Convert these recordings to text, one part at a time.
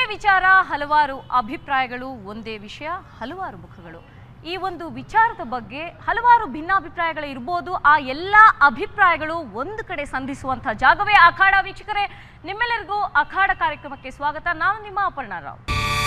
ವಿಚಾರ ಹಲವಾರು ಅಭಿಪ್ರಾಯಗಳು ಒಂದೇ ವಿಷಯ ಹಲವಾರು ಮುಖಗಳು ಈ ಒಂದು ವಿಚಾರದ ಬಗ್ಗೆ ಹಲವಾರು ಭಿನ್ನಾಭಿಪ್ರಾಯಗಳು ಇರ್ಬೋದು ಆ ಎಲ್ಲ ಅಭಿಪ್ರಾಯಗಳು ಒಂದು ಕಡೆ ಸಂಧಿಸುವಂತಹ ಜಾಗವೇ ಅಖಾಡ ವೀಕ್ಷಕರೇ ನಿಮ್ಮೆಲ್ಲರಿಗೂ ಅಖಾಡ ಕಾರ್ಯಕ್ರಮಕ್ಕೆ ಸ್ವಾಗತ ನಾನು ನಿಮ್ಮ ಅಪರ್ಣಾ ರಾವ್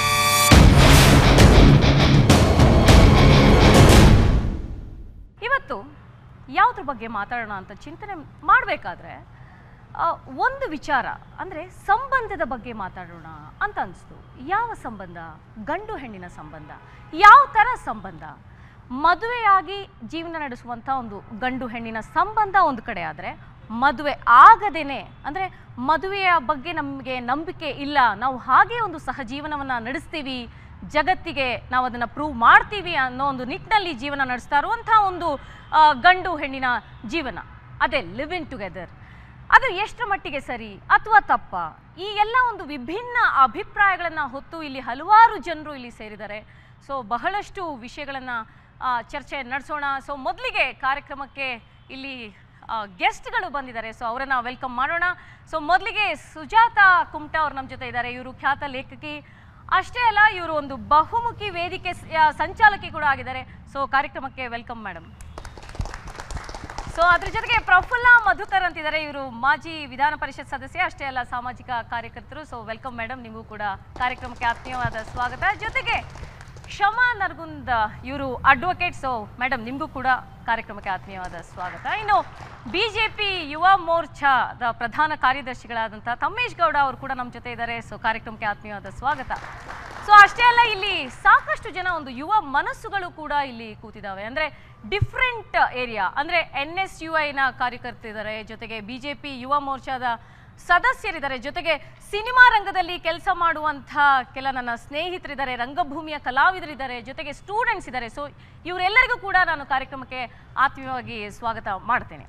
ಇವತ್ತು ಯಾವುದ್ರ ಬಗ್ಗೆ ಮಾತಾಡೋಣ ಅಂತ ಚಿಂತನೆ ಮಾಡಬೇಕಾದ್ರೆ ಒಂದು ವಿಚಾರ ಅಂದರೆ ಸಂಬಂಧದ ಬಗ್ಗೆ ಮಾತಾಡೋಣ ಅಂತ ಅನಿಸ್ತು ಯಾವ ಸಂಬಂಧ ಗಂಡು ಹೆಣ್ಣಿನ ಸಂಬಂಧ ಯಾವ ಥರ ಸಂಬಂಧ ಮದುವೆಯಾಗಿ ಜೀವನ ನಡೆಸುವಂಥ ಒಂದು ಗಂಡು ಹೆಣ್ಣಿನ ಸಂಬಂಧ ಒಂದು ಕಡೆ ಆದರೆ ಮದುವೆ ಆಗದೇನೆ ಅಂದರೆ ಮದುವೆಯ ಬಗ್ಗೆ ನಮಗೆ ನಂಬಿಕೆ ಇಲ್ಲ ನಾವು ಹಾಗೆ ಒಂದು ಸಹಜೀವನವನ್ನು ನಡೆಸ್ತೀವಿ ಜಗತ್ತಿಗೆ ನಾವು ಅದನ್ನು ಪ್ರೂವ್ ಮಾಡ್ತೀವಿ ಅನ್ನೋ ಒಂದು ನಿಟ್ಟಿನಲ್ಲಿ ಜೀವನ ನಡೆಸ್ತಾ ಇರುವಂಥ ಒಂದು ಆ, ಗಂಡು ಹೆಣ್ಣಿನ ಜೀವನ ಅದೇ ಲಿವ್ ಇನ್ ಟುಗೆದರ್ ಅದು ಎಷ್ಟರ ಮಟ್ಟಿಗೆ ಸರಿ ಅಥವಾ ತಪ್ಪ ಈ ಎಲ್ಲ ಒಂದು ವಿಭಿನ್ನ ಅಭಿಪ್ರಾಯಗಳನ್ನು ಹೊತ್ತು ಇಲ್ಲಿ ಹಲವಾರು ಜನರು ಇಲ್ಲಿ ಸೇರಿದ್ದಾರೆ ಸೊ ಬಹಳಷ್ಟು ವಿಷಯಗಳನ್ನು ಚರ್ಚೆ ನಡೆಸೋಣ ಸೊ ಮೊದಲಿಗೆ ಕಾರ್ಯಕ್ರಮಕ್ಕೆ ಇಲ್ಲಿ ಗೆಸ್ಟ್ಗಳು ಬಂದಿದ್ದಾರೆ ಸೊ ಅವರನ್ನು ವೆಲ್ಕಮ್ ಮಾಡೋಣ ಸೊ ಮೊದಲಿಗೆ ಸುಜಾತ ಕುಮಟಾ ಅವ್ರು ನಮ್ಮ ಜೊತೆ ಇದ್ದಾರೆ ಇವರು ಖ್ಯಾತ ಲೇಖಕಿ ಅಷ್ಟೇ ಅಲ್ಲ ಇವರು ಒಂದು ಬಹುಮುಖಿ ವೇದಿಕೆ ಸ- ಆ, ಸಂಚಾಲಕಿ ಕೂಡ ಆಗಿದ್ದಾರೆ ಸೊ ಕಾರ್ಯಕ್ರಮಕ್ಕೆ ವೆಲ್ಕಮ್ ಮೇಡಮ್ ಸೊ ಅದ್ರ ಜೊತೆಗೆ ಪ್ರಫುಲ್ಲ ಮಧುಕರ್ ಅಂತಿದ್ದಾರೆ ಇವರು ಮಾಜಿ ವಿಧಾನ ಪರಿಷತ್ ಸದಸ್ಯ ಅಷ್ಟೇ ಅಲ್ಲ ಸಾಮಾಜಿಕ ಕಾರ್ಯಕರ್ತರು ಸೊ ವೆಲ್ಕಮ್ ಮೇಡಮ್ ನಿಮಗೂ ಕೂಡ ಕಾರ್ಯಕ್ರಮಕ್ಕೆ ಆತ್ಮೀಯವಾದ ಸ್ವಾಗತ ಜೊತೆಗೆ ಕ್ಷಮಾ ನರ್ಗುಂದ್ ಇವರು ಅಡ್ವೊಕೇಟ್ ಸೊ ಮೇಡಮ್ ನಿಮಗೂ ಕೂಡ ಕಾರ್ಯಕ್ರಮಕ್ಕೆ ಆತ್ಮೀಯವಾದ ಸ್ವಾಗತ ಇನ್ನು ಬಿಜೆಪಿ ಯುವ ಮೋರ್ಚಾದ ಪ್ರಧಾನ ಕಾರ್ಯದರ್ಶಿಗಳಾದಂಥ ತಮ್ಮೇಶ್ ಗೌಡ ಅವರು ಕೂಡ ನಮ್ಮ ಜೊತೆ ಇದ್ದಾರೆ ಸೊ ಕಾರ್ಯಕ್ರಮಕ್ಕೆ ಆತ್ಮೀಯವಾದ ಸ್ವಾಗತ ಸೊ ಅಷ್ಟೇ ಅಲ್ಲ ಇಲ್ಲಿ ಸಾಕಷ್ಟು ಜನ ಒಂದು ಯುವ ಮನಸ್ಸುಗಳು ಕೂಡ ಇಲ್ಲಿ ಕೂತಿದ್ದಾವೆ ಅಂದ್ರೆ ಡಿಫ್ರೆಂಟ್ ಏರಿಯಾ ಅಂದ್ರೆ ಎನ್ ಎಸ್ ಯು ಐನ ಕಾರ್ಯಕರ್ತರಿದ್ದಾರೆ ಜೊತೆಗೆ ಬಿಜೆಪಿ ಯುವ ಮೋರ್ಚಾದ ಸದಸ್ಯರಿದ್ದಾರೆ ಜೊತೆಗೆ ಸಿನಿಮಾ ರಂಗದಲ್ಲಿ ಕೆಲಸ ಮಾಡುವಂಥ ಕೆಲ ನನ್ನ ಸ್ನೇಹಿತರಿದ್ದಾರೆ ರಂಗಭೂಮಿಯ ಕಲಾವಿದರಿದ್ದಾರೆ ಜೊತೆಗೆ ಸ್ಟೂಡೆಂಟ್ಸ್ ಇದ್ದಾರೆ ಸೊ ಇವರೆಲ್ಲರಿಗೂ ಕೂಡ ನಾನು ಕಾರ್ಯಕ್ರಮಕ್ಕೆ ಆತ್ಮೀಯವಾಗಿ ಸ್ವಾಗತ ಮಾಡ್ತೇನೆ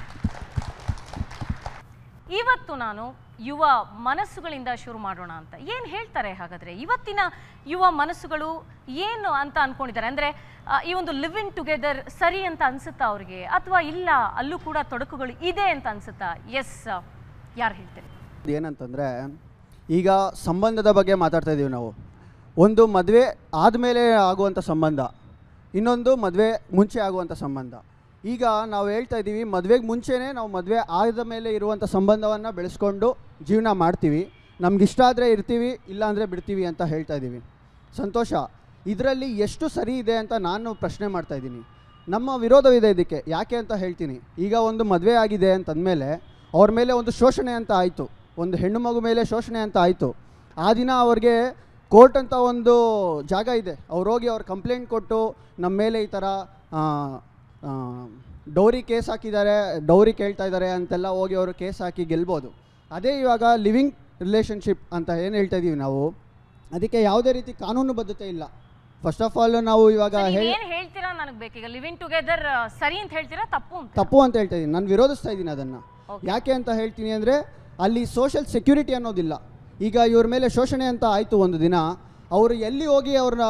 ಇವತ್ತು ನಾನು ಯುವ ಮನಸ್ಸುಗಳಿಂದ ಶುರು ಮಾಡೋಣ ಅಂತ ಏನು ಹೇಳ್ತಾರೆ ಹಾಗಾದ್ರೆ ಇವತ್ತಿನ ಯುವ ಮನಸ್ಸುಗಳು ಏನು ಅಂತ ಅನ್ಕೊಂಡಿದ್ದಾರೆ ಅಂದ್ರೆ ಆ, ಈ ಒಂದು ಲಿವ್ ಇನ್ ಟುಗೆದರ್ ಸರಿ ಅಂತ ಅನ್ಸುತ್ತಾ ಅವ್ರಿಗೆ ಅಥವಾ ಇಲ್ಲ ಅಲ್ಲೂ ಕೂಡ ತೊಡಕುಗಳು ಇದೆ ಅಂತ ಅನ್ಸುತ್ತಾ ಎಸ್ ಯಾರು ಹೇಳ್ತಾರೆ ಏನಂತಂದರೆ ಈಗ ಸಂಬಂಧದ ಬಗ್ಗೆ ಮಾತಾಡ್ತಾ ಇದ್ದೀವಿ ನಾವು ಒಂದು ಮದುವೆ ಆದಮೇಲೆ ಆಗುವಂಥ ಸಂಬಂಧ ಇನ್ನೊಂದು ಮದುವೆ ಮುಂಚೆ ಆಗುವಂಥ ಸಂಬಂಧ ಈಗ ನಾವು ಹೇಳ್ತಾ ಇದ್ದೀವಿ ಮದುವೆಗೆ ಮುಂಚೆನೇ ನಾವು ಮದುವೆ ಆದ ಮೇಲೆ ಇರುವಂಥ ಸಂಬಂಧವನ್ನು ಬೆಳೆಸ್ಕೊಂಡು ಜೀವನ ಮಾಡ್ತೀವಿ ನಮ್ಗಿಷ್ಟ ಆದರೆ ಇರ್ತೀವಿ ಇಲ್ಲಾಂದರೆ ಬಿಡ್ತೀವಿ ಅಂತ ಹೇಳ್ತಾ ಇದ್ದೀವಿ ಸಂತೋಷ ಇದರಲ್ಲಿ ಎಷ್ಟು ಸರಿ ಇದೆ ಅಂತ ನಾನು ಪ್ರಶ್ನೆ ಮಾಡ್ತಾ ಇದ್ದೀನಿ ನಮ್ಮ ವಿರೋಧವಿದೆ ಇದಕ್ಕೆ ಯಾಕೆ ಅಂತ ಹೇಳ್ತೀನಿ ಈಗ ಒಂದು ಮದುವೆ ಆಗಿದೆ ಅಂತಂದಮೇಲೆ ಅವ್ರ ಮೇಲೆ ಒಂದು ಶೋಷಣೆ ಅಂತ ಆಯಿತು ಒಂದು ಹೆಣ್ಣು ಮಗು ಮೇಲೆ ಶೋಷಣೆ ಅಂತ ಆಯಿತು ಆ ದಿನ ಅವ್ರಿಗೆ ಕೋರ್ಟ್ ಅಂತ ಒಂದು ಜಾಗ ಇದೆ ಅವ್ರು ಹೋಗಿ ಅವ್ರು ಕಂಪ್ಲೇಂಟ್ ಕೊಟ್ಟು ನಮ್ಮ ಮೇಲೆ ಈ ಥರ ಆ, ಆ, ಡೌರಿ ಕೇಸ್ ಹಾಕಿದ್ದಾರೆ ಡೌರಿ ಕೇಳ್ತಾ ಇದ್ದಾರೆ ಅಂತೆಲ್ಲ ಹೋಗಿ ಅವರು ಕೇಸ್ ಹಾಕಿ ಗೆಲ್ಬೋದು ಅದೇ ಇವಾಗ ಲಿವಿಂಗ್ ರಿಲೇಷನ್ಶಿಪ್ ಅಂತ ಏನು ಹೇಳ್ತಾ ಇದ್ದೀವಿ ನಾವು ಅದಕ್ಕೆ ಯಾವುದೇ ರೀತಿ ಕಾನೂನು ಬದ್ಧತೆ ಇಲ್ಲ ಫಸ್ಟ್ ಆಫ್ ಆಲ್ ನಾವು ಇವಾಗ ಹೇಳಿ ಏನ್ ಹೇಳ್ತೀರಾ ನನಗೆ ಬೇಕೀಗ ಲಿವ್ ಇನ್ ಟುಗೆದರ್ ಸರಿ ಅಂತ ಹೇಳ್ತೀರಾ ತಪ್ಪು ಅಂತ ತಪ್ಪು ಅಂತ ಹೇಳ್ತಾ ಇದ್ದೀನಿ ನಾನು ವಿರೋಧಿಸ್ತಾ ಇದ್ದೀನಿ ಅದನ್ನು Okay. ಯಾಕೆ ಅಂತ ಹೇಳ್ತೀನಿ ಅಂದರೆ ಅಲ್ಲಿ ಸೋಷಿಯಲ್ ಸೆಕ್ಯೂರಿಟಿ ಅನ್ನೋದಿಲ್ಲ ಈಗ ಇವ್ರ ಮೇಲೆ ಶೋಷಣೆ ಅಂತ ಆಯಿತು ಒಂದು ದಿನ ಅವರು ಎಲ್ಲಿ ಹೋಗಿ ಅವ್ರನ್ನ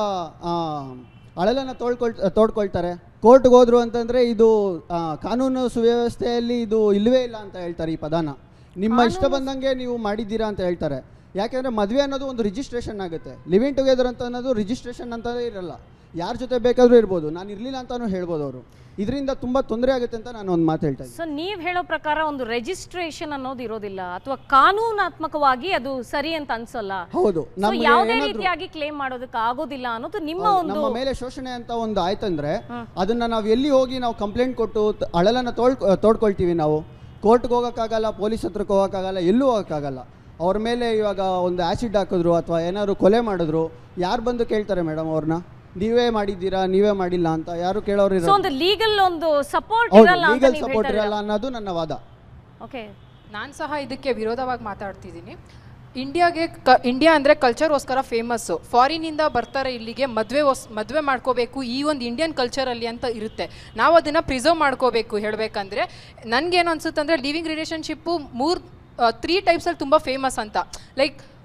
ಅಳಲನ್ನು ತೋಡ್ಕೊಳ್ ತೋಡ್ಕೊಳ್ತಾರೆ ಕೋರ್ಟ್ಗೆ ಹೋದ್ರು ಅಂತಂದರೆ ಇದು ಆ, ಕಾನೂನು ಸುವ್ಯವಸ್ಥೆಯಲ್ಲಿ ಇದು ಇಲ್ಲವೇ ಇಲ್ಲ ಅಂತ ಹೇಳ್ತಾರೆ ಈ ಪದಾನ ನಿಮ್ಮ ಇಷ್ಟ ಬಂದಂಗೆ ನೀವು ಮಾಡಿದ್ದೀರಾ ಅಂತ ಹೇಳ್ತಾರೆ ಯಾಕೆಂದರೆ ಮದುವೆ ಅನ್ನೋದು ಒಂದು ರಿಜಿಸ್ಟ್ರೇಷನ್ ಆಗುತ್ತೆ ಲಿವಿಂಗ್ ಟುಗೆದರ್ ಅಂತ ಅನ್ನೋದು ರಿಜಿಸ್ಟ್ರೇಷನ್ ಅಂತಲೇ ಇರಲ್ಲ ಯಾರ ಜೊತೆ ಬೇಕಾದರೂ ಇರ್ಬೋದು ನಾನು ಇರಲಿಲ್ಲ ಅಂತಾನೂ ಹೇಳ್ಬೋದು ಅವರು ಇದರಿಂದ ತುಂಬ ತೊಂದರೆ ಆಗುತ್ತೆ ಅಂತ ನಾನು ಒಂದು ಮಾತು ಹೇಳ್ತಾ ಇದ್ದೀನಿ ಸೊ ನೀವ್ ಹೇಳೋ ಪ್ರಕಾರ ಒಂದು ರಿಜಿಸ್ಟ್ರೇಷನ್ ಅನ್ನೋದು ಇರೋದಿಲ್ಲ ಅಥವಾ ಕಾನೂನಾತ್ಮಕವಾಗಿ ಅದು ಸರಿ ಅಂತ ಅನ್ಸಲ್ಲ ಹೌದು So, ನಮ್ಗೆ ಯಾವುದೇ ಏನಾದ್ರು- ರೀತಿಯಾಗಿ ಕ್ಲೇಮ್ ಮಾಡೋದಕ್ಕೆ ಆಗೋದಿಲ್ಲ ಅನ್ನೋದು ನಿಮ್ಮ ಹೌದು, ಒಂದು ನಮ್ಮ ಮೇಲೆ ಶೋಷಣೆ ಅಂತ ಒಂದು ಆಯ್ತಂದ್ರೆ ಅದನ್ನ ನಾವು ಎಲ್ಲಿ ಹೋಗಿ ನಾವು ಕಂಪ್ಲೇಂಟ್ ಕೊಟ್ಟು ತ- ಅಳಲನ್ನ ತೋಳ್ ತೋಡ್ಕೊಳ್ತೀವಿ ನಾವು ಕೋರ್ಟ್ಗೆ ಹೋಗೋಕ್ಕಾಗಲ್ಲ ಪೊಲೀಸ್ ಹತ್ರಕ್ಕೆ ಹೋಗೋಕ್ಕಾಗಲ್ಲ ಎಲ್ಲೂ ಹೋಗೋಕ್ಕಾಗಲ್ಲ ಅವ್ರ ಮೇಲೆ ಇವಾಗ ಒಂದು ಆ್ಯಸಿಡ್ ಹಾಕಿದ್ರು ಅಥವಾ ಏನಾದ್ರು ಕೊಲೆ ಮಾಡಿದ್ರು ಯಾರು ಬಂದು ಕೇಳ್ತಾರೆ ಮೇಡಮ್ ಅವ್ರನ್ನ ನೀವೇ ಮಾಡಿದ್ದೀರಾ ನೀವೇ ಮಾಡಿಲ್ಲ ಅಂತ ಯಾರು ಕೇಳೋರು ಸೊ ಇರಲ್ಲ ಒಂದು ಲೀಗಲ್ ಒಂದು ಸಪೋರ್ಟ್ ಹೌದು ಇರಲ್ಲ ಅಂತ ಲೀಗಲ್ ನೀವು ಸಪೋರ್ಟ್ ಹೇಳ್ತಾ ಇರಲ್ಲ ಅನ್ನೋದು ನನ್ನ ವಾದ ಓಕೆ ನಾನು ಸಹ ಇದಕ್ಕೆ ವಿರೋಧವಾಗಿ ಮಾತಾಡ್ತಿದ್ದೀನಿ ಇಂಡಿಯಾಗೆ ಕ ಇಂಡಿಯಾ ಅಂದರೆ ಕಲ್ಚರ್ಗೋಸ್ಕರ ಫೇಮಸ್ಸು ಫಾರಿನಿಂದ ಬರ್ತಾರೆ ಇಲ್ಲಿಗೆ ಮದುವೆ ಮದುವೆ ಮಾಡ್ಕೋಬೇಕು ಈ ಒಂದು ಇಂಡಿಯನ್ ಕಲ್ಚರಲ್ಲಿ ಅಂತ ಇರುತ್ತೆ ನಾವು ಅದನ್ನು ಪ್ರಿಸರ್ವ್ ಮಾಡ್ಕೋಬೇಕು ಹೇಳಬೇಕಂದ್ರೆ ನನಗೇನು ಅನ್ಸುತ್ತೆ ಅಂದರೆ ಲಿವಿಂಗ್ ರಿಲೇಷನ್ಶಿಪ್ಪು ಮೂರು ತ್ರೀ ಟೈಪ್ಸಲ್ಲಿ ತುಂಬ ಫೇಮಸ್ ಅಂತ ಲೈಕ್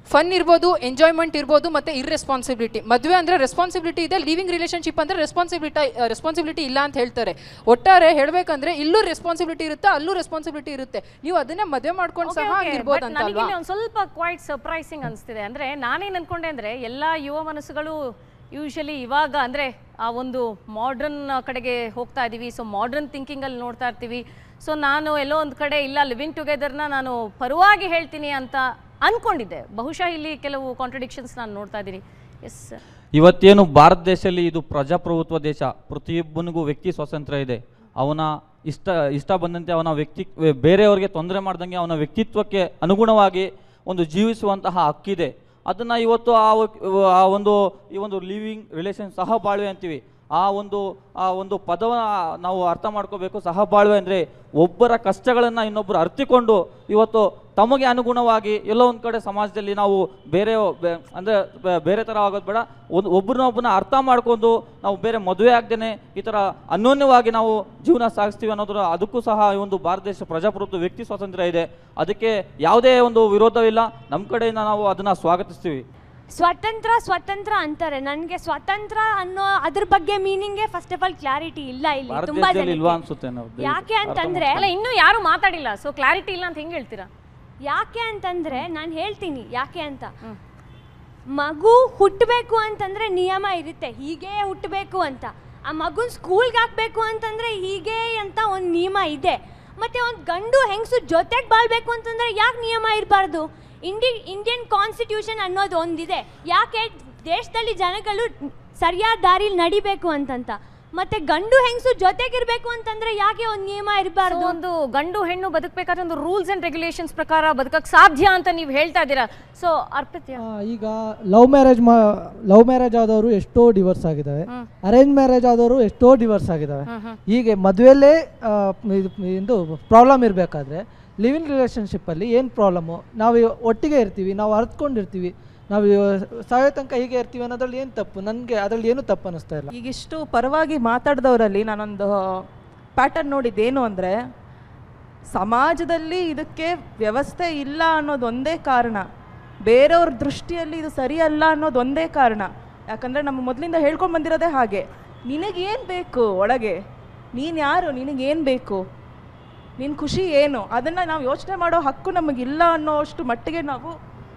ಫನ್ ಇರ್ಬೋದು ಎಂಜಾಯ್ಮೆಂಟ್ ಇರ್ಬೋದು ಮತ್ತು ಇರ್ರೆಸ್ಪಾನ್ಸಿಬಿಲಿಟಿ ಮದುವೆ ಅಂದರೆ ರೆಸ್ಪಾನ್ಸಿಬಿಲಿಟಿ ಇದೆ ಲಿವಿಂಗ್ ರಿಲೇಷನ್ಶಿಪ್ ಅಂದರೆ ರೆಸ್ಪಾನ್ಸಿಬಿಲಿಟಿ ರೆಸ್ಪಾನ್ಸಿಬಿಲಿಟಿ ಇಲ್ಲ ಅಂತ ಹೇಳ್ತಾರೆ ಒಟ್ಟಾರೆ ಹೇಳಬೇಕಂದ್ರೆ ಇಲ್ಲೂ ರೆಸ್ಪಾನ್ಸಿಬಿಲಿಟಿ ಇರುತ್ತೆ ಅಲ್ಲೂ ರೆಸ್ಪಾನ್ಸಿಬಿಲಿಟಿ ಇರುತ್ತೆ ನೀವು ಅದನ್ನೇ ಮದುವೆ ಮಾಡ್ಕೊಂಡು ಸಹ ಹಂಗಿರ್ಬೋದು ಅಂತ ನನಗೆ ಅಲ್ವಾ ಒಂದು ಸ್ವಲ್ಪ ಕ್ವೈಟ್ ಸರ್ಪ್ರೈಸಿಂಗ್ ಅನಿಸ್ತಿದೆ ಅಂದರೆ ನಾನೇನು ಅನ್ಕೊಂಡೆ ಅಂದರೆ ಎಲ್ಲ ಯುವ ಮನಸ್ಸುಗಳು ಯೂಶಲಿ ಇವಾಗ ಅಂದರೆ ಆ ಒಂದು ಮಾಡ್ರನ್ ಕಡೆಗೆ ಹೋಗ್ತಾ ಇದ್ದೀವಿ ಸೊ ಮಾಡ್ರನ್ ಥಿಂಕಿಂಗಲ್ಲಿ ನೋಡ್ತಾ ಇರ್ತೀವಿ ಸೊ ನಾನು ಎಲ್ಲೋ ಒಂದು ಕಡೆ ಇಲ್ಲ ಲಿವಿಂಗ್ ಟುಗೆದರ್ನ ನಾನು ಪರವಾಗಿ ಹೇಳ್ತೀನಿ ಅಂತ ಅಂದ್ಕೊಂಡಿದ್ದೆ ಬಹುಶಃ ಇಲ್ಲಿ ಕೆಲವು ಕಾಂಟ್ರಡಿಕ್ಷನ್ಸ್ ನಾನು ನೋಡ್ತಾ ಇದ್ದೀನಿ ಎಸ್ ಇವತ್ತೇನು ಭಾರತ ದೇಶದಲ್ಲಿ ಇದು ಪ್ರಜಾಪ್ರಭುತ್ವ ದೇಶ ಪ್ರತಿಯೊಬ್ಬನಿಗೂ ವ್ಯಕ್ತಿ ಸ್ವಾತಂತ್ರ್ಯ ಇದೆ ಅವನ ಇಷ್ಟ ಇಷ್ಟ ಬಂದಂತೆ ಅವನ ವ್ಯಕ್ತಿ ಬೇರೆಯವರಿಗೆ ತೊಂದರೆ ಮಾಡ್ದಂಗೆ ಅವನ ವ್ಯಕ್ತಿತ್ವಕ್ಕೆ ಅನುಗುಣವಾಗಿ ಒಂದು ಜೀವಿಸುವಂತಹ ಹಕ್ಕಿದೆ ಅದನ್ನು ಇವತ್ತು ಆ ವ- ಆ ಒಂದು ಈ ಒಂದು ಲಿವಿಂಗ್ ರಿಲೇಷನ್ ಸಹಬಾಳ್ವೆ ಅಂತೀವಿ ಆ ಒಂದು ಆ ಒಂದು ಪದವ ನಾವು ಅರ್ಥ ಮಾಡ್ಕೋಬೇಕು ಸಹಬಾಳ್ವೆ ಅಂದರೆ ಒಬ್ಬರ ಕಷ್ಟಗಳನ್ನು ಇನ್ನೊಬ್ಬರು ಅರ್ತಿಕೊಂಡು ಇವತ್ತು ತಮಗೆ ಅನುಗುಣವಾಗಿ ಎಲ್ಲೋ ಒಂದು ಕಡೆ ಸಮಾಜದಲ್ಲಿ ನಾವು ಬೇರೆ ಬೆ- ಅಂದ್ರೆ ಬೆ- ಬೇರೆ ಥರ ಆಗೋದು ಬೇಡ ಒಂದು ಒಬ್ಬರನ್ನೊಬ್ಬನ ಅರ್ಥ ಮಾಡ್ಕೊಂಡು ನಾವು ಬೇರೆ ಮದುವೆ ಆಗ್ದೇನೆ ಈ ಥರ ಅನ್ಯೋನ್ಯವಾಗಿ ನಾವು ಜೀವನ ಸಾಗಿಸ್ತೀವಿ ಅನ್ನೋದ್ರ ಅದಕ್ಕೂ ಸಹ ಈ ಒಂದು ಭಾರತ ದೇಶ ಪ್ರಜಾಪ್ರಭುತ್ವ ವ್ಯಕ್ತಿ ಸ್ವಾತಂತ್ರ್ಯ ಇದೆ ಅದಕ್ಕೆ ಯಾವುದೇ ಒಂದು ವಿರೋಧವಿಲ್ಲ ನಮ್ಮ ಕಡೆಯಿಂದ ನಾವು ಅದನ್ನು ಸ್ವಾಗತಿಸ್ತೀವಿ ಸ್ವತಂತ್ರ ಸ್ವತಂತ್ರ ಅಂತಾರೆ ನನಗೆ ಸ್ವತಂತ್ರ ಅನ್ನೋ ಅದ್ರ ಬಗ್ಗೆ ಮೀನಿಂಗೇ ಫಸ್ಟ್ ಆಫ್ ಆಲ್ ಕ್ಲಾರಿಟಿ ಇಲ್ಲ ಇಲ್ಲಿ ಭಾರತ ತುಂಬಾ ದೇಶದಲ್ಲಿ ಇಲ್ವಾ ಜನಕ್ಕೆ. ಅನ್ಸುತ್ತೆ ನಾವು ಯಾಕೆ ಅಂತಂದ್ರೆ ಅಲ್ಲ ಇನ್ನೂ ಯಾರು ಮಾತಾಡಿಲ್ಲ ಸೊ ಕ್ಲಾರಿಟಿ ಇಲ್ಲ ಅಂತ ಹೆಂಗೆ ಹೇಳ್ತೀರಾ ಯಾಕೆ ಅಂತಂದ್ರೆ ನಾನು ಹೇಳ್ತೀನಿ ಯಾಕೆ ಅಂತ ಮಗು ಹುಟ್ಟಬೇಕು ಅಂತಂದ್ರೆ ನಿಯಮ ಇರುತ್ತೆ ಹೀಗೆ ಹುಟ್ಟಬೇಕು ಅಂತ ಆ ಮಗುನ ಸ್ಕೂಲ್ಗೆ ಹಾಕ್ಬೇಕು ಅಂತಂದ್ರೆ ಹೀಗೆ ಅಂತ ಒಂದು ನಿಯಮ ಇದೆ ಮತ್ತೆ ಒಂದು ಗಂಡು ಹೆಂಗಸು ಜೊತೆಗೆ ಬಾಳ್ಬೇಕು ಅಂತಂದ್ರೆ ಯಾಕೆ ನಿಯಮ ಇರಬಾರ್ದು ಇಂಡಿ ಇಂಡಿಯನ್ ಕಾನ್ಸ್ಟಿಟ್ಯೂಷನ್ ಅನ್ನೋದು ಒಂದಿದೆ ಯಾಕೆ ದೇಶದಲ್ಲಿ ಜನಗಳು ಸರಿಯಾದ ದಾರಿಲಿ ನಡಿಬೇಕು ಅಂತಂತ ಮತ್ತೆ ಗಂಡು ಹೆಂಗಸು ಜೊತೆಗಿರ್ಬೇಕು ಅಂತಂದ್ರೆ ಯಾಕೆ ಒಂದು ನಿಯಮ So, ಇರಬಾರ್ದು ಒಂದು ಗಂಡು ಹೆಣ್ಣು ಬದುಕಬೇಕಾದ್ರೆ ಒಂದು ರೂಲ್ಸ್ ಅಂಡ್ ರೆಗ್ಯುಲೇಷನ್ಸ್ ಪ್ರಕಾರ ಬದುಕಕ್ಕೆ ಸಾಧ್ಯ ಅಂತ ನೀವು ಹೇಳ್ತಾ ಇದ್ದೀರಾ ಸೊ ಅರ್ಪಿತ್ಯ ಆ, ಈಗ ಲವ್ ಮ್ಯಾರೇಜ್ ಮಾ ಲವ್ ಮ್ಯಾರೇಜ್ ಆದವರು ಎಷ್ಟೋ ಡಿವೋರ್ಸ್ ಆಗಿದ್ದಾವೆ ಅರೇಂಜ್ ಮ್ಯಾರೇಜ್ ಆದವರು ಎಷ್ಟೋ ಡಿವೋರ್ಸ್ ಆಗಿದ್ದಾವೆ ಹೀಗೆ ಮದುವೆಯಲ್ಲೇ ಇದು ಪ್ರಾಬ್ಲಮ್ ಇರಬೇಕಾದ್ರೆ ಲಿವಿಂಗ್ ರಿಲೇಷನ್ಶಿಪ್ಪಲ್ಲಿ ಏನು ಪ್ರಾಬ್ಲಮ್ಮು ನಾವು ಇವ- ಒಟ್ಟಿಗೆ ಇರ್ತೀವಿ ನಾವು ಅರ್ತ್ಕೊಂಡಿರ್ತೀವಿ ನಾವು ಇವ- ಸಾಯೋ ತನಕ ಹೀಗೆ ಇರ್ತೀವಿ ಅನ್ನೋದ್ರಲ್ಲಿ ಏನು ತಪ್ಪು ನನಗೆ ಅದರಲ್ಲಿ ಏನು ತಪ್ಪು ಅನ್ನಿಸ್ತಾ ಇಲ್ಲ ಈಗಿಷ್ಟು ಪರವಾಗಿ ಮಾತಾಡಿದವರಲ್ಲಿ ನಾನೊಂದು ಪ್ಯಾಟರ್ನ್ ನೋಡಿದ್ದೇನು ಅಂದರೆ ಸಮಾಜದಲ್ಲಿ ಇದಕ್ಕೆ ವ್ಯವಸ್ಥೆ ಇಲ್ಲ ಅನ್ನೋದು ಒಂದೇ ಕಾರಣ ಬೇರೆಯವ್ರ ದೃಷ್ಟಿಯಲ್ಲಿ ಇದು ಸರಿಯಲ್ಲ ಅನ್ನೋದು ಒಂದೇ ಕಾರಣ ಯಾಕಂದರೆ ನಮ್ಮ ಮೊದಲಿಂದ ಹೇಳ್ಕೊಂಡು ಬಂದಿರೋದೇ ಹಾಗೆ ನಿನಗೇನು ಬೇಕು ಒಳಗೆ ನೀನು ಯಾರು ನಿನಗೇನು ಬೇಕು ನಿನ್ನ ಖುಷಿ ಏನು ಅದನ್ನು ನಾವು ಯೋಚನೆ ಮಾಡೋ ಹಕ್ಕು ನಮಗಿಲ್ಲ ಅನ್ನೋಷ್ಟು ಮಟ್ಟಿಗೆ ನಾವು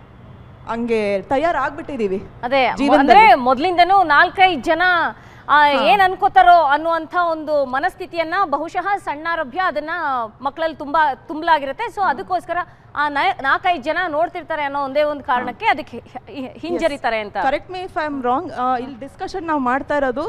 ಹಂಗೆ ತಯಾರಾಗ್ಬಿಟ್ಟಿದ್ದೀವಿ ಅದೇ ಜೀವನದಲ್ಲಿ. ಅಂದ್ರೆ ಮೊದ್ಲಿಂದನೂ ನಾಲ್ಕೈದು ಜನ ಆ, ಏನ್ ಅನ್ಕೋತಾರೋ ಅನ್ನುವಂಥ ಒಂದು ಮನಸ್ಥಿತಿಯನ್ನ ಬಹುಶಃ ಸಣ್ಣಾರಭ್ಯ ಅದನ್ನ ಮಕ್ಕಳಲ್ಲಿ ತುಂಬಾ ತುಂಬಲಾಗಿರುತ್ತೆ ಸೊ ಅದಕ್ಕೋಸ್ಕರ ಆ ನಾ- ನಾಲ್ಕೈದು ಜನ ನೋಡ್ತಿರ್ತಾರೆ ಅನ್ನೋ ಒಂದೇ ಒಂದು ಕಾರಣಕ್ಕೆ ಅದಕ್ಕೆ ಹಿ- ಹಿ- ಹಿಂಜರಿತಾರೆ ಅಂತ correct me if I am wrong ಇಲ್ಲಿ ಡಿಸ್ಕಷನ್ ನಾವು ಮಾಡ್ತಾ ಇರೋದು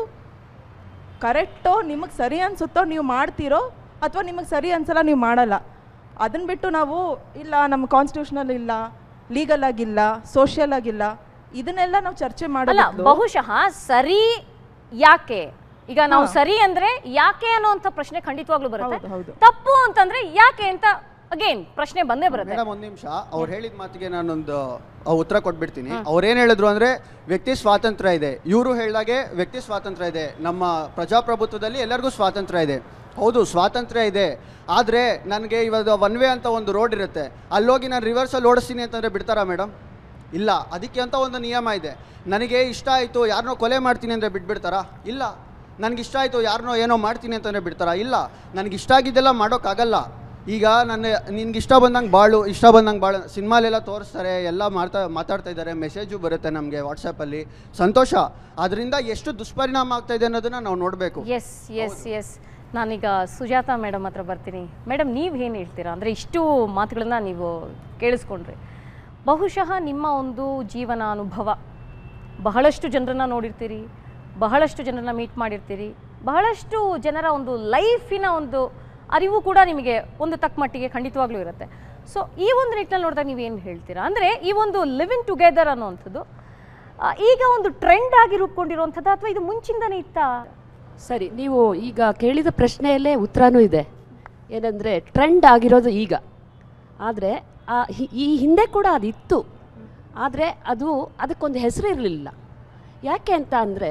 ಕರೆಕ್ಟೋ ನಿಮಗೆ ಸರಿ ಅನ್ಸುತ್ತೋ ನೀವು ಮಾಡ್ತೀರೋ ಅಥವಾ ನಿಮಗೆ ಸರಿ ಅನ್ಸಲ್ಲ ನೀವು ಮಾಡಲ್ಲ ಅದನ್ನ ಬಿಟ್ಟು ನಾವು ಇಲ್ಲ ನಮ್ಮ ಕಾನ್ಸ್ಟಿಟ್ಯೂಷನಲ್ ಇಲ್ಲ ಲೀಗಲ್ ಆಗಿಲ್ಲ ಸೋಷಿಯಲ್ ಆಗಿಲ್ಲ ಇದನ್ನೆಲ್ಲ ನಾವು ಚರ್ಚೆ ಅಲ್ಲ ಮಾಡಲ್ಲ ಬಹುಶಃ ಸರಿ ಯಾಕೆ ಈಗ ನಾವು ಸರಿ ಅಂದ್ರೆ ಯಾಕೆ ಅನ್ನೋಂಥ ಪ್ರಶ್ನೆ ಖಂಡಿತವಾಗ್ಲೂ ಬರುತ್ತೆ ಹೌದು, ಹೌದು. ತಪ್ಪು ಅಂತಂದ್ರೆ ಯಾಕೆ ಅಂತ ಅಗೇನ್ ಪ್ರಶ್ನೆ ಬಂದೇ ಬರುತ್ತೆ ಮೇಡಮ್ ಒಂದು ನಿಮಿಷ ಅವ್ರು ಹೇಳಿದ ಮಾತಿಗೆ ನಾನೊಂದು ಆ, ಉತ್ತರ ಕೊಟ್ಬಿಡ್ತೀನಿ ಅವ್ರೇನು ಹೇಳಿದ್ರು ಅಂದರೆ ವ್ಯಕ್ತಿ ಸ್ವಾತಂತ್ರ್ಯ ಇದೆ ಇವರು ಹೇಳಿದಾಗೆ ವ್ಯಕ್ತಿ ಸ್ವಾತಂತ್ರ್ಯ ಇದೆ ನಮ್ಮ ಪ್ರಜಾಪ್ರಭುತ್ವದಲ್ಲಿ ಎಲ್ಲರಿಗೂ ಸ್ವಾತಂತ್ರ್ಯ ಇದೆ ಹೌದು ಸ್ವಾತಂತ್ರ್ಯ ಇದೆ ಆದರೆ ನನಗೆ ಇವಾಗ ಒನ್ ವೇ ಅಂತ ಒಂದು ರೋಡ್ ಇರುತ್ತೆ ಅಲ್ಲೋಗಿ ನಾನು ರಿವರ್ಸಲ್ಲಿ ಓಡಿಸ್ತೀನಿ ಅಂತಂದರೆ ಬಿಡ್ತಾರಾ ಮೇಡಮ್ ಇಲ್ಲ ಅದಕ್ಕೆ ಅಂತ ಒಂದು ನಿಯಮ ಇದೆ ನನಗೆ ಇಷ್ಟ ಆಯಿತು ಯಾರನ್ನೋ ಕೊಲೆ ಮಾಡ್ತೀನಿ ಅಂದರೆ ಬಿಟ್ಬಿಡ್ತಾರಾ ಇಲ್ಲ ನನಗೆ ಇಷ್ಟ ಆಯಿತು ಯಾರನ್ನೋ ಏನೋ ಮಾಡ್ತೀನಿ ಅಂತಂದರೆ ಬಿಡ್ತಾರಾ ಇಲ್ಲ ನನಗೆ ಇಷ್ಟ ಆಗಿದ್ದೆಲ್ಲ ಮಾಡೋಕ್ಕಾಗಲ್ಲ ಈಗ ನನ್ನ ನಿನ್ಗೆ ಇಷ್ಟ ಬಂದಂಗೆ ಬಾಳು ಇಷ್ಟ ಬಂದಂಗೆ ಬಾಳು ಸಿನಿಮಾಲೆಲ್ಲ ತೋರಿಸ್ತಾರೆ ಎಲ್ಲ ಮಾಡ್ತಾ ಮಾತಾಡ್ತಾ ಇದ್ದಾರೆ ಮೆಸೇಜು ಬರುತ್ತೆ ನಮಗೆ ವಾಟ್ಸಪ್ಪಲ್ಲಿ ಸಂತೋಷ ಅದರಿಂದ ಎಷ್ಟು ದುಷ್ಪರಿಣಾಮ ಆಗ್ತಾ ಇದೆ ಅನ್ನೋದನ್ನ ನಾವು ನೋಡಬೇಕು ಎಸ್ ಎಸ್ ಎಸ್ ನಾನೀಗ ಸುಜಾತ ಮೇಡಮ್ ಹತ್ರ ಬರ್ತೀನಿ ಮೇಡಮ್ ನೀವು ಏನು ಹೇಳ್ತೀರಾ ಅಂದರೆ ಇಷ್ಟು ಮಾತುಗಳನ್ನ ನೀವು ಕೇಳಿಸ್ಕೊಂಡ್ರಿ ಬಹುಶಃ ನಿಮ್ಮ ಒಂದು ಜೀವನ ಅನುಭವ ಬಹಳಷ್ಟು ಜನರನ್ನ ನೋಡಿರ್ತೀರಿ ಬಹಳಷ್ಟು ಜನರನ್ನ ಮೀಟ್ ಮಾಡಿರ್ತೀರಿ ಬಹಳಷ್ಟು ಜನರ ಒಂದು ಲೈಫಿನ ಒಂದು ಅರಿವು ಕೂಡ ನಿಮಗೆ ಒಂದು ತಕ್ಕ ಮಟ್ಟಿಗೆ ಖಂಡಿತವಾಗ್ಲೂ ಇರುತ್ತೆ ಸೊ ಈ ಒಂದು ನಿಟ್ಟಿನಲ್ಲಿ ನೋಡಿದಾಗ ನೀವೇನು ಹೇಳ್ತೀರಾ ಅಂದರೆ ಈ ಒಂದು ಲಿವಿಂಗ್ ಟುಗೆದರ್ ಅನ್ನೋವಂಥದ್ದು ಆ, ಈಗ ಒಂದು ಟ್ರೆಂಡ್ ಆಗಿ ರೂಪುಗೊಂಡಿರುವಂಥದ್ದು ಅಥವಾ ಇದು ಮುಂಚಿಂದನೇ ಇತ್ತಾ ಸರಿ ನೀವು ಈಗ ಕೇಳಿದ ಪ್ರಶ್ನೆಯಲ್ಲೇ ಉತ್ತರನೂ ಇದೆ ಏನಂದರೆ ಟ್ರೆಂಡ್ ಆಗಿರೋದು ಈಗ ಆದರೆ ಈ ಹಿಂದೆ ಕೂಡ ಅದಿತ್ತು ಆದರೆ ಅದು ಅದಕ್ಕೊಂದು ಹೆಸರು ಇರಲಿಲ್ಲ ಯಾಕೆ ಅಂತ ಅಂದರೆ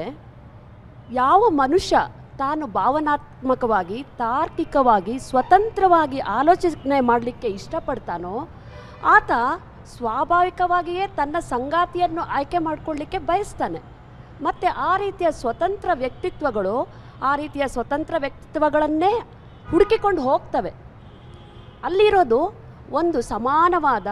ಯಾವ ಮನುಷ್ಯ ತಾನು ಭಾವನಾತ್ಮಕವಾಗಿ ತಾರ್ಕಿಕವಾಗಿ ಸ್ವತಂತ್ರವಾಗಿ ಆಲೋಚನೆ ಮಾಡಲಿಕ್ಕೆ ಇಷ್ಟಪಡ್ತಾನೋ ಆತ ಸ್ವಾಭಾವಿಕವಾಗಿಯೇ ತನ್ನ ಸಂಗಾತಿಯನ್ನು ಆಯ್ಕೆ ಮಾಡಿಕೊಳ್ಳಿಕ್ಕೆ ಬಯಸ್ತಾನೆ ಮತ್ತು ಆ ರೀತಿಯ ಸ್ವತಂತ್ರ ವ್ಯಕ್ತಿತ್ವಗಳು ಆ ರೀತಿಯ ಸ್ವತಂತ್ರ ವ್ಯಕ್ತಿತ್ವಗಳನ್ನೇ ಹುಡುಕಿಕೊಂಡು ಹೋಗ್ತವೆ ಅಲ್ಲಿರೋದು ಒಂದು ಸಮಾನವಾದ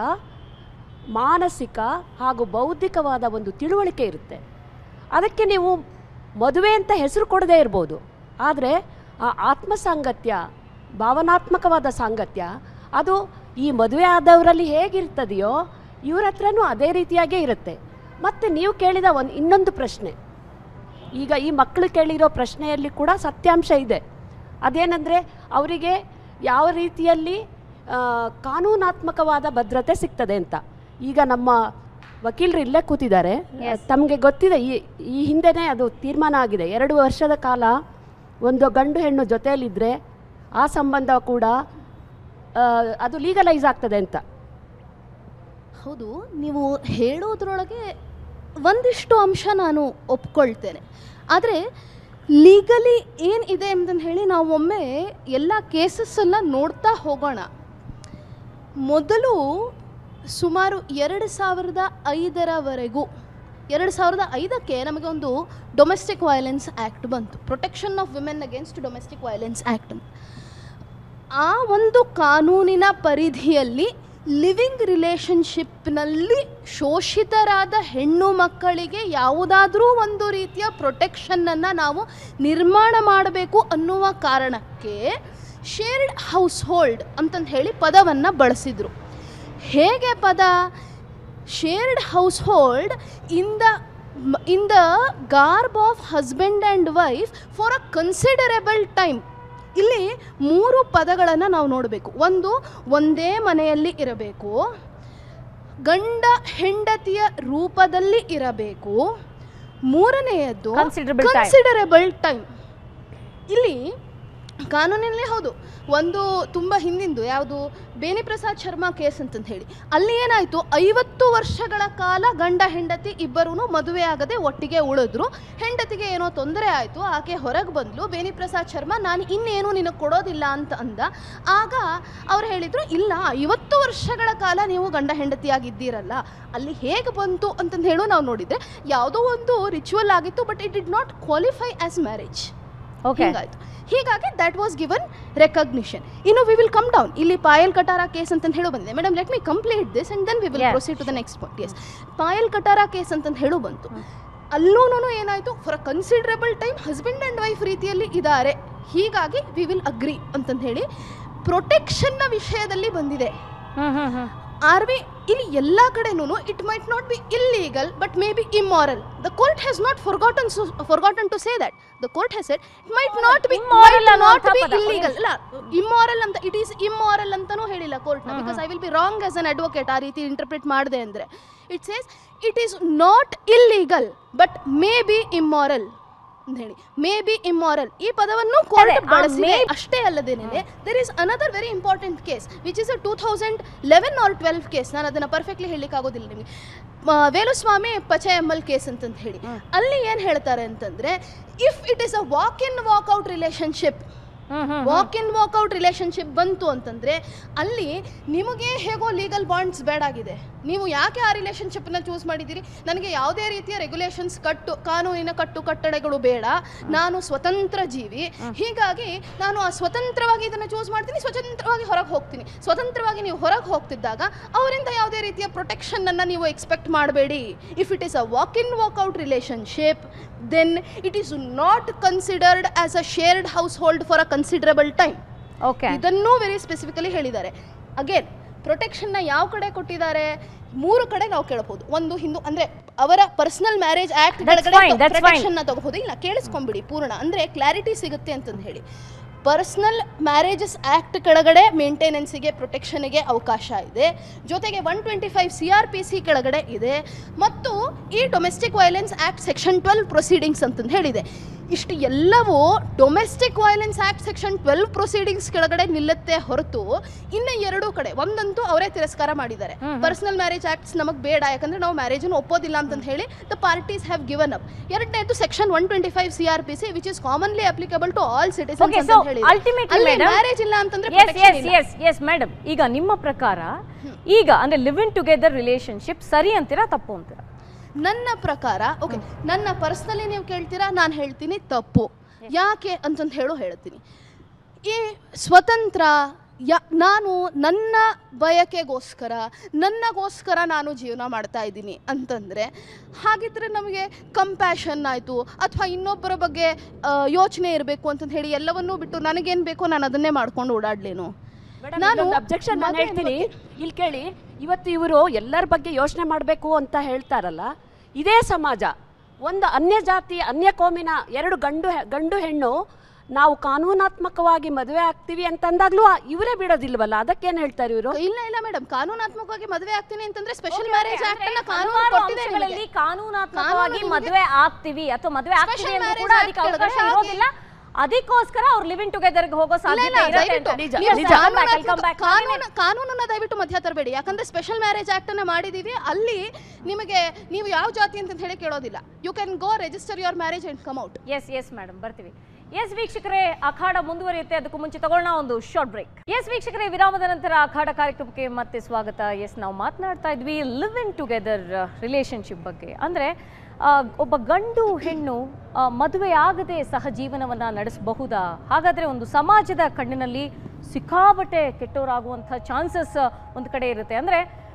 ಮಾನಸಿಕ ಹಾಗೂ ಬೌದ್ಧಿಕವಾದ ಒಂದು ತಿಳುವಳಿಕೆ ಇರುತ್ತೆ ಅದಕ್ಕೆ ನೀವು ಮದುವೆ ಅಂತ ಹೆಸರು ಕೊಡದೇ ಇರ್ಬೋದು ಆದರೆ ಆ ಆತ್ಮ ಸಾಂಗತ್ಯ ಭಾವನಾತ್ಮಕವಾದ ಸಾಂಗತ್ಯ ಅದು ಈ ಮದುವೆ ಆದವರಲ್ಲಿ ಹೇಗಿರ್ತದೆಯೋ ಇವ್ರ ಹತ್ರನೂ ಅದೇ ರೀತಿಯಾಗೇ ಇರುತ್ತೆ ಮತ್ತು ನೀವು ಕೇಳಿದ ಒಂದು ಇನ್ನೊಂದು ಪ್ರಶ್ನೆ ಈಗ ಈ ಮಕ್ಕಳು ಕೇಳಿರೋ ಪ್ರಶ್ನೆಯಲ್ಲಿ ಕೂಡ ಸತ್ಯಾಂಶ ಇದೆ ಅದೇನೆಂದರೆ ಅವರಿಗೆ ಯಾವ ರೀತಿಯಲ್ಲಿ ಆ, ಕಾನೂನಾತ್ಮಕವಾದ ಭದ್ರತೆ ಸಿಗ್ತದೆ ಅಂತ ಈಗ ನಮ್ಮ ವಕೀಲರು ಇಲ್ಲೇ ಕೂತಿದ್ದಾರೆ ತಮಗೆ ಗೊತ್ತಿದೆ ಈ ಈ ಹಿಂದೆನೇ ಅದು ತೀರ್ಮಾನ ಆಗಿದೆ ಎರಡು ವರ್ಷದ ಕಾಲ ಒಂದು ಗಂಡು ಹೆಣ್ಣು ಜೊತೆಯಲ್ಲಿದ್ದರೆ ಆ ಸಂಬಂಧ ಕೂಡ ಆ, ಅದು ಲೀಗಲೈಸ್ ಆಗ್ತದೆ ಅಂತ ಹೌದು ನೀವು ಹೇಳೋದ್ರೊಳಗೆ ಒಂದಿಷ್ಟು ಅಂಶ ನಾನು ಒಪ್ಕೊಳ್ತೇನೆ ಆದರೆ ಲೀಗಲಿ ಏನಿದೆ ಅಂತಂದು ಹೇಳಿ ನಾವು ಒಮ್ಮೆ ಎಲ್ಲ ಕೇಸಸ್ಸನ್ನು ನೋಡ್ತಾ ಹೋಗೋಣ ಮೊದಲು ಸುಮಾರು ಎರಡು ಸಾವಿರದ ಐದರವರೆಗೂ ಎರಡು ಸಾವಿರದ ಐದಕ್ಕೆ ನಮಗೆ ಒಂದು ಡೊಮೆಸ್ಟಿಕ್ ವೈಲೆನ್ಸ್ ಆ್ಯಕ್ಟ್ ಬಂತು protection of women against domestic violence act ಆ ಒಂದು ಕಾನೂನಿನ ಪರಿಧಿಯಲ್ಲಿ ಲಿವಿಂಗ್ ರಿಲೇಷನ್ಶಿಪ್ನಲ್ಲಿ ಶೋಷಿತರಾದ ಹೆಣ್ಣು ಮಕ್ಕಳಿಗೆ ಯಾವುದಾದ್ರೂ ಒಂದು ರೀತಿಯ ಪ್ರೊಟೆಕ್ಷನ್ನನ್ನು ನಾವು ನಿರ್ಮಾಣ ಮಾಡಬೇಕು ಅನ್ನುವ ಕಾರಣಕ್ಕೆ ಶೇರ್ಡ್ ಹೌಸ್ ಹೋಲ್ಡ್ ಅಂತಂದು ಹೇಳಿ ಪದವನ್ನು ಬಳಸಿದರು ಹೇಗೆ ಪದ shared household in the in the garb of husband and wife for a considerable time ಇಲ್ಲಿ ಮೂರು ಪದಗಳನ್ನು ನಾವು ನೋಡಬೇಕು ಒಂದು ಒಂದೇ ಮನೆಯಲ್ಲಿ ಇರಬೇಕು ಗಂಡ ಹೆಂಡತಿಯ ರೂಪದಲ್ಲಿ ಇರಬೇಕು ಮೂರನೆಯದ್ದು Considerable time. ಕನ್ಸಿಡರೇಬಲ್ ಟೈಮ್ ಇಲ್ಲಿ ಕಾನೂನಿನಲ್ಲಿ ಹೌದು ಒಂದು ತುಂಬ ಹಿಂದಿಂದು ಯಾವುದು ಬೇನಿ ಪ್ರಸಾದ್ ಶರ್ಮಾ ಕೇಸ್ ಅಂತಂದು ಹೇಳಿ ಅಲ್ಲಿ ಏನಾಯಿತು ಐವತ್ತು ವರ್ಷಗಳ ಕಾಲ ಗಂಡ ಹೆಂಡತಿ ಇಬ್ಬರೂ ಮದುವೆ ಆಗದೆ ಒಟ್ಟಿಗೆ ಉಳಿದ್ರು ಹೆಂಡತಿಗೆ ಏನೋ ತೊಂದರೆ ಆಯಿತು ಆಕೆ ಹೊರಗೆ ಬಂದ್ಲು ಬೇನಿ ಪ್ರಸಾದ್ ಶರ್ಮಾ ನಾನು ಇನ್ನೇನು ನಿನಗೆ ಕೊಡೋದಿಲ್ಲ ಅಂತ ಅಂದ ಆಗ ಅವ್ರು ಹೇಳಿದರು ಇಲ್ಲ ಐವತ್ತು ವರ್ಷಗಳ ಕಾಲ ನೀವು ಗಂಡ ಹೆಂಡತಿಯಾಗಿದ್ದೀರಲ್ಲ ಅಲ್ಲಿ ಹೇಗೆ ಬಂತು ಅಂತಂದು ಹೇಳು ನಾವು ನೋಡಿದರೆ ಯಾವುದೋ ಒಂದು ರಿಚುವಲ್ ಆಗಿತ್ತು but it did not qualify as marriage Okay. ಹೀಗಾಯ್ತು ಹೀಗಾಗಿ ದಟ್ ವಾಸ್ ಗಿವನ್ ರೆಕಗ್ನಿಷನ್ ಇನ್ನು ವಿ ವಿಲ್ ಕಮ್ ಡೌನ್ ಇಲ್ಲಿ ಪಾಯಲ್ ಕಟಾರ ಕೇಸ್ ಅಂತ ಹೇಳು ಬಂದಿದೆ madam let me complete this and then we will Yes. Proceed to the next point yes Payal Katara case ಅಂತ ಹೇಳು ಬಂತು ಅಲ್ಲೂ ಏನಾಯಿತು for a considerable time husband and wife ರೀತಿಯಲ್ಲಿ ಇದ್ದಾರೆ ಹೀಗಾಗಿ ವಿ ವಿಲ್ ಅಗ್ರಿ ಅಂತಂದು ಹೇಳಿ ಪ್ರೊಟೆಕ್ಷನ್ನ ವಿಷಯದಲ್ಲಿ ಬಂದಿದೆ ಆರ್ ವಿ ಇಲ್ಲಿ ಎಲ್ಲ ಕಡೆನೂ it might not be illegal but may be immoral the court has not forgotten forgotten to say that the court has said it might not be Immoral not ಅನ್ನುವಂಥ be ಪದ. Illegal ಅಲ್ಲ immoral ಅಂತ it is immoral ಅಂತಾನೂ ಹೇಳಿಲ್ಲ court because I will be wrong as an advocate ಆ ರೀತಿ interpret ಮಾಡಿದೆ ಅಂದರೆ it says it is not illegal but may be immoral ಅಂತ ಹೇಳಿ ಮೇ ಬಿ ಇಮ್ಮಾರಲ್ ಈ ಪದವನ್ನು ಕೋರ್ಟ್ ಅದೇ, ಆ ಬಳಸಿ may- ಅಷ್ಟೇ ಅಲ್ಲದೇನೆ there is another very important case which is a two thousand eleven or twelve case ನಾನು ಅದನ್ನು ಪರ್ಫೆಕ್ಟ್ಲಿ ಹೇಳಲಿಕ್ಕೆ ಆಗೋದಿಲ್ಲ ನಿಮಗೆ ಮ- ವೇಲುಸ್ವಾಮಿ ಪಚೆ ಎಮ್ ಎಲ್ ಕೇಸ್ ಅಂತಂತ ಹೇಳಿ ಅಲ್ಲಿ ಏನು ಹೇಳ್ತಾರೆ ಅಂತಂದರೆ if it is a walk in walkout relationship walk in walkout relationship ಬಂತು ಅಂತಂದರೆ ಅಲ್ಲಿ ನಿಮಗೆ ಹೇಗೋ ಲೀಗಲ್ ಬಾಂಡ್ಸ್ ಬೇಡಾಗಿದೆ ನೀವು ಯಾಕೆ ಆ ರಿಲೇಷನ್ಶಿಪ್ನ ಚೂಸ್ ಮಾಡಿದ್ದೀರಿ ನನಗೆ ಯಾವುದೇ ರೀತಿಯ ರೆಗ್ಯುಲೇಷನ್ಸ್ ಕಟ್ಟು ಕಾನೂನಿನ ಕಟ್ಟು ಕಟ್ಟಳೆಗಳು ಬೇಡ ನಾನು ಸ್ವತಂತ್ರ ಜೀವಿ ಹೀಗಾಗಿ ನಾನು ಆ ಸ್ವತಂತ್ರವಾಗಿ ಇದನ್ನು ಚೂಸ್ ಮಾಡ್ತೀನಿ ಸ್ವತಂತ್ರವಾಗಿ ಹೊರಗೆ ಹೋಗ್ತೀನಿ ಸ್ವತಂತ್ರವಾಗಿ ನೀವು ಹೊರಗೆ ಹೋಗ್ತಿದ್ದಾಗ ಅವರಿಂದ ಯಾವುದೇ ರೀತಿಯ ಪ್ರೊಟೆಕ್ಷನನ್ನು ನೀವು ಎಕ್ಸ್ಪೆಕ್ಟ್ ಮಾಡಬೇಡಿ if it is a walk in walkout relationship then it is not considered as a shared household for a considerable time okay ಇದನ್ನೂ ವೆರಿ ಸ್ಪೆಸಿಫಿಕಲಿ ಹೇಳಿದ್ದಾರೆ ಅಗೇನ್ ಪ್ರೊಟೆಕ್ಷನ್ನ ಯಾವ ಕಡೆ ಕೊಟ್ಟಿದ್ದಾರೆ ಮೂರು ಕಡೆ ನಾವು ಕೇಳಬಹುದು ಒಂದು ಹಿಂದೂ ಅಂದ್ರೆ ಅವರ personal marriage act That's fine, that's fine. Protection ತಗೋಬಹುದು ಇಲ್ಲ ಕೇಳಿಸ್ಕೊಂಬಿಡಿ ಪೂರ್ಣ ಅಂದ್ರೆ ಕ್ಲಾರಿಟಿ ಸಿಗುತ್ತೆ ಅಂತಂದು ಹೇಳಿ ಪರ್ಸನಲ್ ಮ್ಯಾರೇಜಸ್ ಆ್ಯಕ್ಟ್ ಕೆಳಗಡೆ ಮೇಂಟೆನೆನ್ಸಿಗೆ ಪ್ರೊಟೆಕ್ಷನ್ಗೆ ಅವಕಾಶ ಇದೆ ಜೊತೆಗೆ one twenty five C R P C ಕೆಳಗಡೆ ಇದೆ ಮತ್ತು ಈ domestic violence act section twelve proceedings ಅಂತಂದು ಹೇಳಿದೆ ಇಷ್ಟು ಎಲ್ಲವೂ domestic violence act section twelve proceedings ಕೆಳಗಡೆ ನಿಲ್ಲುತ್ತೆ ಹೊರತು ಇನ್ನು ಎರಡೂ ಕಡೆ ಒಂದಂತೂ ಅವರೇ ತಿರಸ್ಕಾರ ಮಾಡಿದ್ದಾರೆ ಪರ್ಸನಲ್ ಮ್ಯಾರೇಜ್ ಆಕ್ಟ್ಸ್ ನಮಗೆ ಬೇಡ ಯಾಕಂದ್ರೆ ನಾವು ಮ್ಯಾರೇಜನ್ನು ಒಪ್ಪೋದಿಲ್ಲ ಅಂತ ಹೇಳಿ the parties have given up ಎರಡನೇದು section one twenty five C R P C which is commonly applicable to all citizens okay ಅಂತ ಸೊ ಹೇಳಿ ಅಲ್ಟಿಮೇಟ್ಲಿ ಮೇಡಮ್ ಮ್ಯಾರೇಜ್ ಇಲ್ಲ ಅಂತಂದ್ರೆ ಎಸ್ protection ಎಸ್ ಇಲ್ಲ. ಎಸ್ ಎಸ್ ಮೇಡಮ್ ಈಗ ನಿಮ್ಮ ಪ್ರಕಾರ ಈಗ ಅಂದ್ರೆ ಲಿವ್ ಇನ್ ಟುಗೆದರ್ ರಿಲೇಶನ್ಶಿಪ್ ಸರಿ ಅಂತೀರಾ ತಪ್ಪು ಅಂತೀರಾ ನನ್ನ ಪ್ರಕಾರ ಓಕೆ ನನ್ನ ಪರ್ಸ್ನಲಿ ನೀವು ಕೇಳ್ತೀರಾ ನಾನು ಹೇಳ್ತೀನಿ ತಪ್ಪು ಯಾಕೆ ಅಂತಂದು ಹೇಳು ಹೇಳ್ತೀನಿ ಈ ಸ್ವತಂತ್ರ ಯಾ ನಾನು ನನ್ನ ಬಯಕೆಗೋಸ್ಕರ ನನ್ನಗೋಸ್ಕರ ನಾನು ಜೀವನ ಮಾಡ್ತಾ ಇದ್ದೀನಿ ಅಂತಂದರೆ ಹಾಗಿದ್ರೆ ನಮಗೆ ಕಂಪ್ಯಾಷನ್ ಆಯಿತು ಅಥವಾ ಇನ್ನೊಬ್ಬರ ಬಗ್ಗೆ ಆ, ಯೋಚನೆ ಇರಬೇಕು ಅಂತಂದು ಹೇಳಿ ಎಲ್ಲವನ್ನೂ ಬಿಟ್ಟು ನನಗೇನು ಬೇಕೋ ನಾನು ಅದನ್ನೇ ಮಾಡ್ಕೊಂಡು ಓಡಾಡ್ಲೇನು ನಾನು ಅಬ್ಜೆಕ್ಷನ್ ನಾನು ಹೇಳ್ತೀನಿ ಇಲ್ಲಿ ಕೇಳಿ ಇವತ್ತು ಇವರು ಎಲ್ಲರ ಬಗ್ಗೆ ಯೋಚನೆ ಮಾಡಬೇಕು ಅಂತ ಹೇಳ್ತಾರಲ್ಲ ಇದೇ ಸಮಾಜ ಒಂದು ಅನ್ಯ ಜಾತಿ ಅನ್ಯ ಕೋಮಿನ ಎರಡು ಗಂಡು ಹೆ- ಗಂಡು ಹೆಣ್ಣು ನಾವು ಕಾನೂನಾತ್ಮಕವಾಗಿ ಮದುವೆ ಆಗ್ತೀವಿ ಅಂತಂದಾಗ್ಲೂ ಇವರೇ ಬಿಡೋದಿಲ್ವಲ್ಲ ಅದಕ್ಕೇನು ಹೇಳ್ತಾರೆ ಇವರು ಇಲ್ಲ ಇಲ್ಲ ಮೇಡಮ್ ಕಾನೂನಾತ್ಮಕವಾಗಿ ಮದುವೆ ಆಗ್ತೀನಿ ಅಂತಂದ್ರೆ special Okay, marriage okay, act ಅಂದ್ರೆ ಅನ್ನ ಕಾನೂನು ಹಲವಾರು ಕೊಟ್ಟಿದೆ ಅಂಶಗಳಲ್ಲಿ ನಿಮಗೆ. ಕಾನೂನಾತ್ಮಕವಾಗಿ ಕಾನೂನು ಮದುವೆ ಆಗ್ತೀವಿ ಅಥವಾ ಮದುವೆ ಆಗ್ತೀವಿ Special ಅಂತ marriage ಕೂಡ act ಅದಕ್ಕೆ ಅವಕಾಶ ಕೆಳಗಡೆ ಇರೋದಿಲ್ಲ ಅದಕ್ಕೋಸ್ಕರ ಅವ್ರು ಲಿವಿಂಗ್ ಟುಗೆದರ್ ಹೋಗೋ ಇಲ್ಲ, ಸಾಧ್ಯತೆ ಇಲ್ಲ, ಇರುತ್ತೆ ದಯವಿಟ್ಟು ಅಂತ. ನಿಜ, Yes, ನಿಜ. come back, I'll come back. ಕಾನೂನು ಕಾನೂನನ್ನ ದಯವಿಟ್ಟು ಮಧ್ಯ ತರಬೇಡಿ ಯಾಕಂದ್ರೆ ಸ್ಪೆಷಲ್ ಮ್ಯಾರೇಜ್ ಆಕ್ಟ್ ಅನ್ನ ಮಾಡಿದೀವಿ ಅಲ್ಲಿ ನಿಮಗೆ ನೀವು ಯಾವ ಜಾತಿ ಅಂತ ಹೇಳಿ ಕೇಳೋದಿಲ್ಲ you can go register your marriage and come out yes yes madam ಬರ್ತೀವಿ ಎಸ್ ವೀಕ್ಷಕರೇ ಅಖಾಡ ಮುಂದುವರಿಯುತ್ತೆ ಅದಕ್ಕೂ ಮುಂಚೆ ತಗೊಳ್ಳೋಣ ಒಂದು ಶಾರ್ಟ್ ಬ್ರೇಕ್ ಎಸ್ ವೀಕ್ಷಕರೇ ವಿರಾಮದ ನಂತರ ಅಖಾಡ ಕಾರ್ಯಕ್ರಮಕ್ಕೆ ಮತ್ತೆ ಸ್ವಾಗತ ಎಸ್ ನಾವು ಮಾತನಾಡ್ತಾ ಇದ್ವಿ ಲಿವ್ ಇನ್ ಟುಗೆದರ್ ರಿಲೇಶನ್ಶಿಪ್ ಬಗ್ಗೆ ಅಂದರೆ ಒಬ್ಬ ಗಂಡು ಹೆಣ್ಣು ಆ, ಮದುವೆ ಆಗದೆ ಸಹಜೀವನವನ್ನು ನಡೆಸಬಹುದಾ ಹಾಗಾದರೆ ಒಂದು ಸಮಾಜದ ಕಣ್ಣಿನಲ್ಲಿ ಸಿಕ್ಕಾಬಟ್ಟೆ ಕೆಟ್ಟವರಾಗುವಂಥ ಚಾನ್ಸಸ್ ಒಂದು ಕಡೆ ಇರುತ್ತೆ ಅಂದರೆ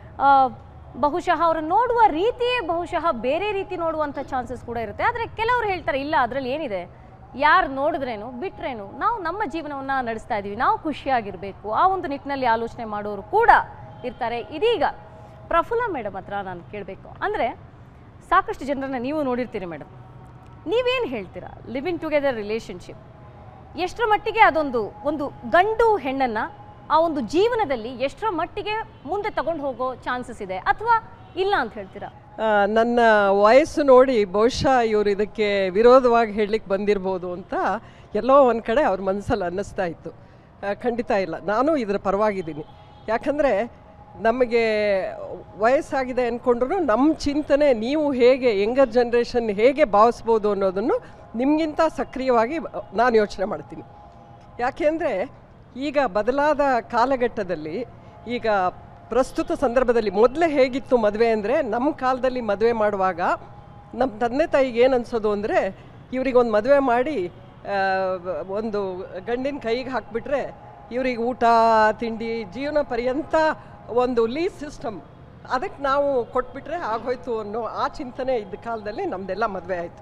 ಬಹುಶಃ ಅವರು ನೋಡುವ ರೀತಿಯೇ ಬಹುಶಃ ಬೇರೆ ರೀತಿ ನೋಡುವಂಥ ಚಾನ್ಸಸ್ ಕೂಡ ಇರುತ್ತೆ ಆದರೆ ಕೆಲವರು ಹೇಳ್ತಾರೆ ಇಲ್ಲ ಅದರಲ್ಲಿ ಏನಿದೆ ಯಾರು ನೋಡಿದ್ರೇನು ಬಿಟ್ರೇನು ನಾವು ನಮ್ಮ ಜೀವನವನ್ನು ನಡೆಸ್ತಾ ಇದ್ದೀವಿ ನಾವು ಖುಷಿಯಾಗಿರಬೇಕು ಆ ಒಂದು ನಿಟ್ಟಿನಲ್ಲಿ ಆಲೋಚನೆ ಮಾಡೋರು ಕೂಡ ಇರ್ತಾರೆ ಇದೀಗ ಪ್ರಫುಲ್ಲ ಮೇಡಮ್ ಹತ್ರ ನಾನು ಕೇಳಬೇಕು ಅಂದರೆ ಸಾಕಷ್ಟು ಜನರನ್ನ ನೀವು ನೋಡಿರ್ತೀರಿ ಮೇಡಮ್ ನೀವೇನು ಹೇಳ್ತೀರಾ ಲಿವಿಂಗ್ ಟುಗೆದರ್ ರಿಲೇಶನ್ಶಿಪ್ ಎಷ್ಟರ ಮಟ್ಟಿಗೆ ಅದೊಂದು ಒಂದು ಗಂಡು ಹೆಣ್ಣನ್ನು ಆ ಒಂದು ಜೀವನದಲ್ಲಿ ಎಷ್ಟರ ಮಟ್ಟಿಗೆ ಮುಂದೆ ತಗೊಂಡು ಹೋಗೋ ಚಾನ್ಸಸ್ ಇದೆ ಅಥವಾ ಇಲ್ಲ ಅಂತ ಹೇಳ್ತೀರಾ ಆ, ನನ್ನ ವಯಸ್ಸು ನೋಡಿ ಬಹುಶಃ ಇವರು ಇದಕ್ಕೆ ವಿರೋಧವಾಗಿ ಹೇಳಲಿಕ್ಕೆ ಬಂದಿರ್ಬೋದು ಅಂತ ಎಲ್ಲೋ ಒಂದು ಕಡೆ ಅವ್ರ ಮನಸ್ಸಲ್ಲಿ ಅನ್ನಿಸ್ತಾ ಇತ್ತು ಆ, ಖಂಡಿತ ಇಲ್ಲ ನಾನು ಇದರ ಪರವಾಗಿದ್ದೀನಿ ಯಾಕಂದರೆ ನಮಗೆ ವಯಸ್ಸಾಗಿದೆ ಅಂದ್ಕೊಂಡ್ರು ನಮ್ಮ ಚಿಂತನೆ ನೀವು ಹೇಗೆ ಯಂಗರ್ ಜನ್ರೇಷನ್ ಹೇಗೆ ಭಾವಿಸ್ಬೋದು ಅನ್ನೋದನ್ನು ನಿಮಗಿಂತ ಸಕ್ರಿಯವಾಗಿ ನಾನು ಯೋಚನೆ ಮಾಡ್ತೀನಿ ಯಾಕೆಂದರೆ ಈಗ ಬದಲಾದ ಕಾಲಘಟ್ಟದಲ್ಲಿ ಈಗ ಪ್ರಸ್ತುತ ಸಂದರ್ಭದಲ್ಲಿ ಮೊದಲೇ ಹೇಗಿತ್ತು ಮದುವೆ ಅಂದರೆ ನಮ್ಮ ಕಾಲದಲ್ಲಿ ಮದುವೆ ಮಾಡುವಾಗ ನಮ್ಮ ತಂದೆ ತಾಯಿಗೆ ಏನು ಅನ್ಸೋದು ಅಂದರೆ ಇವ್ರಿಗೊಂದು ಮದುವೆ ಮಾಡಿ ಆ, ಒಂದು ಗಂಡಿನ ಕೈಗೆ ಹಾಕಿಬಿಟ್ರೆ ಇವ್ರಿಗೆ ಊಟ ತಿಂಡಿ ಜೀವನ ಪರ್ಯಂತ ಒಂದು ಲೀಸ್ ಸಿಸ್ಟಮ್ ಅದಕ್ಕೆ ನಾವು ಕೊಟ್ಬಿಟ್ರೆ ಆಗೋಯ್ತು ಅನ್ನೋ ಆ ಚಿಂತನೆ ಇದ್ದ ಕಾಲದಲ್ಲಿ ನಮ್ಮದೆಲ್ಲ ಮದುವೆ ಆಯಿತು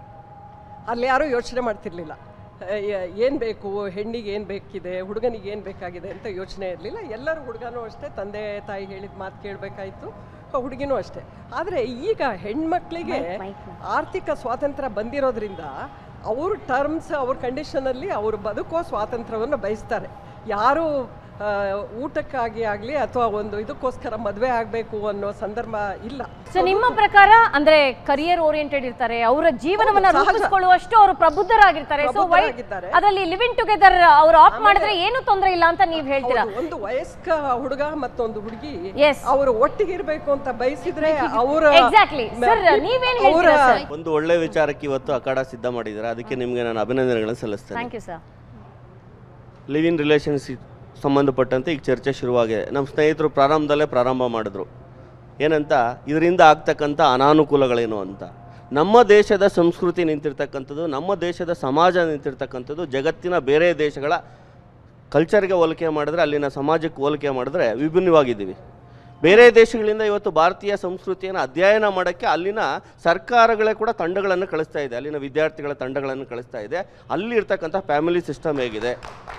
ಅಲ್ಲಿ ಯಾರೂ ಯೋಚನೆ ಮಾಡ್ತಿರ್ಲಿಲ್ಲ ಏನು ಬೇಕು ಹೆಣ್ಣಿಗೆ ಏನು ಬೇಕಿದೆ ಹುಡುಗನಿಗೆ ಏನು ಬೇಕಾಗಿದೆ ಅಂತ ಯೋಚನೆ ಇರಲಿಲ್ಲ ಎಲ್ಲರೂ ಹುಡುಗನೂ ಅಷ್ಟೇ ತಂದೆ ತಾಯಿ ಹೇಳಿದ ಮಾತು ಕೇಳಬೇಕಾಯಿತು ಹುಡುಗಿನೂ ಅಷ್ಟೇ ಆದರೆ ಈಗ ಹೆಣ್ಮಕ್ಳಿಗೆ ಆರ್ಥಿಕ ಸ್ವಾತಂತ್ರ್ಯ ಬಂದಿರೋದ್ರಿಂದ ಅವ್ರ ಟರ್ಮ್ಸ್ ಅವ್ರ ಕಂಡೀಷನಲ್ಲಿ ಅವರು ಬದುಕೋ ಸ್ವಾತಂತ್ರ್ಯವನ್ನು ಬಯಸ್ತಾರೆ ಯಾರು ಆ, ಊಟಕ್ಕಾಗಿ ಆಗಲಿ ಅಥವಾ ಒಂದು ಇದಕ್ಕೋಸ್ಕರ ಮದುವೆ ಆಗಬೇಕು ಅನ್ನೋ ಸಂದರ್ಭ ಇಲ್ಲ ಸೊ ನಿಮ್ಮ ಪ್ರಕಾರ ಅಂದ್ರೆ ಕರಿಯರ್ ಓರಿಯೆಂಟೆಡ್ ಇರ್ತಾರೆ ಅವರ ಜೀವನವನ್ನ ಹೌದು, ಸಹಜ. ರೂಪಿಸಿಕೊಳ್ಳುವಷ್ಟು ಅವರು ಪ್ರಬುದ್ಧರಾಗಿರ್ತಾರೆ ಸೊ ವೈ ಪ್ರಬುದ್ಧರಾಗಿದ್ದಾರೆ. ಅದರಲ್ಲಿ ಲಿವಿಂಗ್ ಟುಗೆದರ್ ಅವ್ರು ಆಫ್ ಮಾಡಿದ್ರೆ ಏನು ತೊಂದರೆ ಇಲ್ಲ ಅಂತ ನೀವು ಹೇಳ್ತೀರಾ ಹೌದು, ಒಂದು ವಯಸ್ಕ ಹುಡುಗ ಮತ್ತೊಂದು ಹುಡುಗಿ Yes. ಅವರು ಒಟ್ಟಿಗೆ ಇರ್ಬೇಕು ಅಂತ ಬಯಸಿದ್ರೆ ಅವರ Exactly. Sir, ನೀವೇನ್ ಹೇಳ್ತೀರಾ sir? ಒಂದು ಒಳ್ಳೆ ವಿಚಾರಕ್ಕೆ ಇವತ್ತು ಅಖಾಡ ಸಿದ್ಧ ಮಾಡಿದ್ದಾರೆ ಅದಕ್ಕೆ ನಿಮಗೆ ನಾನು ಅಭಿನಂದನೆಗಳನ್ನು ಸಲ್ಲಿಸ್ತೇನೆ thank you sir live in relationship ಸಂಬಂಧಪಟ್ಟಂತೆ ಈಗ ಚರ್ಚೆ ಶುರುವಾಗಿದೆ ನಮ್ಮ ಸ್ನೇಹಿತರು ಪ್ರಾರಂಭದಲ್ಲೇ ಪ್ರಾರಂಭ ಮಾಡಿದ್ರು ಏನಂತ ಇದರಿಂದ ಆಗ್ತಕ್ಕಂಥ ಅನಾನುಕೂಲಗಳೇನು ಅಂತ ನಮ್ಮ ದೇಶದ ಸಂಸ್ಕೃತಿ ನಿಂತಿರ್ತಕ್ಕಂಥದ್ದು ನಮ್ಮ ದೇಶದ ಸಮಾಜ ನಿಂತಿರ್ತಕ್ಕಂಥದ್ದು ಜಗತ್ತಿನ ಬೇರೆ ದೇಶಗಳ ಕಲ್ಚರ್ಗೆ ಹೋಲಿಕೆ ಮಾಡಿದ್ರೆ ಅಲ್ಲಿನ ಸಮಾಜಕ್ಕೆ ಹೋಲಿಕೆ ಮಾಡಿದ್ರೆ ವಿಭಿನ್ನವಾಗಿದ್ದೀವಿ ಬೇರೆ ದೇಶಗಳಿಂದ ಇವತ್ತು ಭಾರತೀಯ ಸಂಸ್ಕೃತಿಯನ್ನು ಅಧ್ಯಯನ ಮಾಡೋಕ್ಕೆ ಅಲ್ಲಿನ ಸರ್ಕಾರಗಳೇ ಕೂಡ ತಂಡಗಳನ್ನು ಕಳಿಸ್ತಾ ಇದೆ ಅಲ್ಲಿನ ವಿದ್ಯಾರ್ಥಿಗಳ ತಂಡಗಳನ್ನು ಕಳಿಸ್ತಾ ಇದೆ ಅಲ್ಲಿರ್ತಕ್ಕಂಥ ಫ್ಯಾಮಿಲಿ ಸಿಸ್ಟಮ್ ಹೇಗಿದೆ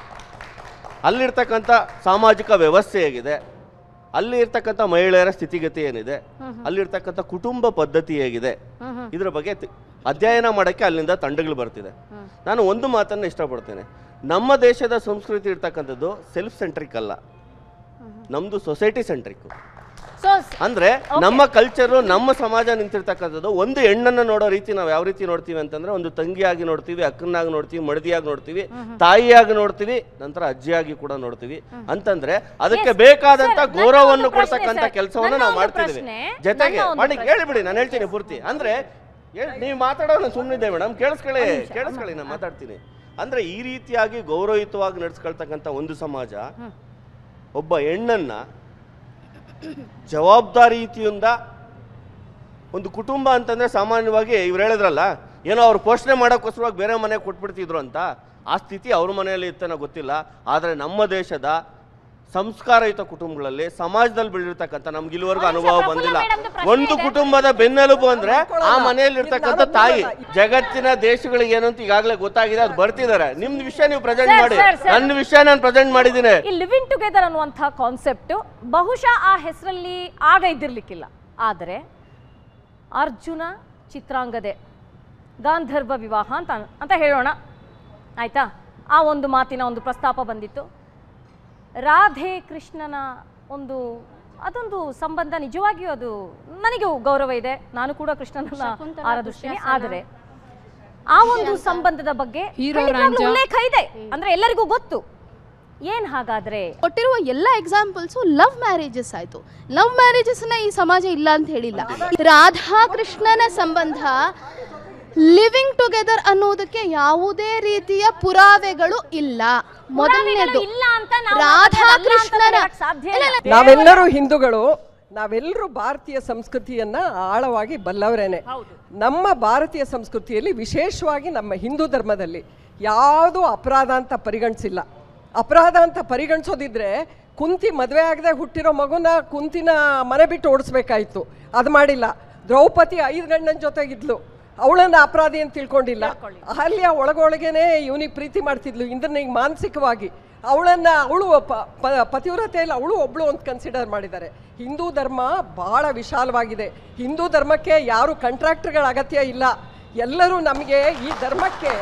ಅಲ್ಲಿರ್ತಕ್ಕಂಥ ಸಾಮಾಜಿಕ ವ್ಯವಸ್ಥೆ ಹೇಗಿದೆ ಅಲ್ಲಿ ಇರ್ತಕ್ಕಂಥ ಮಹಿಳೆಯರ ಸ್ಥಿತಿಗತಿ ಏನಿದೆ ಅಲ್ಲಿರ್ತಕ್ಕಂಥ ಕುಟುಂಬ ಪದ್ಧತಿ ಹೇಗಿದೆ ಇದರ ಬಗ್ಗೆ ತಿ- ಅಧ್ಯಯನ ಮಾಡೋಕ್ಕೆ ಅಲ್ಲಿಂದ ತಂಡಗಳು ಬರ್ತಿದೆ ನಾನು ಒಂದು ಮಾತನ್ನು ಇಷ್ಟಪಡ್ತೇನೆ ನಮ್ಮ ದೇಶದ ಸಂಸ್ಕೃತಿ ಇರ್ತಕ್ಕಂಥದ್ದು ಸೆಲ್ಫ್ ಸೆಂಟ್ರಿಕ್ ಅಲ್ಲ ನಮ್ಮದು ಸೊಸೈಟಿ ಸೆಂಟ್ರಿಕ್ ಅಂದ್ರೆ ನಮ್ಮ ಕಲ್ಚರು ನಮ್ಮ ಸಮಾಜ ನಿಂತಿರ್ತಕ್ಕಂಥದ್ದು ಒಂದು ಹೆಣ್ಣನ್ನ ನೋಡೋ ರೀತಿ ನಾವು ಯಾವ ರೀತಿ ನೋಡ್ತೀವಿ ಅಂತಂದ್ರೆ ಒಂದು ತಂಗಿಯಾಗಿ ನೋಡ್ತೀವಿ ಅಕ್ಕನಾಗಿ ನೋಡ್ತೀವಿ ಮಡದಿಯಾಗಿ ನೋಡ್ತೀವಿ ತಾಯಿಯಾಗಿ ನೋಡ್ತೀವಿ ನಂತರ ಅಜ್ಜಿಯಾಗಿ ಕೂಡ ನೋಡ್ತೀವಿ ಅಂತಂದ್ರೆ ಅದಕ್ಕೆ Yes, ಬೇಕಾದಂತ sir, ನನ್ನ ಗೌರವವನ್ನು ಒಂದು ಪ್ರಶ್ನೆ, ಕೊಡ್ತಕ್ಕಂಥ sir. ಕೆಲಸವನ್ನ ನನ್ನ ನಾವು ಒಂದು ಮಾಡ್ತಿದ್ದೀವಿ ಪ್ರಶ್ನೆ, ಜೊತೆಗೆ ನನ್ನ ಒಂದು ಮಾಡಿ ಪ್ರಶ್ನೆ. ಕೇಳಿಬಿಡಿ ನಾನು ಹೇಳ್ತೀನಿ ಪೂರ್ತಿ ಅಂದ್ರೆ ಹೇಳ್- ನೀವು ಮಾತಾಡೋಣ ಸುಮ್ಮನಿದೆ ಮೇಡಮ್ ಕೇಳಿಸ್ಕೊಳ್ಳಿ ಕೇಳಿಸ್ಕೊಳ್ಳಿ ನಾನು ಮಾತಾಡ್ತೀನಿ ಅಂದ್ರೆ ಈ ರೀತಿಯಾಗಿ ಗೌರವಯುತವಾಗಿ ನಡೆಸ್ಕೊಳ್ತಕ್ಕಂಥ ಒಂದು ಸಮಾಜ ಒಬ್ಬ ಹೆಣ್ಣನ್ನ ಜವಾಬ್ದಾರಿಯುತಿಯಿಂದ ಒಂದು ಕುಟುಂಬ ಅಂತಂದ್ರೆ ಸಾಮಾನ್ಯವಾಗಿ ಇವ್ರು ಹೇಳಿದ್ರಲ್ಲ ಏನೋ ಅವ್ರು ಪೋಷಣೆ ಮಾಡೋಕ್ಕೋಸ್ಕರವಾಗಿ ಬೇರೆ ಮನೆಗೆ ಕೊಟ್ಬಿಡ್ತಿದ್ರು ಅಂತ ಆ ಸ್ಥಿತಿ ಅವ್ರ ಮನೆಯಲ್ಲಿ ಇತ್ತನೋ ಗೊತ್ತಿಲ್ಲ ಆದರೆ ನಮ್ಮ ದೇಶದ ಸಂಸ್ಕಾರಯುತ ಕುಟುಂಬಗಳಲ್ಲಿ ಸಮಾಜದಲ್ಲಿ ಬೆಳೆದಿರ್ತಕ್ಕಂಥ ನಮ್ಗೆ ಇಲ್ಲಿವರೆಗೂ ಅನುಭವ ಬಂದಿಲ್ಲ ಒಂದು ಕುಟುಂಬದ ಬೆನ್ನೆಲುಬು ಅಂದ್ರೆ ಆ ಮನೆಯಲ್ಲಿ ಇರ್ತಕ್ಕಂಥ ತಾಯಿ ಜಗತ್ತಿನ ದೇಶಗಳಿಗೆ ಏನು ಅಂತ ಈಗಾಗಲೇ ಗೊತ್ತಾಗಿದೆ ಅದು ಬರ್ತಿದ್ದಾರೆ ನಿಮ್ದು ವಿಷಯ ನೀವು ಪ್ರೆಸೆಂಟ್ Sir, ಮಾಡಿ sir, sir. ನನ್ನ ವಿಷಯ ನಾನು ಪ್ರೆಸೆಂಟ್ ಮಾಡಿದ್ದೀನಿ ಈ ಲಿವಿಂಗ್ ಟುಗೆದರ್ ಅನ್ನುವಂಥ ಕಾನ್ಸೆಪ್ಟು ಬಹುಶಃ ಆ ಹೆಸರಲ್ಲಿ ಆಗ ಇದ್ದಿರ್ಲಿಕ್ಕಿಲ್ಲ ಆದರೆ ಅರ್ಜುನ ಚಿತ್ರಾಂಗದೆ ಗಾಂಧರ್ವ ವಿವಾಹ ಅಂತ ಅಂತ ಹೇಳೋಣ ಆಯ್ತಾ ಆ ಒಂದು ಮಾತಿನ ಒಂದು ಪ್ರಸ್ತಾಪ ಬಂದಿತ್ತು ರಾಧೆ ಕೃಷ್ಣನ ಒಂದು ಅದೊಂದು ಸಂಬಂಧ ನಿಜವಾಗಿಯೂ ಅದು ನನಗೂ ಗೌರವ ಇದೆ ನಾನು ಕೂಡ ಕೃಷ್ಣನನ್ನ ಶಕುಂತಲ, ಆರಾಧಿಸ್ತೀನಿ ದುಶ್ಯಾಸನ. ಆದರೆ ಆ ಒಂದು ಸಂಬಂಧದ ಬಗ್ಗೆ ಹೀರೋ ಖಂಡಿತವಾಗ್ಲೂ ರಾಂಜ. ಉಲ್ಲೇಖ ಇದೆ ಅಂದ್ರೆ ಎಲ್ಲರಿಗೂ ಗೊತ್ತು ಏನ್ ಹಾಗಾದ್ರೆ ಕೊಟ್ಟಿರುವ ಎಲ್ಲ ಎಕ್ಸಾಂಪಲ್ಸು ಲವ್ ಮ್ಯಾರೇಜಸ್ ಆಯಿತು ಲವ್ ಮ್ಯಾರೇಜಸ್ನ ಈ ಸಮಾಜ ಇಲ್ಲ ಅಂತ ಹೇಳಿಲ್ಲ ರಾಧಾ ಕೃಷ್ಣನ ಸಂಬಂಧ ಲಿವಿಂಗ್ ಟುಗೆದರ್ ಅನ್ನೋದಕ್ಕೆ ಯಾವುದೇ ರೀತಿಯ ಪುರಾವೆಗಳು ಇಲ್ಲ ಮೊದಲನೇದು ಇಲ್ಲ ಅಂತ ನಾವು ರಾಧಾ ಅದನ್ನ ಅಲ್ಲ ಅಂತ ಕೃಷ್ಣರ ಹೇಳಕ್ ಸಾಧ್ಯ ಇಲ್ಲ. ನಾವೆಲ್ಲರೂ ಹಿಂದೂಗಳು ನಾವೆಲ್ಲರೂ ಭಾರತೀಯ ಸಂಸ್ಕೃತಿಯನ್ನ ಆಳವಾಗಿ ಬಲ್ಲವರೇನೆ ನಮ್ಮ ಭಾರತೀಯ ಸಂಸ್ಕೃತಿಯಲ್ಲಿ ವಿಶೇಷವಾಗಿ ನಮ್ಮ ಹಿಂದೂ ಧರ್ಮದಲ್ಲಿ ಯಾವುದೂ ಅಪರಾಧ ಅಂತ ಪರಿಗಣಿಸಿಲ್ಲ ಅಪರಾಧ ಅಂತ ಪರಿಗಣಿಸೋದಿದ್ರೆ ಕುಂತಿ ಮದುವೆ ಆಗದೆ ಹುಟ್ಟಿರೋ ಮಗುನ ಕುಂತಿನ ಮನೆ ಬಿಟ್ಟು ಓಡಿಸ್ಬೇಕಾಯ್ತು ಅದು ಮಾಡಿಲ್ಲ ದ್ರೌಪದಿ ಐದು ಗಂಡನ ಜೊತೆಗಿದ್ಲು ಅವಳನ್ನ ಅಪರಾಧಿ ಅಂತ ತಿಳ್ಕೊಂಡಿಲ್ಲ ಅಹಲ್ಯ ಒಳಗೊಳಗೇನೆ ಇವನಿಗೆ ಪ್ರೀತಿ ಮಾಡ್ತಿದ್ಲು ಇಂದ್ರನಿಗೆ ಮಾನಸಿಕವಾಗಿ ಅವಳನ್ನ ಅವಳು ಪತಿವ್ರತೆಯಲ್ಲಿ ಅವಳು ಒಬ್ಳು ಅಂತ ಕನ್ಸಿಡರ್ ಮಾಡಿದ್ದಾರೆ ಹಿಂದೂ ಧರ್ಮ ಬಹಳ ವಿಶಾಲವಾಗಿದೆ ಹಿಂದೂ ಧರ್ಮಕ್ಕೆ ಯಾರು ಕಾಂಟ್ರಾಕ್ಟರ್ಗಳ ಅಗತ್ಯ ಇಲ್ಲ ಎಲ್ಲರೂ ನಮಗೆ ಈ ಧರ್ಮಕ್ಕೆ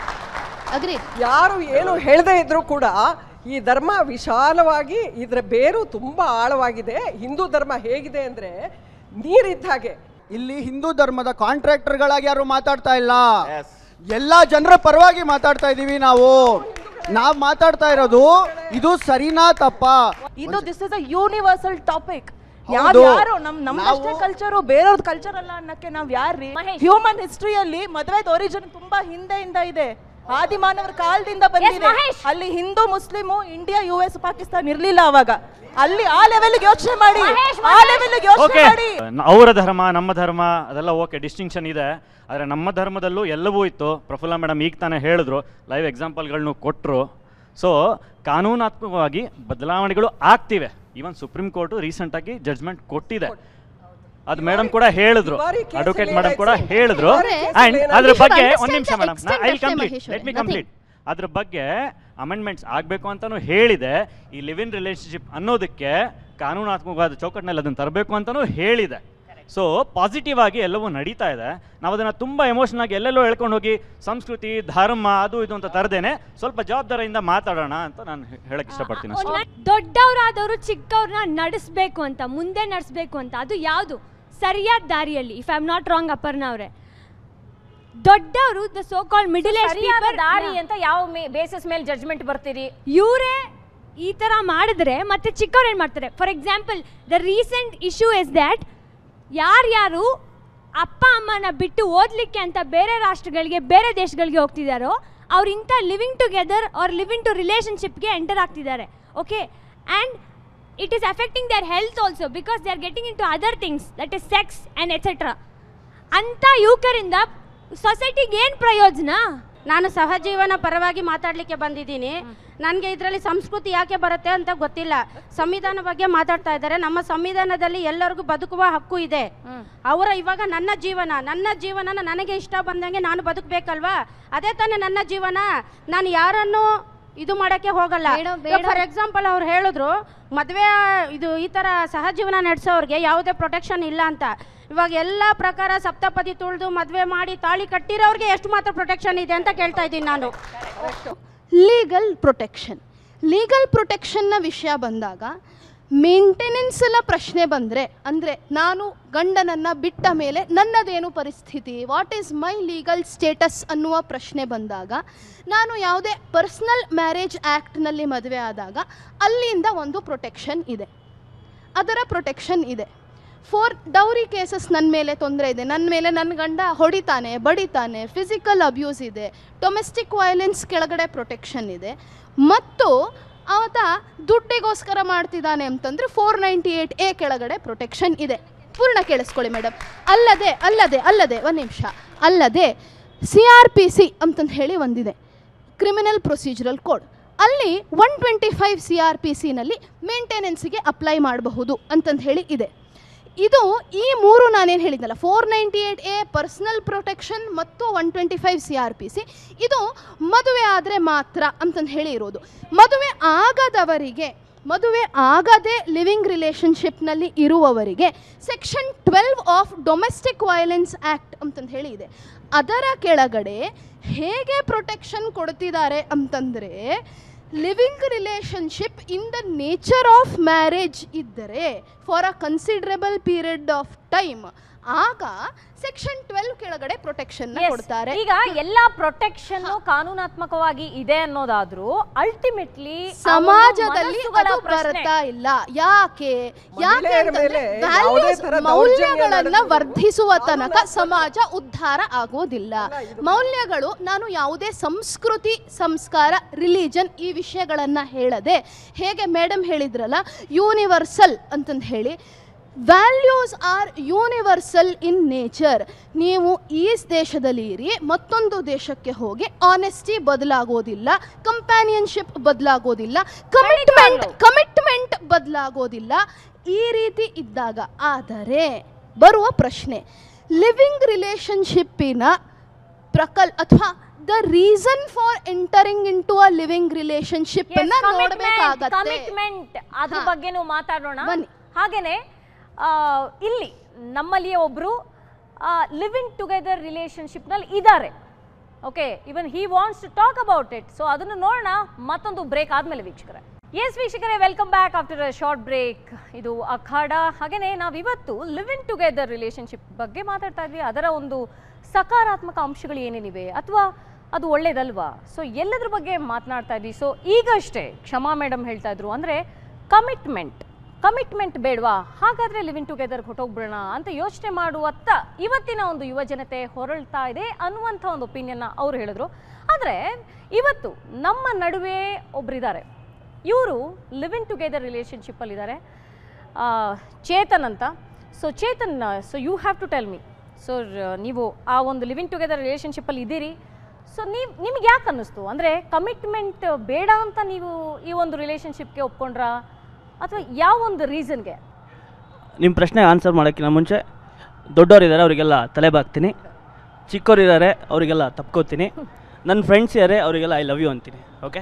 ಅಗ್ರಿ ಯಾರು ಏನು ಹೇಳದೇ ಇದ್ರೂ ಕೂಡ ಈ ಧರ್ಮ ವಿಶಾಲವಾಗಿ ಇದರ ಬೇರು ತುಂಬಾ ಆಳವಾಗಿದೆ ಹಿಂದೂ ಧರ್ಮ ಹೇಗಿದೆ ಅಂದ್ರೆ ನೀರಿದ್ದ ಹಾಗೆ ಇಲ್ಲಿ ಹಿಂದೂ ಧರ್ಮದ ಕಾಂಟ್ರಾಕ್ಟರ್ಗಳಾಗಿ ಯಾರು ಮಾತಾಡ್ತಾ ಇಲ್ಲ ಎಲ್ಲಾ ಜನರ ಪರವಾಗಿ ಮಾತಾಡ್ತಾ ಇದೀವಿ ನಾವು ನಾವ್ ಮಾತಾಡ್ತಾ ಇರೋದು ಇದು ಸರಿನಾ ತಪ್ಪಾ ಇದು this is a universal topic ಹೌದು. ಯಾರು ಯಾರು ನಮ್ ನಮ್ಮಷ್ಟೇ ನಾವು- ಕಲ್ಚರು ಬೇರೆಯವ್ರ ಕಲ್ಚರ್ ಅಲ್ಲ ಅನ್ನಕ್ಕೆ ನಾವ್ ಯಾರ್ರಿ ಮಹೇಶ್. ಹ್ಯೂಮನ್ ಹಿಸ್ಟ್ರಿಯಲ್ಲಿ ಮದುವೆದ ಒರಿಜಿನ್ ತುಂಬಾ ಹಿಂದೆಯಿಂದ ಇದೆ ಆದಿಮಾನವರ ಕಾಲದಿಂದ ಬಂದಿದೆ ಮಹೇಶ್. ಅಲ್ಲಿ Hindu Muslim India U S Pakistan ಇರ್ಲಿಲ್ಲ ಅವಾಗ ಅಲ್ಲಿ ಆ ಲೆವೆಲ್ ಯೋಚನೆ ಮಾಡಿ ಮಹೇಶ್, ಆ ಲೆವೆಲ್ ಯೋಚನೆ ಓಕೆ ಮಾಡಿ ಅವರ ಧರ್ಮ ನಮ್ಮ ಧರ್ಮ ಅದೆಲ್ಲ ಓಕೆ ಡಿಸ್ಟಿಂಕ್ಷನ್ ಇದೆ ಆದರೆ ನಮ್ಮ ಧರ್ಮದಲ್ಲೂ ಎಲ್ಲವೂ ಇತ್ತು ಪ್ರಫುಲ್ಲ ಮೇಡಮ್ ಈಗ ತಾನೇ ಹೇಳಿದ್ರು ಲೈವ್ ಎಕ್ಸಾಂಪಲ್ಗಳನ್ನು ಕೊಟ್ಟರು ಸೊ ಕಾನೂನಾತ್ಮಕವಾಗಿ ಬದಲಾವಣೆಗಳು ಆಗ್ತಿವೆ ಈವನ್ ಸುಪ್ರೀಂ ಕೋರ್ಟು ರೀಸೆಂಟಾಗಿ ಜಡ್ಜ್ಮೆಂಟ್ ಕೊಟ್ಟಿದೆ ಅದು ಮೇಡಮ್ ಕೂಡ ಹೇಳಿದ್ರು ದುಬಾರಿ ಕೇಸಲ್ಲಿ ಅಡ್ವೊಕೇಟ್ ಮೇಡಮ್ ಕೂಡ ಏನಾಯ್ತು? ಹೇಳಿದ್ರು ಅವರೇ, ಅಂಡ್ we ಅದ್ರ should ಬಗ್ಗೆ understand ಒಂದು ನಿಮಿಷ the ಮೇಡಮ್ extent ಐ ಅಷ್ಟೇ ಕಂಪ್ಲೀಟ್ ಮಹೇಶ್ ಲೆಟ್ ಮಿ ಅವರೇ, ಕಂಪ್ಲೀಟ್ ಅದ್ರ ಬಗ್ಗೆ ಅಮೆಂಡ್ಮೆಂಟ್ಸ್ ಆಗಬೇಕು ಅಂತಾನು ಹೇಳಿದೆ ಈ ಲಿವ್ ಇನ್ ರಿಲೇಶನ್ಶಿಪ್ ಅನ್ನೋದಕ್ಕೆ ಕಾನೂನಾತ್ಮಕವಾದ ಚೌಕಟ್ಟಿನಲ್ಲಿ ಅದನ್ನು ತರಬೇಕು ಅಂತಾನೂ ಹೇಳಿದೆ ಸೊ ಪಾಸಿಟಿವ್ ಆಗಿ ಎಲ್ಲವೂ ನಡೀತಾ ಇದೆ ನಾವು ಅದನ್ನು ತುಂಬ ಎಮೋಷನ್ ಆಗಿ ಎಲ್ಲೆಲ್ಲೋ ಹೇಳ್ಕೊಂಡು ಹೋಗಿ ಸಂಸ್ಕೃತಿ ಧರ್ಮ ಅದು ಇದು ಅಂತ ತರದೇನೆ ಸ್ವಲ್ಪ ಜವಾಬ್ದಾರಿಯಿಂದ ಮಾತಾಡೋಣ ಅಂತ ನಾನು ಹೇಳಕ್ ಇಷ್ಟಪಡ್ತೀನಿ ಅಷ್ಟೇ ದೊಡ್ಡವರಾದವರು ಚಿಕ್ಕವ್ರನ್ನ ನಡೆಸ್ಬೇಕು ಅಂತ ಮುಂದೆ ನಡೆಸ್ಬೇಕು ಅಂತ ಅದು ಯಾವುದು ಸರಿಯಾದ ದಾರಿಯಲ್ಲಿ if I am not wrong Aparna ಅವರೇ ದೊಡ್ಡವರು the so call middle age ಸರಿಯಾದ ದಾರಿ ಅಂತ ಯಾವ ಬೇಸಿಸ್ ಮೇಲೆ ಜಡ್ಜ್ಮೆಂಟ್ ಬರ್ತೀರಿ ಇವರೇ ಈ ಥರ ಮಾಡಿದ್ರೆ ಮತ್ತೆ ಚಿಕ್ಕವ್ರು ಏನು ಮಾಡ್ತಾರೆ for example the recent issue is that ಯಾರ್ಯಾರು ಅಪ್ಪ ಅಮ್ಮನ ಬಿಟ್ಟು ಓದಲಿಕ್ಕೆ ಅಂತ ಬೇರೆ ರಾಷ್ಟ್ರಗಳಿಗೆ ಬೇರೆ ದೇಶಗಳಿಗೆ ಹೋಗ್ತಿದ್ದಾರೋ ಅವ್ರು ಇಂಥ living together or living to ರಿಲೇಷನ್ಶಿಪ್ಗೆ ಎಂಟರ್ ಆಗ್ತಿದ್ದಾರೆ okay and it is affecting their health also because they are getting into other things that is sex and etcetera ಅಂಥ ಯುವಕರಿಂದ ಸೊಸೈಟಿಗೆ ಏನು ಪ್ರಯೋಜನ ನಾನು ಸಹಜೀವನ ಪರವಾಗಿ ಮಾತಾಡಲಿಕ್ಕೆ ಬಂದಿದ್ದೀನಿ ನನಗೆ ಇದರಲ್ಲಿ ಸಂಸ್ಕೃತಿ ಯಾಕೆ ಬರುತ್ತೆ ಅಂತ ಗೊತ್ತಿಲ್ಲ ಸಂವಿಧಾನ ಬಗ್ಗೆ ಮಾತಾಡ್ತಾ ಇದ್ದಾರೆ ನಮ್ಮ ಸಂವಿಧಾನದಲ್ಲಿ ಎಲ್ಲರಿಗೂ ಬದುಕುವ ಹಕ್ಕು ಇದೆ ಅವರ ಇವಾಗ ನನ್ನ ಜೀವನ ನನ್ನ ಜೀವನನ ನನಗೆ ಇಷ್ಟ ಬಂದಂಗೆ ನಾನು ಬದುಕಬೇಕಲ್ವಾ ಅದೇ ತಾನೇ ನನ್ನ ಜೀವನ ನಾನು ಯಾರನ್ನು ಇದು ಮಾಡೋಕ್ಕೆ ಹೋಗಲ್ಲ ಬೇಡ, ಬೇಡ. ಫಾರ್ ಎಕ್ಸಾಂಪಲ್ ಅವ್ರು ಹೇಳಿದ್ರು ಮದುವೆ ಇದು ಈ ಥರ ಸಹಜೀವನ ನಡೆಸೋರಿಗೆ ಯಾವುದೇ ಪ್ರೊಟೆಕ್ಷನ್ ಇಲ್ಲ ಅಂತ ಇವಾಗ ಎಲ್ಲ ಪ್ರಕಾರ ಸಪ್ತಪದಿ ತುಳಿದು ಮದುವೆ ಮಾಡಿ ತಾಳಿ ಕಟ್ಟಿರೋರಿಗೆ ಎಷ್ಟು ಮಾತ್ರ ಪ್ರೊಟೆಕ್ಷನ್ ಇದೆ ಅಂತ ಕೇಳ್ತಾ ಇದ್ದೀನಿ ನಾನು ಲೀಗಲ್ ಪ್ರೊಟೆಕ್ಷನ್ ಲೀಗಲ್ ಪ್ರೊಟೆಕ್ಷನ್ನ ವಿಷಯ ಬಂದಾಗ ಮೇಂಟೆನೆನ್ಸ್ ಎಲ್ಲ ಪ್ರಶ್ನೆ ಬಂದರೆ ಅಂದರೆ ನಾನು ಗಂಡನನ್ನು ಬಿಟ್ಟ ಮೇಲೆ ನನ್ನದೇನು ಪರಿಸ್ಥಿತಿ what is my legal status ಅನ್ನುವ ಪ್ರಶ್ನೆ ಬಂದಾಗ ನಾನು ಯಾವುದೇ ಪರ್ಸ್ನಲ್ ಮ್ಯಾರೇಜ್ ಆ್ಯಕ್ಟ್ನಲ್ಲಿ ಮದುವೆ ಆದಾಗ ಅಲ್ಲಿಂದ ಒಂದು ಪ್ರೊಟೆಕ್ಷನ್ ಇದೆ ಅದರ ಪ್ರೊಟೆಕ್ಷನ್ ಇದೆ ಫೋರ್ ಡೌರಿ ಕೇಸಸ್ ನನ್ನ ಮೇಲೆ ತೊಂದರೆ ಇದೆ ನನ್ನ ಮೇಲೆ ನನ್ನ ಗಂಡ ಹೊಡಿತಾನೆ ಬಡಿತಾನೆ ಫಿಸಿಕಲ್ ಅಬ್ಯೂಸ್ ಇದೆ ಡೊಮೆಸ್ಟಿಕ್ ವೈಲೆನ್ಸ್ ಕೆಳಗಡೆ ಪ್ರೊಟೆಕ್ಷನ್ ಇದೆ ಮತ್ತು ಆತ ದುಡ್ಡಿಗೋಸ್ಕರ ಮಾಡ್ತಿದ್ದಾನೆ ಅಂತಂದರೆ ಫೋರ್ ನೈಂಟಿ ಏಯ್ಟ್ ಎ ಕೆಳಗಡೆ ಪ್ರೊಟೆಕ್ಷನ್ ಇದೆ ಪೂರ್ಣ ಕೇಳಿಸ್ಕೊಳ್ಳಿ ಮೇಡಮ್ ಅಲ್ಲದೆ ಅಲ್ಲದೆ ಅಲ್ಲದೆ ಒಂದು ನಿಮಿಷ ಅಲ್ಲದೆ ಸಿ ಆರ್ ಪಿ ಸಿ ಅಂತಂದು ಹೇಳಿ ಒಂದಿದೆ ಕ್ರಿಮಿನಲ್ ಪ್ರೊಸೀಜರಲ್ ಕೋಡ್ ಅಲ್ಲಿ one twenty five C R P ಸಿನಲ್ಲಿ ಮೇಂಟೆನೆನ್ಸಿಗೆ ಅಪ್ಲೈ ಮಾಡಬಹುದು ಅಂತಂದು ಹೇಳಿ ಇದೆ ಇದು ಈ ಮೂರು ನಾನೇನು ಹೇಳಿದ್ನಲ್ಲ four ninety eight A personal protection ಮತ್ತು one twenty five C R P C ಇದು ಮದುವೆ ಆದರೆ ಮಾತ್ರ ಅಂತಂದು ಹೇಳಿ ಇರೋದು ಮದುವೆ ಆಗದವರಿಗೆ ಮದುವೆ ಆಗದೆ ಲಿವಿಂಗ್ ರಿಲೇಷನ್ಶಿಪ್ನಲ್ಲಿ ಇರುವವರಿಗೆ section twelve of domestic violence act ಅಂತಂದು ಹೇಳಿ ಇದೆ ಅದರ ಕೆಳಗಡೆ ಹೇಗೆ ಪ್ರೊಟೆಕ್ಷನ್ ಕೊಡ್ತಿದ್ದಾರೆ ಅಂತಂದರೆ living relationship in the nature of marriage ಇದ್ದರೆ for a considerable period of time ಆಗ ಸೆಕ್ಷನ್ ಟ್ವೆಲ್ವ್ ಕೆಳಗಡೆ ಪ್ರೊಟೆಕ್ಷನ್ Yes. ಕೊಡ್ತಾರೆ ಈಗ ಎಲ್ಲಾ ಪ್ರೊಟೆಕ್ಷನ್ ಕಾನೂನಾತ್ಮಕವಾಗಿ ಇದೆ ಅನ್ನೋದಾದ್ರೂ ಅಲ್ಟಿಮೇಟ್ಲಿ ಸಮಾಜದಲ್ಲಿ ಅದು ಬರ್ತಾ ಇಲ್ಲ ಯಾಕೆ ಯಾಕೆ ಮಹಿಳೆಯರ ಅಂತಂದ್ರೆ ಮೇಲೆ ಯಾವುದೇ values, ಥರ ದೌರ್ಜನ್ಯ ಮೌಲ್ಯಗಳನ್ನ ನಡೆದ್ರು ವರ್ಧಿಸುವ ತನಕ ಸಮಾಜ ಉದ್ಧಾರ ಆಗೋದಿಲ್ಲ ಮೌಲ್ಯಗಳು ನಾನು ಯಾವುದೇ ಸಂಸ್ಕೃತಿ ಸಂಸ್ಕಾರ ರಿಲಿಜನ್ ಈ ವಿಷಯಗಳನ್ನ ಹೇಳದೆ ಹೇಗೆ ಮೇಡಮ್ ಹೇಳಿದ್ರಲ್ಲ ಯೂನಿವರ್ಸಲ್ ಅಂತಂದು ಹೇಳಿ values are universal in nature ನೀವು ಈ ದೇಶದಲ್ಲಿ ಇರಿ ಮತ್ತೊಂದು ದೇಶಕ್ಕೆ ಹೋಗಿ ಆನೆಸ್ಟಿ ಬದಲಾಗೋದಿಲ್ಲ ಕಂಪ್ಯಾನಿಯನ್ಶಿಪ್ ಬದಲಾಗೋದಿಲ್ಲ ಕಮಿಟ್ಮೆಂಟ್ ಕಮಿಟ್ಮೆಂಟ್ ಬದಲಾಗೋದಿಲ್ಲ ಈ ರೀತಿ ಇದ್ದಾಗ ಆದರೆ ಬರುವ ಪ್ರಶ್ನೆ ಲಿವಿಂಗ್ ರಿಲೇಶನ್ಶಿಪ್ಪಿನ ಪ್ರಕಲ್ ಅಥವಾ the reason for entering into a living relationship ಅನ್ನ ನೋಡಬೇಕಾಗತ್ತೆ ಕಮಿಟ್ಮೆಂಟ್ ಅದ್ರ ಹಾ. ಬಗ್ಗೆನೂ ಮಾತಾಡೋಣ ಬನ್ನಿ. ಹಾಗೇನೆ ಆ, ಇಲ್ಲಿ ನಮ್ಮಲ್ಲಿಯೇ ಒಬ್ರು ಲಿವಿಂಗ್ ಟುಗೆದರ್ ರಿಲೇಶನ್ಶಿಪ್ನಲ್ಲಿ ಇದ್ದಾರೆ okay even he wants to talk about it so ಅದನ್ನು ನೋಡೋಣ ಮತ್ತೊಂದು ಬ್ರೇಕ್ ಆದ್ಮೇಲೆ ವೀಕ್ಷಕರೇ ಎಸ್ ವೀಕ್ಷಕರೇ welcome back after a short break ಇದು ಅಖಾಡ ಹಾಗೇನೆ ನಾವಿವತ್ತು ಲಿವಿಂಗ್ ಟುಗೆದರ್ ರಿಲೇಶನ್ಶಿಪ್ ಬಗ್ಗೆ ಮಾತಾಡ್ತಾ ಇದ್ವಿ ಅದರ ಒಂದು ಸಕಾರಾತ್ಮಕ ಅಂಶಗಳು ಏನೇನಿವೆ ಅಥವಾ ಅದು ಒಳ್ಳೇದಲ್ವಾ ಸೊ ಎಲ್ಲದ್ರ ಬಗ್ಗೆ ಮಾತನಾಡ್ತಾ ಇದ್ವಿ ಸೊ ಈಗಷ್ಟೇ ಕ್ಷಮಾ ಮೇಡಮ್ ಹೇಳ್ತಾ ಇದ್ರು ಅಂದರೆ ಕಮಿಟ್ಮೆಂಟ್ ಕಮಿಟ್ಮೆಂಟ್ ಬೇಡವಾ ಹಾಗಾದ್ರೆ ಲಿವಿಂಗ್ ಟುಗೆದರ್ ಹೊಟ್ಟೋಗ್ಬಿಡೋಣ ಅಂತ ಯೋಚನೆ ಮಾಡುವತ್ತ ಇವತ್ತಿನ ಒಂದು ಯುವ ಜನತೆ ಹೊರಳ್ತಾ ಇದೆ ಅನ್ನುವಂಥ ಒಂದು ಒಪಿನಿಯನ್ನ ಅವ್ರು ಹೇಳಿದ್ರು ಆದರೆ ಇವತ್ತು ನಮ್ಮ ನಡುವೆ ಒಬ್ರಿದ್ದಾರೆ ಇವರು ಲಿವಿಂಗ್ ಟುಗೆದರ್ ರಿಲೇಷನ್ಶಿಪ್ಪಲ್ಲಿದ್ದಾರೆ ಚೇತನ್ ಅಂತ so Chetan so you have to tell me so ನೀವು ಆ ಒಂದು ಲಿವಿಂಗ್ ಟುಗೆದರ್ ರಿಲೇಷನ್ಶಿಪ್ಪಲ್ಲಿ ಇದ್ದೀರಿ ಸೊ ನೀವು ನಿಮ್ಗೆ ಯಾಕೆ ಅನ್ನಿಸ್ತು ಅಂದರೆ ಕಮಿಟ್ಮೆಂಟ್ ಬೇಡ ಅಂತ ನೀವು ಈ ಒಂದು ರಿಲೇಷನ್ಶಿಪ್ಗೆ ಒಪ್ಕೊಂಡ್ರಾ ಅಥವಾ ಯಾವ ಒಂದು ರೀಸನ್ಗೆ ನಿಮ್ಮ ಪ್ರಶ್ನೆಗೆ ಆನ್ಸರ್ ಮಾಡೋಕ್ಕಿಂತ ಮುಂಚೆ ದೊಡ್ಡವರಿದ್ದಾರೆ ಅವರಿಗೆಲ್ಲ ತಲೆ ಬಾಗ್ತೀನಿ ಚಿಕ್ಕವರಿದ್ದಾರೆ ಅವರಿಗೆಲ್ಲ ತಪ್ಕೋತೀನಿ ನನ್ನ ಫ್ರೆಂಡ್ಸ್ ಇದ್ದಾರೆ ಅವರಿಗೆಲ್ಲ ಐ ಲವ್ ಯು ಅಂತೀನಿ ಓಕೆ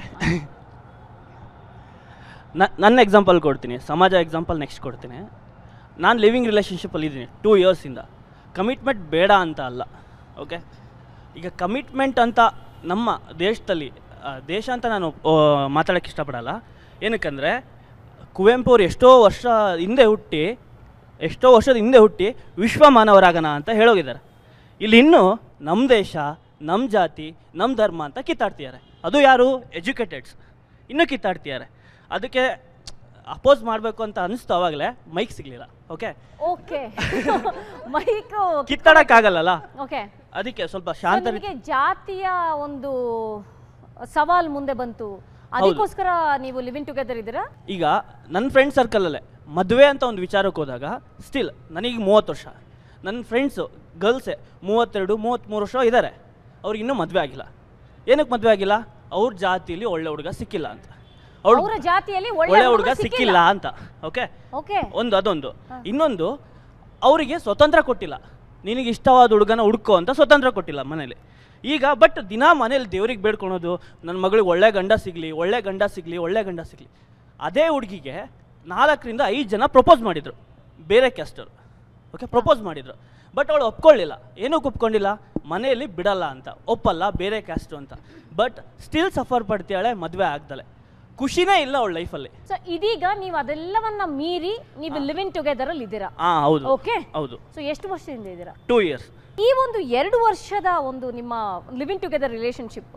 ನನ್ನ ಎಕ್ಸಾಂಪಲ್ ಕೊಡ್ತೀನಿ ಸಮಾಜ ಎಕ್ಸಾಂಪಲ್ ನೆಕ್ಸ್ಟ್ ಕೊಡ್ತೀನಿ ನಾನು ಲಿವಿಂಗ್ ರಿಲೇಷನ್ಶಿಪ್ಪಲ್ಲಿ ಇದ್ದೀನಿ ಟೂ ಇಯರ್ಸಿಂದ ಕಮಿಟ್ಮೆಂಟ್ ಬೇಡ ಅಂತ ಅಲ್ಲ ಓಕೆ ಈಗ ಕಮಿಟ್ಮೆಂಟ್ ಅಂತ ನಮ್ಮ ದೇಶದಲ್ಲಿ ಆ, ದೇಶ ಅಂತ ನಾನು ಮಾತಾಡೋಕ್ಕೆ ಇಷ್ಟಪಡಲ್ಲ ಏನಕ್ಕಂದರೆ ಕುವೆಂಪು ಅವ್ರು ಎಷ್ಟೋ ವರ್ಷ ಹಿಂದೆ ಹುಟ್ಟಿ ಎಷ್ಟೋ ವರ್ಷದ ಹಿಂದೆ ಹುಟ್ಟಿ ವಿಶ್ವ ಮಾನವರಾಗಣ ಅಂತ ಹೇಳೋಗಿದ್ದಾರೆ ಇಲ್ಲಿ ಇನ್ನೂ ನಮ್ಮ ದೇಶ ನಮ್ಮ ಜಾತಿ ನಮ್ಮ ಧರ್ಮ ಅಂತ ಕಿತ್ತಾಡ್ತಿದ್ದಾರೆ ಅದು ಯಾರು ಎಜುಕೇಟೆಡ್ಸ್ ಇನ್ನೂ ಕಿತ್ತಾಡ್ತಿದ್ದಾರೆ ಅದಕ್ಕೆ ಅಪೋಸ್ ಮಾಡಬೇಕು ಅಂತ ಅನಿಸ್ತು ಅವಾಗಲೇ ಮೈಕ್ ಸಿಗಲಿಲ್ಲ ಓಕೆ ಓಕೆ ಮೈಕು ಕಿತ್ತಾಡಕ್ಕಾಗಲ್ಲಲ್ಲ ಓಕೆ ಅದಕ್ಕೆ ಸ್ವಲ್ಪ ಶಾಂತ ರೀತಿ ನಿಮಗೆ ಜಾತಿಯ ಒಂದು ಸವಾಲ್ ಮುಂದೆ ಬಂತು ಅದಕ್ಕೋಸ್ಕರ ನೀವು ಲಿವಿಂಗ್ ಟುಗೆದರ್ ಇದ್ದೀರಾ ಈಗ ನನ್ನ ಫ್ರೆಂಡ್ ಸರ್ಕಲಲ್ಲೇ ಮದುವೆ ಅಂತ ಒಂದು ವಿಚಾರಕ್ಕೆ ಹೋದಾಗ ಸ್ಟಿಲ್ ನನಗೆ ಮೂವತ್ತು ವರ್ಷ ನನ್ನ ಫ್ರೆಂಡ್ಸು ಗರ್ಲ್ಸೇ ಮೂವತ್ತೆರಡು ಮೂವತ್ತ್ಮೂರು ವರ್ಷ ಇದ್ದಾರೆ ಅವ್ರಿಗೆ ಇನ್ನೂ ಮದುವೆ ಆಗಿಲ್ಲ ಏನಕ್ಕೆ ಮದುವೆ ಆಗಿಲ್ಲ ಅವ್ರ ಜಾತಿಲಿ ಒಳ್ಳೆ ಹುಡುಗ ಸಿಕ್ಕಿಲ್ಲ ಅಂತ ಅವ್ಳ್- ಅವರ ಜಾತಿಯಲ್ಲಿ ಒಳ್ಳೆ ಹುಡುಗ ಸಿಕ್ಕಿಲ್ಲ ಅಂತ ಓಕೆ ಓಕೆ ಒಂದು ಅದೊಂದು ಇನ್ನೊಂದು ಅವರಿಗೆ ಸ್ವತಂತ್ರ ಕೊಟ್ಟಿಲ್ಲ ನಿನಗೆ ಇಷ್ಟವಾದ ಹುಡುಗನ ಹುಡ್ಕೋ ಅಂತ ಸ್ವತಂತ್ರ ಕೊಟ್ಟಿಲ್ಲ ಮನೇಲಿ ಈಗ ಬಟ್ ದಿನಾ ಮನೇಲಿ ದೇವ್ರಿಗೆ ಬೇಡ್ಕೊಳೋದು ನನ್ನ ಮಗಳಿಗೆ ಒಳ್ಳೆ ಗಂಡ ಸಿಗಲಿ ಒಳ್ಳೆ ಗಂಡ ಸಿಗಲಿ ಒಳ್ಳೆ ಗಂಡ ಸಿಗಲಿ ಅದೇ ಹುಡುಗಿಗೆ ನಾಲ್ಕರಿಂದ ಐದು ಜನ ಪ್ರಪೋಸ್ ಮಾಡಿದರು ಬೇರೆ ಕ್ಯಾಸ್ಟರು ಓಕೆ ಪ್ರಪೋಸ್ ಮಾಡಿದರು ಬಟ್ ಅವಳು ಒಪ್ಕೊಳ್ಳಿಲ್ಲ ಏನಕ್ಕೆ ಒಪ್ಕೊಂಡಿಲ್ಲ ಮನೆಯಲ್ಲಿ ಬಿಡಲ್ಲ ಅಂತ ಒಪ್ಪಲ್ಲ ಬೇರೆ ಕ್ಯಾಸ್ಟು ಅಂತ ಬಟ್ ಸ್ಟಿಲ್ ಸಫರ್ ಪಡ್ತಾಳೆ ಮದುವೆ ಆಗ್ದಲೆ ಖುಷಿನೇ ಇಲ್ಲ ಅವಳ ಲೈಫಲ್ಲಿ ಸೊ ಇದೀಗ ನೀವು ಅದೆಲ್ಲವನ್ನ ಮೀರಿ ನೀವು ಲಿವಿಂಗ್ ಟುಗೆದರ್ ಅಲ್ಲಿ ಇದ್ದೀರಾ ಹಾಂ ಹೌದು ಓಕೆ ಹೌದು ಸೊ ಎಷ್ಟು ವರ್ಷದಿಂದ ಇದ್ದೀರಾ ಟೂ ಇಯರ್ಸ್ ಈ ಒಂದು ಎರಡು ವರ್ಷದ ಒಂದು ನಿಮ್ಮ ಲಿವಿಂಗ್ ಟುಗೆದರ್ ರಿಲೇಶನ್ಶಿಪ್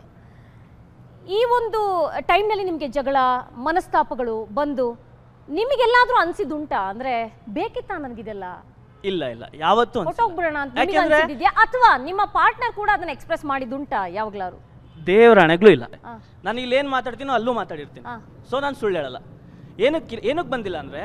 ಈ ಒಂದು ಟೈಮ್ನಲ್ಲಿ ನಿಮಗೆ ಜಗಳ ಮನಸ್ತಾಪಗಳು ಬಂದು ನಿಮಗೆಲ್ಲಾದ್ರೂ ಅನ್ಸಿದ್ದುಂಟಾ ಅಂದ್ರೆ ಬೇಕಿತ್ತಾ ನನಗಿದೆಲ್ಲ ಇಲ್ಲ ಇಲ್ಲ ಯಾವತ್ತೂ ಅನ್ಸಿಲ್ಲ. ಹೊಟ್ಟೋಗ್ಬಿಡೋಣ ಅಂತ ನಿಮಗೆ ಯಾಕೆಂದ್ರೆ ಅನ್ಸಿದ್ಯಾ ಅಥವಾ ನಿಮ್ಮ ಪಾರ್ಟ್ನರ್ ಕೂಡ ಅದನ್ನ ಎಕ್ಸ್ಪ್ರೆಸ್ ಮಾಡಿದ್ದುಂಟಾ ಯಾವಾಗ್ಲಾರು ದೇವರ ಹಣೆಗಳು ಇಲ್ಲ ಆ. ನಾನು ಇಲ್ಲಿ ಏನು ಮಾತಾಡ್ತೀನೋ ಅಲ್ಲೂ ಮಾತಾಡಿರ್ತೀನಿ ಆ. ಸೊ ನಾನು ಸುಳ್ಳು ಹೇಳಲ್ಲ ಏನಕ್ಕೆ ಏನಕ್ಕೆ ಬಂದಿಲ್ಲ ಅಂದರೆ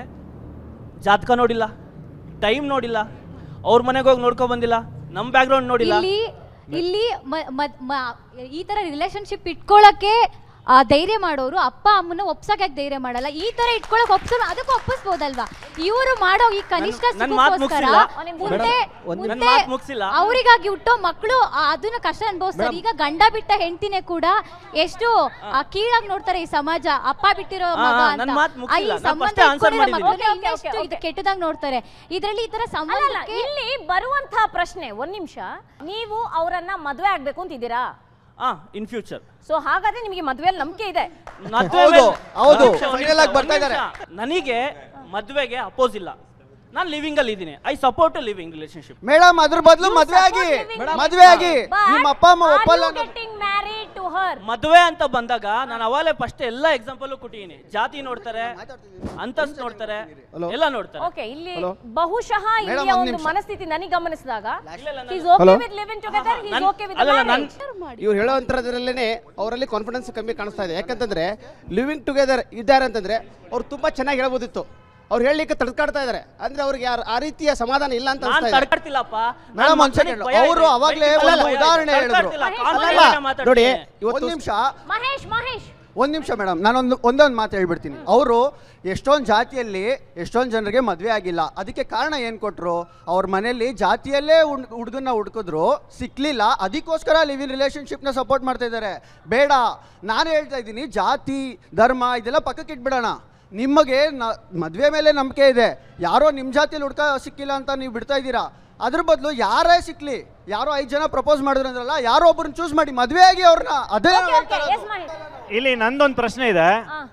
ಜಾತಕ ನೋಡಿಲ್ಲ ಟೈಮ್ ನೋಡಿಲ್ಲ ಅವ್ರ ಮನೆಗೆ ಹೋಗಿ ನೋಡ್ಕೊ ಬಂದಿಲ್ಲ ನಮ್ಮ ಬ್ಯಾಕ್ಗ್ರೌಂಡ್ ನೋಡಿಲ್ಲ ಇಲ್ಲಿ ಇಲ್ಲಿ ಮ- ಮ- ಮ- ಈ ತರ ರಿಲೇಶನ್ಶಿಪ್ ಇಟ್ಕೊಳ್ಳಕ್ಕೆ ಆ ಧೈರ್ಯ ಮಾಡೋರು ಅಪ್ಪ ಅಮ್ಮನ ಒಪ್ಸಕ್ಕೆ ಧೈರ್ಯ ಮಾಡಲ್ಲ ಈ ತರ ಇಟ್ಕೊಳಕ್ ಒಪ್ಸ ಅದಕ್ಕೂ ಒಪ್ಪಿಸ್ಬೋದಲ್ವಾ ಇವರು ಮಾಡೋ ಈ ಕನಿಷ್ಠ ನನ್- ನನ್ ಮಾತ್ ಸುಖಕ್ಕೋಸ್ಕರ ಮುಗ್ಸಿಲ್ಲ. ಮುಂದೆ ಮೇಡಮ್, ಒಂದ್- ನನ್ ಮುಂದೆ ಮಾತ್ ಮುಗ್ಸಿಲ್ಲ. ಅವರಿಗಾಗಿ ಹುಟ್ಟೋ ಮಕ್ಕಳು ಅದನ್ನ ಕಷ್ಟ ಅನುಭವಿಸ್ತಾರೆ ಈಗ ಗಂಡ ಬಿಟ್ಟ ಹೆಂಡತಿನೇ ಕೂಡ ಎಷ್ಟು ಆ, ಕೀಳಾಗಿ ನೋಡ್ತಾರೆ ಈ ಸಮಾಜ ಅಪ್ಪ ಬಿಟ್ಟಿರೋ ಆ, ಮಗ ಆ, ಅಂತ ನನ್ ಮಾತ್ ಆ, ಈ ಮುಗ್ಸಿಲ್ಲ. ನಾನ್ ಸಂಬಂಧ first answer ಇಟ್ಕೊಂಡಿರೋ ಮಾಡಿದ್ದೀನಿ. ಮಕ್ಕಳನ್ನ Okay, okay, ಇನ್ನಷ್ಟು ಇದು okay. ಕೆಟ್ಟದಾಗಿ ನೋಡ್ತಾರೆ ಇದರಲ್ಲಿ ಈ ತರ ಅಲ್ಲ ಸಂಬಂಧಕ್ಕೆ ಇಲ್ಲಿ ಬರುವಂತಹ ಪ್ರಶ್ನೆ ಒಂದ್ ನಿಮಿಷ ನೀವು ಅವರನ್ನ ಮದುವೆ ಆಗ್ಬೇಕು ಅಂತಿದ್ದೀರಾ ಹಾಂ ಇನ್ ಫ್ಯೂಚರ್ ಸೊ ಹಾಗಾದ್ರೆ ನಿಮಗೆ ಮದುವೆಯಲ್ಲಿ ನಂಬಿಕೆ ಇದೆ ಹೌದು, ಹೌದು. Final ಆಗಿ ಬರ್ತಾ ಇದ್ದಾರೆ. ನನಗೆ ಮದುವೆಗೆ ಅಪೋಸ್ ಇಲ್ಲ ನಾನು ಲಿವಿಂಗ್ ಅಲ್ಲಿ ಇದ್ದೀನಿ I support living relationship madam ಅದ್ರ ಬದಲು ಮದ್ವೆ ಆಗಿ ಮದ್ವೆ ಆಗಿ ನಿಮ್ಮ ಅಪ್ಪ ಅಮ್ಮ ಒಪ್ಪಲ್ಲ ಅನ್ನೋದು- ಟು ಹರ್ ಮದುವೆ ಅಂತ ಬಂದಾಗ ನಾನು ಅವಾಗಲೇ ಫಸ್ಟ್ ಎಲ್ಲ ಎಕ್ಸಾಂಪಲ್ ಕೊಟ್ಟಿದ್ದೀನಿ ಜಾತಿ ನೋಡ್ತಾರೆ ಅಂತಸ್ತು ನೋಡ್ತಾರೆ ಎಲ್ಲ ನೋಡ್ತಾರೆ ಓಕೆ ಇಲ್ಲಿ Hello? ಬಹುಶಃ Madam, ಇಲ್ಲಿಯ ಒಂದ್ ಒಂದು ನಿಮಿಷ. ಮನಸ್ಥಿತಿ ನನಗೆ ಗಮನಿಸಿದಾಗ is Hello? Okay with living together is ನನ್- ಓಕೆ ವಿತ್ ಅಲ್ಲಲ್ಲ, ನನ್- ಮ್ಯಾರೇಜ್ ಇವ್ರು ಹೇಳೋ ಅಂತರದಲ್ಲೇ ಅವರಲ್ಲಿ ಕಾನ್ಫಿಡೆನ್ಸ್ ಕಮ್ಮಿ ಕಾಣಿಸ್ತಾ ಇದೆ ಯಾಕಂತಂದ್ರೆ ಲಿವಿಂಗ್ ಟುಗೆದರ್ ಇದ್ದಾರೆ ಅಂತಂದ್ರೆ ಅವ್ರು ತುಂಬಾ ಚೆನ್ನಾಗಿ ಹೇಳ್ಬೋದಿತ್ತು ಅವ್ರು ಹೇಳಲಿಕ್ಕೆ ತಡ್ಕಾಡ್ತಾ ಇದ್ದಾರೆ ಅಂದ್ರೆ ಅವ್ರಿಗೆ ಯಾರು ಆ ರೀತಿಯ ಸಮಾಧಾನ ಇಲ್ಲ ಅಂತ ನಾನು ಅನಿಸ್ತಾ ಇದೆ ತಡ್ಕಡ್ತಿಲ್ಲಪ್ಪ ಮೇಡಮ್ ಒಂದ್ ಸೆಕೆಂಡ್ ಅವರು ಅವಾಗ್ಲೇ ಒಂದು ಉದಾಹರಣೆ ಹೇಳಿದ್ರು ಅಲ್ಲಲ್ಲ, ನೋಡಿ ಇವತ್ತು ಒಂದ್ ನಿಮಿಷ ಮಹೇಶ್ ಮಹೇಶ್ ಒಂದ್ ನಿಮಿಷ ಮೇಡಮ್ ನಾನೊಂದು ಒಂದೊಂದು ಮಾತು ಹೇಳ್ಬಿಡ್ತೀನಿ ಅವರು ಎಷ್ಟೊಂದು ಜಾತಿಯಲ್ಲಿ ಎಷ್ಟೊಂದು ಜನರಿಗೆ ಮದುವೆ ಆಗಿಲ್ಲ ಅದಕ್ಕೆ ಕಾರಣ ಏನು ಕೊಟ್ಟರು ಅವ್ರ ಮನೆಯಲ್ಲಿ ಜಾತಿಯಲ್ಲೇ ಹುಡುಗನ್ನ ಹುಡುಕಿದ್ರು ಸಿಕ್ಲಿಲ್ಲ ಅದಕ್ಕೋಸ್ಕರ ಲಿವ್ ಇನ್ ರಿಲೇಷನ್ಶಿಪ್ನ ಸಪೋರ್ಟ್ ಮಾಡ್ತಾ ಇದ್ದಾರೆ ಬೇಡ ನಾನು ಹೇಳ್ತಾ ಇದ್ದೀನಿ ಜಾತಿ ಧರ್ಮ ಇದೆಲ್ಲ ಪಕ್ಕಕ್ಕೆ ಇಟ್ಬಿಡೋಣ ನಿಮಗೆ ನ ಮದುವೆ ಮೇಲೆ ನಂಬಿಕೆ ಇದೆ ಯಾರೋ ನಿಮ್ಮ ಜಾತಿಯಲ್ಲಿ ಹುಡ್ಕ ಸಿಕ್ಕಿಲ್ಲ ಅಂತ ನೀವು ಬಿಡ್ತಾ ಇದ್ದೀರಾ ಅದ್ರ ಬದಲು ಯಾರೇ ಸಿಕ್ಲಿ ಯಾರೋ ಐದು ಜನ ಪ್ರಪೋಸ್ ಮಾಡಿದ್ರು ಅಂದ್ರಲ್ಲ ಯಾರೋ ಒಬ್ಬರನ್ನ ಚೂಸ್ ಮಾಡಿ ಮದುವೆ ಆಗಿ ಅವ್ರನ್ನ ಅದೇ ನಾವ್ ಹೇಳ್ತಾ ಇರೋದು. ಇಲ್ಲಿ ನಂದೊಂದು ಪ್ರಶ್ನೆ ಇದೆ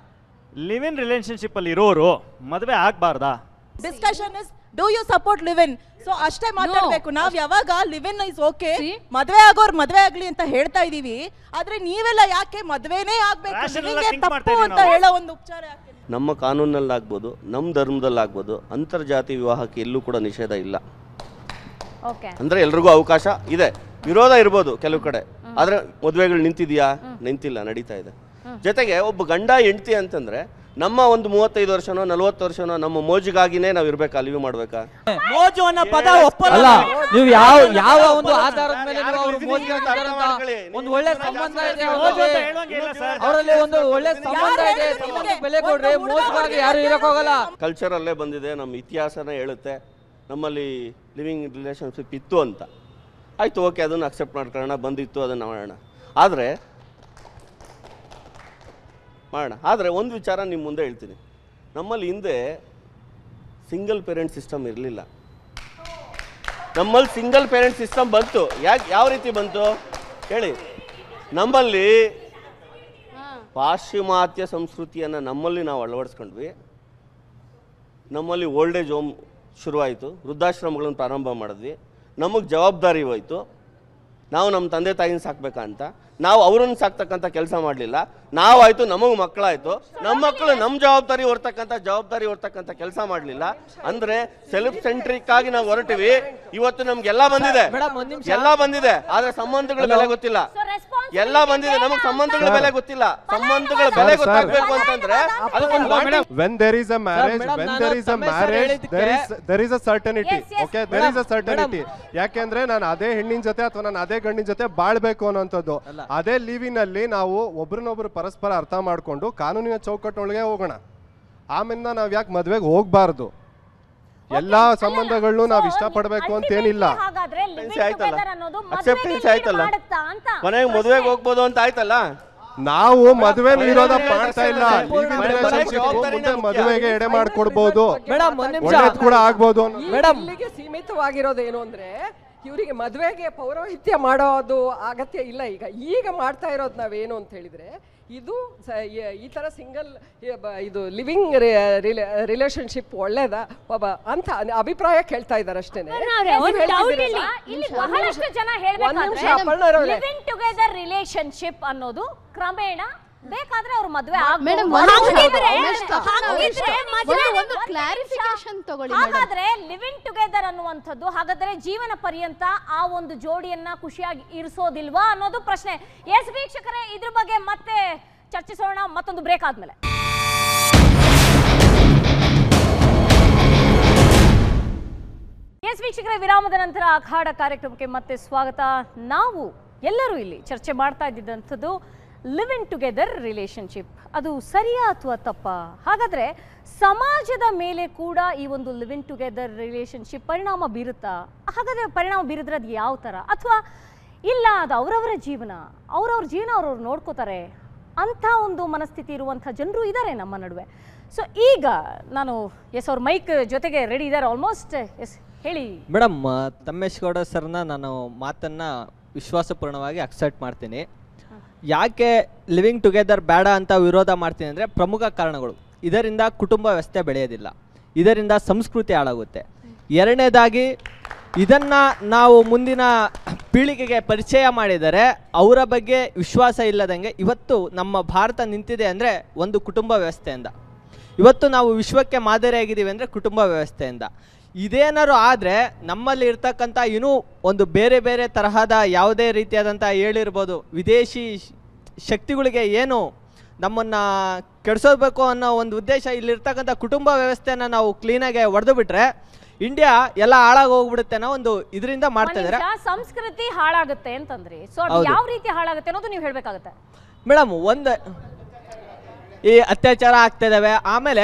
ಲಿವ್ ಇನ್ ರಿಲೇಶನ್ಶಿಪ್ ಅಲ್ಲಿ ಇರೋರು ಮದುವೆ ಆಗ್ಬಾರ್ದಾ discussion is do you support live in so ಅಷ್ಟೇ ಮಾತಾಡ್ಬೇಕು ನಾವ್ ಯಾವಾಗ ಲಿವಿನ್ ಇಸ್ ಓಕೆ ಮದ್ವೆ ಆಗೋರ್ ಮದ್ವೆ ಆಗ್ಲಿ ಅಂತ ಹೇಳ್ತಾ ಇದೀವಿ ಆದ್ರೆ ನೀವೆಲ್ಲ ಯಾಕೆ ಮದ್ವೆನೇ ಆಗ್ಬೇಕು Rational living ಆಗಿ ಏ think ಮಾಡ್ತಾ ತಪ್ಪು ಇದೀವಿ ಅಂತ ನಾವು. ಹೇಳೋ ಒಂದು ಉಪಚಾರ ಯಾಕೆ ನಮ್ಮ ಕಾನೂನಲ್ಲಾಗ್ಬೋದು ನಮ್ಮ ಧರ್ಮದಲ್ಲಾಗ್ಬೋದು ಅಂತರ್ಜಾತಿ ವಿವಾಹಕ್ಕೆ ಎಲ್ಲೂ ಕೂಡ ನಿಷೇಧ ಇಲ್ಲ ಓಕೆ ಅಂದರೆ ಎಲ್ರಿಗೂ ಅವಕಾಶ ಇದೆ ವಿರೋಧ ಇರ್ಬೋದು ಕೆಲವು ಕಡೆ ಆದರೆ ಮದುವೆಗಳು ನಿಂತಿದೆಯಾ ನಿಂತಿಲ್ಲ ನಡೀತಾ ಇದೆ ಜೊತೆಗೆ ಒಬ್ಬ ಗಂಡ ಹೆಂಡ್ತಿ ಅಂತಂದ್ರೆ ನಮ್ಮ ಒಂದು ಮೂವತ್ತೈದು ವರ್ಷನೋ ನಲವತ್ತು ವರ್ಷನೋ ನಮ್ಮ ಮೋಜಿಗಾಗಿನೇ ನಾವು ಇರ್ಬೇಕಾ ಲಿವ್ ಮಾಡ್ಬೇಕಾ ಮೋಜು ಅನ್ನೋ ಪದ ಒಪ್ಪಲ್ಲ ಅಲ್ಲ ನಾವು. ನೀವು ಯಾವ ಯಾವ ಒಪ್ಪಲ್ಲ ಒಂದು ಸರ್. ಆಧಾರದ ಮೇಲೆ ನೀವು ಅವ್ರು ಮೋಜಿಗೆ ಹಾಕಿದ್ದಾರೆ ಅಂತ ಒಂದು ಒಳ್ಳೆ ಸಂಬಂಧ ಇದೆ ಮೋಜು ಅಂತ ಅವರಲ್ಲಿ. ಹೇಳುವಂಗಿಲ್ಲ ಸರ್. ಅವರಲ್ಲಿ ಒಂದು ಒಳ್ಳೆ ಸಂಬಂಧ ಇದೆ ಸಂಬಂಧಕ್ಕೆ ಬೆಲೆ ಕೊಡ್ರಿ ಮೋಸವಾಗಿ ಯಾರು ಇರಕ್ಕೋಗಲ್ಲ ಕಲ್ಚರಲ್ಲೇ ಬಂದಿದೆ ನಮ್ಮ ಇತಿಹಾಸನೇ ಹೇಳುತ್ತೆ ನಮ್ಮಲ್ಲಿ ಲಿವಿಂಗ್ ರಿಲೇಷನ್ಶಿಪ್ ಇತ್ತು ಅಂತ ಆಯಿತು ಓಕೆ ಅದನ್ನು ಅಕ್ಸೆಪ್ಟ್ ಮಾಡ್ಕೊಳ್ಳೋಣ ಬಂದಿತ್ತು ಅದನ್ನು ಮಾಡೋಣ ಆದರೆ ಮಾಡೋಣ ಆದರೆ ಒಂದು ವಿಚಾರ ನಿಮ್ಮ ಮುಂದೆ ಹೇಳ್ತೀನಿ ನಮ್ಮಲ್ಲಿ ಹಿಂದೆ ಸಿಂಗಲ್ ಪೇರೆಂಟ್ ಸಿಸ್ಟಮ್ ಇರಲಿಲ್ಲ ನಮ್ಮಲ್ಲಿ ಸಿಂಗಲ್ ಪೇರೆಂಟ್ ಸಿಸ್ಟಮ್ ಬಂತು ಯಾಕೆ ಯಾವ ರೀತಿ ಬಂತು ಹೇಳಿ ನಮ್ಮಲ್ಲಿ ಪಾಶ್ಚಿಮಾತ್ಯ ಸಂಸ್ಕೃತಿಯನ್ನು ನಮ್ಮಲ್ಲಿ ನಾವು ಅಳವಡಿಸ್ಕೊಂಡ್ವಿ ನಮ್ಮಲ್ಲಿ ಓಲ್ಡ್ ಏಜ್ ಹೋಮ್ ಶುರುವಾಯಿತು ವೃದ್ಧಾಶ್ರಮಗಳನ್ನು ಪ್ರಾರಂಭ ಮಾಡಿದ್ವಿ ನಮಗೆ ಜವಾಬ್ದಾರಿ ಹೋಯ್ತು ನಾವು ನಮ್ಮ ತಂದೆ ತಾಯಿನ ಸಾಕ್ಬೇಕಾ ಅಂತ ನಾವು ಅವ್ರನ್ನ ಸಾಕ್ತಕ್ಕಂಥ ಕೆಲಸ ಮಾಡಲಿಲ್ಲ ನಾವಾಯ್ತು ನಮಗೆ ಮಕ್ಕಳಾಯ್ತು ನಮ್ಮ ಮಕ್ಕಳು ನಮ್ಮ ಜವಾಬ್ದಾರಿ ಹೊರ್ತಕ್ಕಂಥ ಜವಾಬ್ದಾರಿ ಹೊರ್ತಕ್ಕಂಥ ಕೆಲಸ ಮಾಡಲಿಲ್ಲ ಅಂದ್ರೆ ಸೆಲ್ಫ್ ಸೆಂಟ್ರಿಕ್ ಆಗಿ ನಾವು ಹೊರಟಿವಿ ಇವತ್ತು ನಮ್ಗೆಲ್ಲ ಬಂದಿದೆ ಎಲ್ಲ ಬಂದಿದೆ ಆದ್ರೆ ಸಂಬಂಧಗಳ ಬೆಲೆ ಗೊತ್ತಿಲ್ಲ ಎಲ್ಲ ಬಂದಿದೆ ನಮಗೆ ಸಂಬಂಧಗಳ ಬೆಲೆ ಗೊತ್ತಿಲ್ಲ ಸಂಬಂಧಗಳ ಬೆಲೆ Sir, sir. ಗೊತ್ತಾಗ್ಬೇಕು ಅಂತಂದ್ರೆ ಅದಕ್ಕೊಂದು bonding when there is a marriage madam, when ನಾನು there is a ತಮ್ಮ ಹೆಸರು marriage ಹೇಳಿದ್ದಕ್ಕೆ- there is there is a certainty Yes, yes. okay there is a Madam, certainty ಯಾಕೆಂದ್ರೆ ನಾನು ಅದೇ ಹೆಣ್ಣಿನ ಜೊತೆ ಅಥವಾ ನಾನು ಅದೇ ಗಂಡಿನ ಜೊತೆ ಬಾಳ್ಬೇಕು ಅನ್ನೋಂಥದ್ದು ಅದೇ ಲೀವಿನಲ್ಲಿ ನಾವು ಒಬ್ರನ್ನೊಬ್ರು ಪರಸ್ಪರ ಅರ್ಥ ಮಾಡ್ಕೊಂಡು ಕಾನೂನಿನ ಚೌಕಟ್ಟೊಳಗೆ ಹೋಗೋಣ ಆಮೇಲೆ ನಾವ್ ಯಾಕೆ ಮದ್ವೆಗೆ ಹೋಗ್ಬಾರ್ದು ಎಲ್ಲಾ ಸಂಬಂಧಗಳನ್ನು ನಾವು ಇಷ್ಟಪಡ್ಬೇಕು ಅಂತ ಏನಿಲ್ಲ ಹಾಗಾದ್ರೆ Acceptance ಆಯ್ತಲ್ಲ together ಅನ್ನೋದು ಅಕ್ಸೆಪ್ಟೆನ್ಸ್ ಮದ್ವೆಗೆ ಆಯ್ತಲ್ಲ lead ಮಾಡುತ್ತಾ ಅಂತ ಕೊನೆಗೆ ಮದುವೆಗೆ ಹೋಗ್ಬೋದು ಅಂತ ಆಯ್ತಲ್ಲ ನಾವು ಮದುವೆ ವಿರೋಧ ಮಾಡ್ತಾ ಇಲ್ಲ ಲಿವ್ ಇನ್ ಮನೆ ರಿಲೇಶನ್ಶಿಪ್ ಜವಾಬ್ದಾರಿನೇ ಮುಂದೆ ಮುಖ್ಯ. ಮದುವೆಗೆ ಎಡೆ ಮಾಡ್ಕೊಡ್ಬೋದು ಮೇಡಮ್ ಒಂದ್ ನಿಮಿಷ ಒಳ್ಳೇದ್ ಕೂಡ ಆಗ್ಬೋದು ಅನ್ನೋ- ಮೇಡಮ್ ಇಲ್ಲಿಗೆ ಸೀಮಿತವಾಗಿರೋದೇನು ಅಂದ್ರೆ ಇವರಿಗೆ ಮದುವೆಗೆ ಪೌರೋಹಿತ್ಯ ಮಾಡೋದು ಅಗತ್ಯ ಇಲ್ಲ ಈಗ ಈಗ ಮಾಡ್ತಾ ಇರೋದು ನಾವೇನು ಅಂತ ಹೇಳಿದ್ರೆ ಇದು ಸ- ಈ- ಈ ಥರ ಸಿಂಗಲ್ ಇದು ಲಿವಿಂಗ್ ರಿಲೇಶನ್ಶಿಪ್ ಒಳ್ಳೇದಾ ಒಬ್ಬ ಅಂತ ಅಭಿಪ್ರಾಯ ಕೇಳ್ತಾ ಇದ್ದಾರೆ ಅಷ್ಟೇ ಅವ್ರೆ, ಒಂದ್ doubt ಇಲ್ಲಿ. ಇಲ್ಲಿ ಬಹಳಷ್ಟು ಜನ ಹೇಳ್ಬೇಕಾದ್ರೆ ಲಿವಿಂಗ್ ಟುಗೆದರ್ ರಿಲೇಶನ್ಶಿಪ್ ಅನ್ನೋದು ಕ್ರಮೇಣ ಬೇಕಾದ್ರೆ ಅವ್ರು ಮದ್ವೆ Madam, ಆಗ್ಬೋದು. ಒಂದು ನಿಮಿಷ, ಹಾಗಿದ್ರೆ- ಒಂದು ನಿಮಿಷ. ಹಾಗಿದ್ರೆ ಒಂದು ಮದ್ವೆ- ಒಂದು ಒಂದು clarification ನಿಮಿಷ. ತಗೊಳ್ಳಿ madam. ಹಾಗಾದ್ರೆ ಲಿವಿಂಗ್ ಟುಗೆದರ್ ಅನ್ನುವಂಥದ್ದು ಹಾಗಾದ್ರೆ ಜೀವನ ಪರ್ಯಂತ ಆ ಒಂದು ಜೋಡಿಯನ್ನ ಖುಷಿಯಾಗಿ ಇರಿಸೋದಿಲ್ವಾ ಅನ್ನೋದು ಪ್ರಶ್ನೆ ಎಸ್ ವೀಕ್ಷಕರೇ ಇದ್ರ ಬಗ್ಗೆ ಮತ್ತೆ ಚರ್ಚಿಸೋಣ ಮತ್ತೊಂದು ಬ್ರೇಕ್ ಆದ್ಮೇಲೆ ಎಸ್ ವೀಕ್ಷಕರೇ ವಿರಾಮದ ನಂತರ ಅಖಾಡ ಕಾರ್ಯಕ್ರಮಕ್ಕೆ ಮತ್ತೆ ಸ್ವಾಗತ ನಾವು ಎಲ್ಲರೂ ಇಲ್ಲಿ ಚರ್ಚೆ ಮಾಡ್ತಾ ಇದ್ದಿದ್ದಂಥದ್ದು ಲಿವ್ ಇನ್ ಟುಗೆದರ್ ರಿಲೇಶನ್ಶಿಪ್ ಅದು ಸರಿಯಾ ಅಥವಾ ತಪ್ಪಾ ಹಾಗಾದ್ರೆ ಸಮಾಜದ ಮೇಲೆ ಕೂಡ ಈ ಒಂದು ಲಿವ್ ಇನ್ ಟುಗೆದರ್ ರಿಲೇಶನ್ಶಿಪ್ ಪರಿಣಾಮ ಬೀರುತ್ತಾ ಹಾಗಾದ್ರೆ ಪರಿಣಾಮ ಬೀರಿದ್ರೆ ಅದು ಯಾವ ಥರ ಅಥವಾ ಇಲ್ಲ ಅದು ಅವರವರ ಜೀವನ ಅವ್ರವ್ರ ಜೀವನ ಅವ್ರವ್ರು ನೋಡ್ಕೋತಾರೆ ಅಂಥ ಒಂದು ಮನಸ್ಥಿತಿ ಇರುವಂಥ ಜನರು ಇದ್ದಾರೆ ನಮ್ಮ ನಡುವೆ ಸೊ ಈಗ ನಾನು ಎಸ್ ಅವ್ರ ಮೈಕ್ ಜೊತೆಗೆ ರೆಡಿ ಇದ್ದಾರೆ ಆಲ್ಮೋಸ್ಟ್ ಎಸ್ ಹೇಳಿ ಮೇಡಮ್ ತಮ್ಮೇಶ್ ಗೌಡ ಸರ್ನ ನಾನು ಮಾತನ್ನ ವಿಶ್ವಾಸಪೂರ್ಣವಾಗಿ ಅಕ್ಸೆಪ್ಟ್ ಮಾಡ್ತೀನಿ ಯಾಕೆ ಲಿವಿಂಗ್ ಟುಗೆದರ್ ಬೇಡ ಅಂತ ವಿರೋಧ ಮಾಡ್ತೀನಿ ಅಂದರೆ ಪ್ರಮುಖ ಕಾರಣಗಳು ಇದರಿಂದ ಕುಟುಂಬ ವ್ಯವಸ್ಥೆ ಬೆಳೆಯೋದಿಲ್ಲ ಇದರಿಂದ ಸಂಸ್ಕೃತಿ ಹಾಳಾಗುತ್ತೆ ಎರಡನೇದಾಗಿ ಇದನ್ನು ನಾವು ಮುಂದಿನ ಪೀಳಿಗೆಗೆ ಪರಿಚಯ ಮಾಡಿದರೆ ಅವರ ಬಗ್ಗೆ ವಿಶ್ವಾಸ ಇಲ್ಲದಂಗೆ ಇವತ್ತು ನಮ್ಮ ಭಾರತ ನಿಂತಿದೆ ಅಂದರೆ ಒಂದು ಕುಟುಂಬ ವ್ಯವಸ್ಥೆಯಿಂದ ಇವತ್ತು ನಾವು ವಿಶ್ವಕ್ಕೆ ಮಾದರಿಯಾಗಿದ್ದೀವಿ ಅಂದರೆ ಕುಟುಂಬ ವ್ಯವಸ್ಥೆಯಿಂದ ಇದೇನಾದ್ರು ಆದರೆ ನಮ್ಮಲ್ಲಿ ಇರ್ತಕ್ಕಂಥ ಇನ್ನೂ ಒಂದು ಬೇರೆ ಬೇರೆ ತರಹದ ಯಾವುದೇ ರೀತಿಯಾದಂಥ ಹೇಳಿರ್ಬೋದು ವಿದೇಶಿ ಶ- ಶಕ್ತಿಗಳಿಗೆ ಏನು ನಮ್ಮನ್ನು ಕೆಡಿಸೋಬೇಕು ಅನ್ನೋ ಒಂದು ಉದ್ದೇಶ ಇಲ್ಲಿರ್ತಕ್ಕಂಥ ಕುಟುಂಬ ವ್ಯವಸ್ಥೆನ ನಾವು ಕ್ಲೀನಾಗಿ ಹೊಡೆದು ಬಿಟ್ರೆ ಇಂಡಿಯಾ ಎಲ್ಲ ಹಾಳಾಗಿ ಹೋಗ್ಬಿಡುತ್ತೆ ಅನ್ನೋ ಒಂದು ಇದರಿಂದ ಮಾಡ್ತಾ ಇದ್ದಾರೆ ಮನುಷ್ಯ ಸಂಸ್ಕೃತಿ ಹಾಳಾಗುತ್ತೆ ಅಂತಂದ್ರಿ ಸೊ ಅದು ಹೌದು. ಯಾವ ರೀತಿ ಹಾಳಾಗುತ್ತೆ ಅನ್ನೋದು ನೀವು ಹೇಳ್ಬೇಕಾಗುತ್ತೆ ಮೇಡಮ್ ಒಂದು ಈ ಅತ್ಯಾಚಾರ ಆಗ್ತಾ ಇದಾವೆ ಆಮೇಲೆ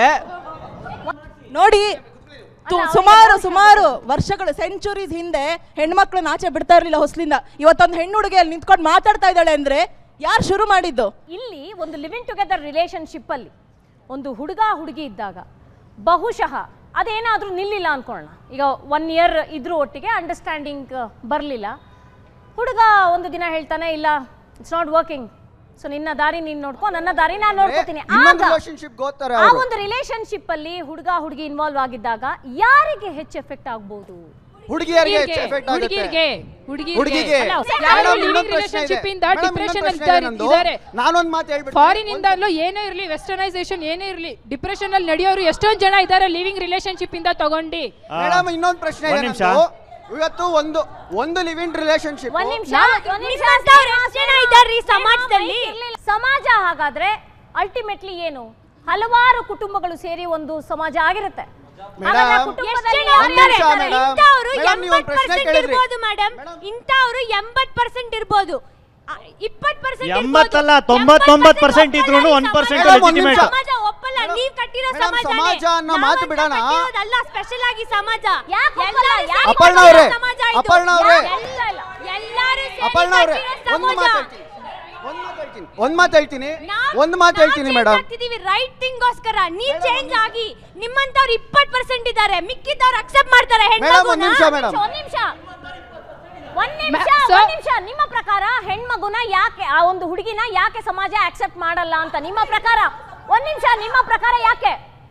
ನೋಡಿ ತು- ಸುಮಾರು ಸುಮಾರು ವರ್ಷಗಳು ಸೆಂಚುರೀಸ್ ಹಿಂದೆ ಹೆಣ್ಮಕ್ಳನ್ನ ಆಚೆ ಬಿಡ್ತಾ ಇರ್ಲಿಲ್ಲ ಹೊಸ್ಲಿಂದ ಇವತ್ತೊಂದು ಹೆಣ್ಣು ಹುಡುಗಿ ಅಲ್ಲಿ ನಿಂತ್ಕೊಂಡು ಮಾತಾಡ್ತಾ ಇದ್ದಾಳೆ ಅಂದ್ರೆ ಯಾರು ಶುರು ಮಾಡಿದ್ದು ಇಲ್ಲಿ ಒಂದು ಲಿವಿಂಗ್ ಟುಗೆದರ್ ರಿಲೇಶನ್ಶಿಪ್ ಅಲ್ಲಿ ಒಂದು ಹುಡುಗ ಹುಡುಗಿ ಇದ್ದಾಗ ಬಹುಶಃ ಅದೇನಾದ್ರೂ ನಿಲ್ಲಿಲ್ಲ ಅನ್ಕೊಳ್ಳೋಣ ಈಗ ಒನ್ ಇಯರ್ ಇದ್ರೂ ಒಟ್ಟಿಗೆ ಅಂಡರ್ಸ್ಟ್ಯಾಂಡಿಂಗ್ ಬರಲಿಲ್ಲ ಹುಡುಗ ಒಂದು ದಿನ ಹೇಳ್ತಾನೆ ಇಲ್ಲ ಇಟ್ಸ್ ನಾಟ್ ವರ್ಕಿಂಗ್ ಸೊ ನಿನ್ನ ದಾರಿ ನೀನ್ ನೋಡ್ಕೊ ನನ್ನ ದಾರಿ ನಾನು ನೋಡ್ಕೋತೀನಿ ಇನ್ನೊಂದು ಆಗ relationship ಗೋತಾರೆ ಆ ಅವ್ರು. ಒಂದು ರಿಲೇಶನ್ಶಿಪ್ ಅಲ್ಲಿ ಹುಡುಗ ಹುಡುಗಿ ಇನ್ವಾಲ್ವ್ ಆಗಿದ್ದಾಗ ಯಾರಿಗೆ ಹೆಚ್ಚು ಎಫೆಕ್ಟ್ ಆಗ್ಬೋದು ಹುಡುಗಿಯರಿಗೆ ಹೆಚ್ಚು effect ಆಗುತ್ತೆ. ಹುಡುಗಿಯರಿಗೆ ಹುಡುಗಿರಿಗೆ ಹುಡುಗಿಗೆ ಅಲ್ಲ, ಮೇಡಮ್, ಯಾರೋ ಇನ್ನೊಂದು living ಪ್ರಶ್ನೆ ಇದೆ. relationship ಇಂದ ಮೇಡಮ್, depression ಇನ್ನೊಂದು ಅಲ್ಲಿ ಪ್ರಶ್ನೆ ಇದೆ ನಂದು. ಇದ್ದಾರೆ ನಾನೊಂದು ಮಾತು ಹೇಳ್ಬಿಟ್ಟು ಫಾರಿನ್ ಇಂದಲೂ ಏನೇ ಇರಲಿ ವೆಸ್ಟರ್ನೈಸೇಷನ್ ಏನೇ ಇರಲಿ ಡಿಪ್ರೆಷನ್ ಅಲ್ಲಿ ನಡೆಯೋರು ಎಷ್ಟೊಂದ್ ಜನ ಇದ್ದಾರೆ ಲಿವಿಂಗ್ ರಿಲೇಶನ್ಶಿಪ್ ಇಂದ ತಗೊಂಡು ಮೇಡಮ್ ಇನ್ನೊಂದು ಪ್ರಶ್ನೆ ಇದೆ ಒಂದ್ ನಿಮಿಷ. ನಂದು. ಇವತ್ತು ಒಂದು ಒಂದು ಲಿವ್ ಇನ್ ರಿಲೇಶನ್ಶಿಪ್ ಒಂದ್ ನಿಮಿಷ ನಾ- ಒಂದ್ ನಿಮಿಷ ನಿಮ್ಮಂಥವ್ರು ಎಷ್ಟ್ ಜನ ಇದ್ದಾರ್ರಿ ಸಮಾಜದಲ್ಲಿ? ಇರ್ಲಿಲ್ಲ. ಸಮಾಜ ಹಾಗಾದ್ರೆ ಅಲ್ಟಿಮೇಟ್ಲಿ ಏನು ಹಲವಾರು ಕುಟುಂಬಗಳು ಸೇರಿ ಒಂದು ಸಮಾಜ ಆಗಿರುತ್ತೆ ಹಾಗಾದ್ರೆ ಮೇಡಮ್, ಕುಟುಂಬದಲ್ಲಿ ಎಷ್ಟ್ ಜನ ಯಾರು ಇರ್ತಾರೆ? ಇರ್ತಾರೆ? ಇಂಥವ್ರು ಮೇಡಮ್, ನೀವು ಒಂದ್ ಎಂಬತ್ ಪ್ರಶ್ನೆ ಪರ್ಸೆಂಟ್ ಕೇಳಿದ್ರಿ. ಇರ್ಬೋದು ಮೇಡಮ್ ಇಂಥವ್ರು ಎಂಬತ್ ಪರ್ಸೆಂಟ್ ಇರ್ಬೋದು ಇಪ್ಪತ್ ಪರ್ಸೆಂಟ್ ಎಂಬತ್ತಲ್ಲ ತೊಂಬತ್ತೊಂಬತ್ತು ಪರ್ಸೆಂಟ್ ಇದ್ರೂ ಒನ್ ಪರ್ಸೆಂಟ್ ಮೇಡಮ್, ಒಂದ್ ಲೆಜಿಟಿಮೇಟ್ ನಿಮಿಷ. ಸಮಾಜ ಒಪ್ಪಲ್ಲ ನೀವ್ ಕಟ್ಟಿರೋ ಮೇಡಮ್, ಸಮಾಜ ಸಮಾಜ ಅನ್ನೋ ಮಾತು ಬಿಡೋಣ. ಅಲ್ಲ ಸ್ಪೆಷಲ್ ಆಗಿ ಸಮಾಜ ಯಾಕ್ ಒಪ್ಪಲ್ಲ? ಎಲ್ಲರೂ ಯಾಕ್ ಸೇರಿ ಅಪರ್ಣ ಕಟ್ಟಿರೋ ಅವ್ರೆ, ಸಮಾಜ ಇದು. ಅಪರ್ಣ ಅವ್ರೆ. ಎಲ್ಲ- ಎಲ್ಲರೂ ಸೇರಿ ಅಪರ್ಣ ಅವ್ರೆ, ಕಟ್ಟಿರೋ ಒಂದು ಸಮಾಜ. ಮಾತು ಹೇಳ್ತೀನಿ. ಒಂದ್ ಮಾತು ಹೇಳ್ತೀನಿ ಒಂದ್ ಮಾತು ಹೇಳ್ತೀನಿ ಮೇಡಮ್ ಆಗ್ತಿದೀವಿ ರೈಟ್ ಥಿಂಗ್ಗೋಸ್ಕರ ನೀವ್ ಚೇಂಜ್ ಆಗಿ ನಿಮ್ಮಂತವ್ರು ಇಪ್ಪತ್ ಪರ್ಸೆಂಟ್ ಇದ್ದಾರೆ ಮಿಕ್ಕಿದವ್ರು ಅಕ್ಸೆಪ್ಟ್ ಮಾಡ್ತಾರೆ ಮೇಡಮ್, ಒಂದ್ ನಿಮಿಷ ಮೇಡಮ್. ಒಂದ್ ನಿಮಿಷ ಒಂದ್ ನಿಮಿಷ so- ಒಂದ್ ನಿಮಿಷ ನಿಮ್ಮ ಪ್ರಕಾರ ಹೆಣ್ಮಗುನ ಯಾಕೆ ಆ ಒಂದು ಹುಡುಗಿನ ಯಾಕೆ ಸಮಾಜ ಆಕ್ಸೆಪ್ಟ್ ಮಾಡಲ್ಲ ಅಂತ ನಿಮ್ಮ ಪ್ರಕಾರ ಒಂದ್ ನಿಮಿಷ ನಿಮ್ಮ ಪ್ರಕಾರ ಯಾಕೆ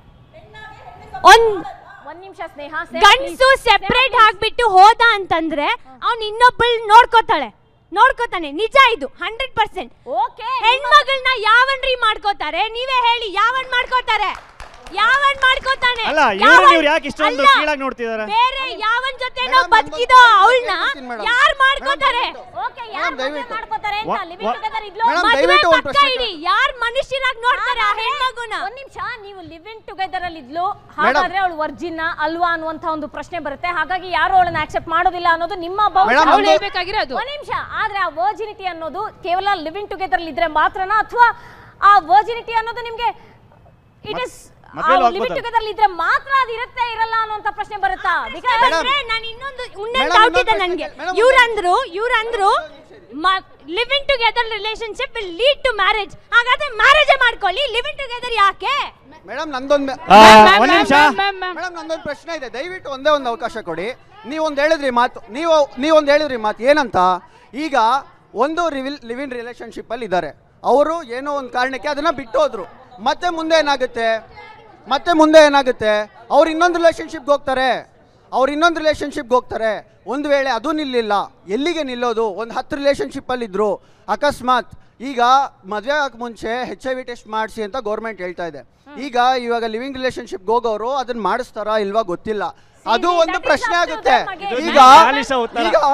ಒಂದ್ ಒಂದ್ ನಿಮಿಷ ಸ್ನೇಹ ಸ್ನೇಹ, ಗಂಡ್ಸು please. ಸೆಪರೇಟ್ ಆಗ್ಬಿಟ್ಟು ಹೋದ ಅಂತಂದ್ರೆ ಅವ್ನ್ ಇನ್ನೊಬ್ಬಳ್ ನೋಡ್ಕೋತಾಳೆ ನೋಡ್ಕೋತಾನೆ ನಿಜ ಇದು ಹಂಡ್ರೆಡ್ ಪರ್ಸೆಂಟ್ ಓಕೆ ಹೆಣ್ಮಗಳನ್ನ ಯಾವನ್ರಿ ಮಾಡ್ಕೋತಾರೆ ನೀವೇ ಹೇಳಿ ಯಾವನ್ ಮಾಡ್ಕೋತಾರೆ ಯಾವನ್ ಮಾಡ್ಕೋತಾನೆ ಅಲ್ಲ, ಇವ್ರನ್ನ ಯಾವನ್- ಇವ್ರು ಯಾಕೆ ಇಷ್ಟೊಂದು ಅಲ್ಲ, ಕೀಳಾಗಿ ನೋಡ್ತಿದಾರೆ? ಬೇರೆ ಯಾವನ್ ಜೊತೆನೋ ಮೇಡಮ್, ಬದುಕಿದೋ ಒಂದೊಂದು ಅವಳನ್ನ ಹೇಳ್ತೀನಿ ಮೇಡಮ್. ಯಾರ್ ಮಾಡ್ಕೋತಾರೆ ಓಕೆ ಯಾರು ದಯವಿಟ್ಟು. ಮಾಡ್ಕೋತಾರೆ ಅಂತ ವ- ಲಿವಿಂಗ್ ವ- ಟುಗೆದರ್ ಇದ್ಲು ಮೇಡಮ್, ಮದ್ವೆ ದಯವಿಟ್ಟು ಒಂದ್ ಪಕ್ಕ ಪ್ರಶ್ನೆ ಇಡಿ ಯಾರ್ ಮನುಷ್ಯರಾಗಿ ನೋಡ್ತಾರೆ ಆ ಹೆಣ್ಮಗುನ ಒಂದ್ ನಿಮಿಷ ನೀವು ಲಿವಿಂಗ್ ಟುಗೆದರ್ ಅಲ್ಲಿ ಇದ್ಲು ಹಾಗಾದ್ರೆ ಅವಳು ವರ್ಜಿನ್ ಅಲ್ವಾ ಅನ್ನುವಂತ ಒಂದು ಪ್ರಶ್ನೆ ಬರುತ್ತೆ ಹಾಗಾಗಿ ಯಾರು ಅವಳನ್ನ ಆಕ್ಸೆಪ್ಟ್ ಮಾಡೋದಿಲ್ಲ ಅನ್ನೋದು ನಿಮ್ಮ ಬಹುಶಃ ಮೇಡಮ್, ಅವ್ಳು ಒಂದು- ಹೇಳ್ಬೇಕಾಗಿರೋದು ಒಂದ್ ನಿಮಿಷ ಆದ್ರೆ ಆ ವರ್ಜಿನಿಟಿ ಅನ್ನೋದು ಕೇವಲ ಲಿವಿಂಗ್ ಟುಗೆದರ್ ಅಲ್ಲಿ ಇದ್ರೆ ಮಾತ್ರನಾ ಅಥವಾ ಆ ವರ್ಜಿನಿಟಿ ಅನ್ನೋದು ನಿಮ್ಗೆ ಇಟ್ ಇಸ್ ಮದ್ವೆಲ್ ಲಿವಿಂಗ್ ಹೋಗ್ಬೋದಾ? ಟುಗೆದರ್ ಅಲ್ಲಿ ಇದ್ರೆ ಮಾತ್ರ ಅದು ಇರುತ್ತೆ ಇರಲ್ಲ ಅನ್ನುವಂತ ಪ್ರಶ್ನೆ ಬರುತ್ತಾ Because- ಬಂದ್ರೆ ನಾನು ಇನ್ನೊಂದು ಇನ್ನೊಂದು ಮೇಡಮ್, ಡೌಟ್ ಇನ್ನೊಂದು ಇದೆ ಪ್ರಶ್ನೆ ನನಗೆ ಇದೆ. ಮೇಡಮ್, ಇವ್ರಂದ್ರು ಇವ್ರಂದ್ರು living together relationship will lead to marriage ಹಾಗಾದ್ರೆ ಮ್ಯಾರೇಜ್ ಮಾಡ್ಕೊಳ್ಳಿ ಲಿವಿಂಗ್ ಟುಗೆದರ್ ಯಾಕೆ ಮೇಡಮ್ ನಂದೊಂದು ಆ, ಒಂದ್ ನಿಮಿಷ ಮೇಡಮ್ ನಂದೊಂದು ಪ್ರಶ್ನೆ ಇದೆ ದಯವಿಟ್ಟು ಒಂದೇ ಒಂದು ಅವಕಾಶ ಕೊಡಿ ನೀವೊಂದು ಹೇಳಿದ್ರಿ ಮಾತು ನೀವು ನೀವೊಂದು ಹೇಳಿದ್ರಿ ಮಾತು ಏನಂತ ಈಗ ಒಂದು ರಿವಿಲ್ ಲಿವ್ ಇನ್ ರಿಲೇಶನ್ಶಿಪ್ ಅಲ್ಲಿ ಇದ್ದಾರೆ ಅವರು ಏನೋ ಒಂದು ಕಾರಣಕ್ಕೆ ಅದನ್ನು ಬಿಟ್ಟು ಹೋದ್ರು ಮತ್ತೆ ಮುಂದೆ ಏನಾಗುತ್ತೆ ಮತ್ತೆ ಮುಂದೆ ಏನಾಗುತ್ತೆ ಅವ್ರು ಇನ್ನೊಂದು ರಿಲೇಷನ್ಶಿಪ್ಗೆ ಹೋಗ್ತಾರೆ ಅವ್ರು ಇನ್ನೊಂದು ರಿಲೇಷನ್ಶಿಪ್ಗೆ ಹೋಗ್ತಾರೆ ಒಂದು ವೇಳೆ ಅದು ನಿಲ್ಲಿಲ್ಲ ಎಲ್ಲಿಗೆ ನಿಲ್ಲೋದು ಒಂದು ಹತ್ತು ರಿಲೇಷನ್ಶಿಪ್ಪಲ್ಲಿ ಇದ್ರು ಅಕಸ್ಮಾತ್ ಈಗ ಮದುವೆ ಆಗಕ್ಕೆ ಮುಂಚೆ ಹೆಚ್ ಐ ವಿ ಟೆಸ್ಟ್ ಮಾಡಿಸಿ ಅಂತ ಗೌರ್ಮೆಂಟ್ ಹೇಳ್ತಾ ಇದೆ ಈಗ ಇವಾಗ ಲಿವಿಂಗ್ ರಿಲೇಷನ್ಶಿಪ್ಗೆ ಹೋಗೋರು ಅದನ್ನ ಮಾಡಿಸ್ತಾರಾ ಇಲ್ವಾ ಗೊತ್ತಿಲ್ಲ ಅದು ಒಂದು ಪ್ರಶ್ನೆ ಆಗುತ್ತೆ ಈಗ ಬಾಲಿಶ ಉತ್ತರ. ಈಗ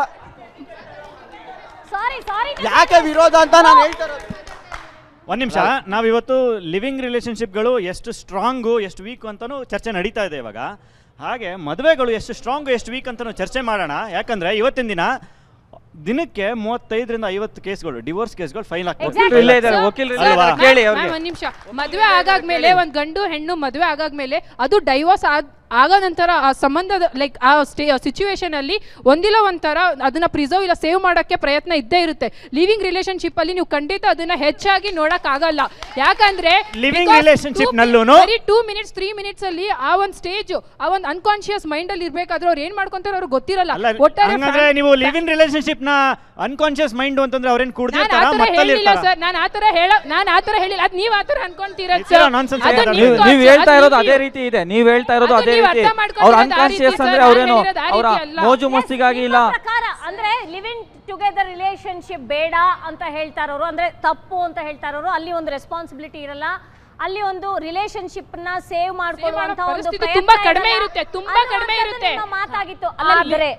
ಸಾರಿ ಸಾರಿ ಯಾಕೆ ವಿರೋಧ ಅಂತ ನಾನು ಹೇಳ್ತಾ ಇರೋದು ಒಂದು ನಿಮಿಷ ನಾವಿವತ್ತು ಲಿವಿಂಗ್ ರಿಲೇಷನ್ಶಿಪ್ಗಳು ಎಷ್ಟು ಸ್ಟ್ರಾಂಗು ಎಷ್ಟು ವೀಕ್ ಅಂತಲೂ ಚರ್ಚೆ ನಡೀತಾ ಇದೆ ಇವಾಗ ಹಾಗೆ ಮದುವೆಗಳು ಎಷ್ಟು ಸ್ಟ್ರಾಂಗು ಎಷ್ಟು ವೀಕ್ ಅಂತಲೂ ಚರ್ಚೆ ಮಾಡೋಣ ಯಾಕಂದ್ರೆ ಇವತ್ತಿನ ದಿನ ದಿನಕ್ಕೆ ಮೂವತ್ತೈದರಿಂದ ಐವತ್ತು ಕೇಸ್ಗಳು ಡಿವೋರ್ಸ್ ಕೇಸ್ಗಳು ಫೈಲ್ ವಕೀಲರು ಇಲ್ಲೇ ಇದ್ದಾರೆ, ವಕೀಲರು ಇಲ್ಲೇ ಇದ್ದಾರೆ. ಕೇಳಿ ಅವ್ರಿಗೆ. ಮ್ಯಾಮ್, ಒಂದ್ ನಿಮಿಷ ಮದುವೆ ಆಗಾದ್ಮೇಲೆ ಒಂದ್ ಗಂಡು ಹೆಣ್ಣು ಮದುವೆ ಆಗಾದ್ಮೇಲೆ ಅದು ಡೈವೋರ್ಸ್ ಆದ ಆಗ ನಂತರ ಆ ಸಂಬಂಧದ ಲೈಕ್ ಆ ಸ್ಟೇ ಸಿಚುವೇಶನ್ ಅಲ್ಲಿ ಒಂದಿಲ್ಲ ಒಂಥರ ಅದನ್ನ ಪ್ರಿಸರ್ವ್ ಇಲ್ಲ ಸೇವ್ ಮಾಡಕ್ಕೆ ಪ್ರಯತ್ನ ಇದ್ದೇ ಇರುತ್ತೆ ಲಿವಿಂಗ್ ರಿಲೇಶನ್ಶಿಪ್ ಅಲ್ಲಿ ನೀವು ಖಂಡಿತ ಅದನ್ನ ಹೆಚ್ಚಾಗಿ ನೋಡಕ್ ಆಗಲ್ಲ ಯಾಕಂದ್ರೆ Living relationship ನಲ್ಲೂನು- ಬರೀ ಟೂ ಮಿನಿಟ್ಸ್ ತ್ರೀ ಮಿನಿಟ್ಸ್ ಅಲ್ಲಿ ಆ ಒಂದ್ ಸ್ಟೇಜ್ ಆ ಒಂದ್ ಅನ್ಕಾನ್ಶಿಯಸ್ ಮೈಂಡ್ ಅಲ್ಲಿ ಇರ್ಬೇಕಾದ್ರೆ ಅವ್ರು ಏನ್ ಮಾಡ್ಕೊಂತಾರ ಅವ್ರಿಗೆ ಗೊತ್ತಿರಲ್ಲ ಒಟ್ಟಾರೆ ಹಂಗಂದ್ರೆ ನೀವು ಲಿವ್ ಇನ್ ರಿಲೇಶನ್ಶಿಪ್ ನ ಅನ್ಕಾನ್ಶಿಯಸ್ ಮೈಂಡ್ ಅಂತಂದ್ರೆ ಅವ್ರೇನ್ ನಾನು ಕುಡ್ದಿರ್ತಾರ ಆತರ ಮತ್ತಲ್ಲಿ ಹೇಳಿಲ್ಲ ಇರ್ತಾರ ಸರ್ ನಾನು ಆತರ ಹೇಳ ನಾನು ಆತರ ಹೇಳಿಲ್ಲ ಅದ್ ನೀವ್ ಆತರ ಅನ್ಕೊಂತೀರ ಇರ್ತೀರ, nonsense ಹೇಳ್ತಾರೆ. ನೀವು ನೀವು ಹೇಳ್ತಾ ಇರೋದು ಅದೇ ರೀತಿ ಇದೆ ನೀವು ಹೇಳ್ತಾ ಇರೋದು ಅದು ಅದೇ ನೀವು ರೀತಿ ಅರ್ಥ ಮಾಡ್ಕೊಂಡಿರೋದು ಅವ್ರ ಆ ರೀತಿ ಅನ್ಕಾನ್ಶಿಯಸ್ ಸರ್, ಅಂದ್ರೆ ನಾನು ಅವ್ರೇನು ಹೇಳಿರೋದು ಆ ಅವರ ರೀತಿ ಅಲ್ಲ. ಮೋಜು ಮಸ್ತಿಗಾಗಿ ಇಲ್ಲ ಪ್ರಕಾರ ಅಂದ್ರೆ ಲಿವಿಂಗ್ ಟುಗೆದರ್ ರಿಲೇಶನ್ಶಿಪ್ ಬೇಡ ಅಂತ ಹೇಳ್ತಾ ಇರೋರು ಅಂದ್ರೆ ತಪ್ಪು ಅಂತ ಹೇಳ್ತಾ ಇರೋರು ಅಲ್ಲಿ ಒಂದು ರೆಸ್ಪಾನ್ಸಿಬಿಲಿಟಿ ಇರಲ್ಲ ಅಲ್ಲಿ ಒಂದು ರಿಲೇಶನ್ಶಿಪ್ ನ ಸೇವ್ ಮಾಡ್ಕೊಳ್ಳುವಂತ ಒಂದು ಪರಿಸ್ಥಿತಿ ಪ್ರಯತ್ನ ತುಂಬಾ ಕಡಿಮೆ ಇರಲ್ಲ. ಇರುತ್ತೆ, ತುಂಬಾ ಕಡಿಮೆ ಅನ್ನುವಂಥದ್ದು ಇರುತ್ತೆ. ನಿಮ್ಮ ಮಾತಾಗಿತ್ತು ಅಲ್ಲಲ್ಲಿ- ಆದರೆ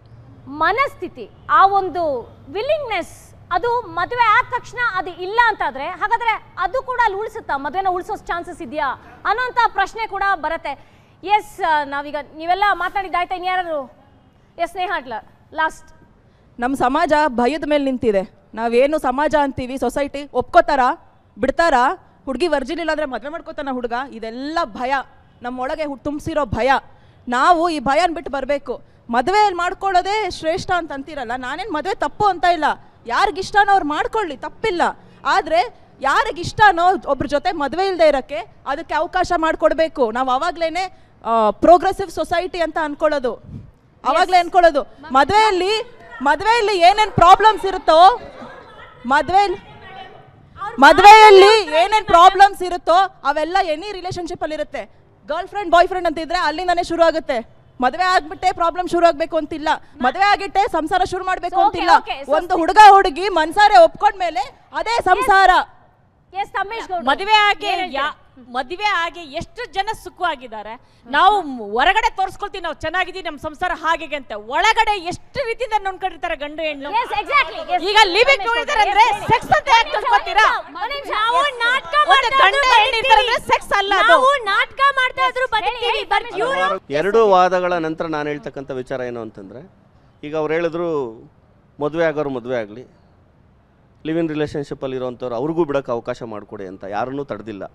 ಮನಸ್ಥಿತಿ ಆ ಒಂದು ವಿಲ್ಲಿಂಗ್ನೆಸ್ ಅದು ಮದುವೆ ಆದ ತಕ್ಷಣ ಅದು ಇಲ್ಲ ಅಂತಾದ್ರೆ ಹಾಗಾದ್ರೆ ಅದು ಕೂಡ ಅಲ್ಲಿ ಉಳಿಸುತ್ತಾ ಮದುವೆನ ಉಳಿಸೋ ಚಾನ್ಸಸ್ ಇದೆಯಾ ಅನ್ನೋಂಥ ಪ್ರಶ್ನೆ ಕೂಡ ಬರುತ್ತೆ ಎಸ್ ನಾವೀಗ ನೀವೆಲ್ಲ ಮಾತಾಡಿದ್ದಾಯ್ತಾ ಇನ್ಯಾರು ಎಸ್ ಸ್ನೇಹ ಲಾಸ್ಟ್ ನಮ್ಮ ಸಮಾಜ ಭಯದ ಮೇಲೆ ನಿಂತಿದೆ ನಾವೇನು ಸಮಾಜ ಅಂತೀವಿ ಸೊಸೈಟಿ ಒಪ್ಕೋತಾರ ಬಿಡ್ತಾರ ಹುಡುಗಿ ವರ್ಜಿನ್ ಇಲ್ಲ ಅಂದ್ರೆ ಮದುವೆ ಮಾಡ್ಕೋತಾನ ಹುಡುಗ ಇದೆಲ್ಲ ಭಯ ನಮ್ಮೊಳಗೆ ತುಂಬಿಸಿರೋ ಭಯ ನಾವು ಈ ಭಯನ ಬಿಟ್ಟು ಬರಬೇಕು ಮದುವೆ ಮಾಡ್ಕೊಳ್ಳೋದೇ ಶ್ರೇಷ್ಠ ಅಂತ ಅಂತೀರಲ್ಲ ನಾನೇನು ಮದುವೆ ತಪ್ಪು ಅಂತ ಇಲ್ಲ ಯಾರಿಗಿಷ್ಟನೋ ಅವ್ರು ಮಾಡ್ಕೊಳ್ಳಿ ತಪ್ಪಿಲ್ಲ ಆದರೆ ಯಾರಿಗಿಷ್ಟನೋ ಒಬ್ರ ಜೊತೆ ಮದುವೆ ಇಲ್ಲದೆ ಇರೋಕ್ಕೆ ಅದಕ್ಕೆ ಅವಕಾಶ ಮಾಡಿಕೊಡ್ಬೇಕು ನಾವು ಅವಾಗಲೇ ಪ್ರೋಗ್ರೆಸಿವ್ ಸೊಸೈಟಿ ಅಂತ ಅನ್ಕೊಳ್ಳೋದು ಅವಾಗಲೇ ಅನ್ಕೊಳ್ಳೋದು ಮದುವೆಯಲ್ಲಿ ಮದುವೆಯಲ್ಲಿ ಏನೇನು ಪ್ರಾಬ್ಲಮ್ಸ್ ಇರುತ್ತೋ ಮದುವೆಯಲ್ಲಿ ಮದುವೆಯಲ್ಲಿ ಏನೇನು ಪ್ರಾಬ್ಲಮ್ಸ್ ಇರುತ್ತೋ ಅವೆಲ್ಲ ಎನಿ ರಿಲೇಶನ್ಶಿಪ್ ಅಲ್ಲಿ ಇರುತ್ತೆ ಗರ್ಲ್ ಫ್ರೆಂಡ್ ಬಾಯ್ ಫ್ರೆಂಡ್ ಅಂತ ಇದ್ರೆ ಅಲ್ಲಿಂದಾನೇ ಶುರು ಆಗುತ್ತೆ ಮದುವೆ ಆಗ್ಬಿಟ್ಟೆ ಪ್ರಾಬ್ಲಮ್ ಶುರು ಆಗ್ಬೇಕು ಅಂತಿಲ್ಲ ಮದುವೆ ಆಗಿಟ್ಟೆ ಸಂಸಾರ ಶುರು ಮಾಡ್ಬೇಕು So, okay, ಅಂತಿಲ್ಲ okay. So, ಒಂದು ಹುಡುಗ ಹುಡುಗಿ ಮನ್ಸಾರೆ ಒಪ್ಕೊಂಡ್ಮೇಲೆ ಅದೇ ಸಂಸಾರ ಎಸ್ ತಮೇಶ್ ಗೌಡ್ರು. ಮದುವೆ ಆಗಿ ಏನ್ ಹೇಳ್ತೀರಾ? ಯಾ- ಮದುವೆ ಆಗಿ ಎಷ್ಟು ಜನ ಸುಖವಾಗಿದ್ದಾರೆ ನಾವು ಮ್- ಹೊರಗಡೆ ತೋರಿಸ್ಕೊಳ್ತೀವಿ ನಾವು ಚೆನ್ನಾಗಿದ್ದೀವಿ ನಮ್ಮ ಸಂಸಾರ ಹಾಗೆ ಅಂತ ಒಳಗಡೆ ಎಷ್ಟು ರೀತಿಯಿಂದ ನೋಡ್ಕೊಂಡಿರ್ತಾರೆ ಗಂಡು ಹೆಣ್ಣು Yes, exactly. Yes. ಈಗ ಲಿವಿಂಗ್ ಟುಗೆದರ್ ಅಂದ್ರೆ Yes, ಸೆಕ್ಸ್ ಅಂತ ಯಾಕೆ ತಿಳ್ಕೊತೀರಾ ನಾವು ನಾಟಕ ಒಂದು ಗಂಡ ಹೆಣ್ಣು ಇರ್ತಾರೆ ಅಂದ್ರೆ ಸೆಕ್ಸ್ ಅಲ್ಲ ಅದು ನಾವು ನಾಟಕ ಮಾಡ್ತಾ ಇದ್ರು ಬದುಕ್ತೀವಿ ಬಟ್ ಇವರು ಎರಡು ವಾದಗಳ ನಂತರ ನಾನು ಹೇಳ್ತಕ್ಕಂಥ ವಿಚಾರ ಏನು ಅಂತಂದರೆ ಈಗ ಅವ್ರು ಹೇಳಿದ್ರು ಮದುವೆ ಆಗೋರು ಮದುವೆ ಆಗಲಿ ಲಿವ್ ಇನ್ ರಿಲೇಷನ್ಶಿಪ್ಪಲ್ಲಿ ಇರೋವಂಥವ್ರು ಅವ್ರಿಗೂ ಬಿಡೋಕ್ಕೆ ಅವಕಾಶ ಮಾಡಿಕೊಡಿ ಅಂತ ಯಾರನ್ನೂ ತಡೆದಿಲ್ಲ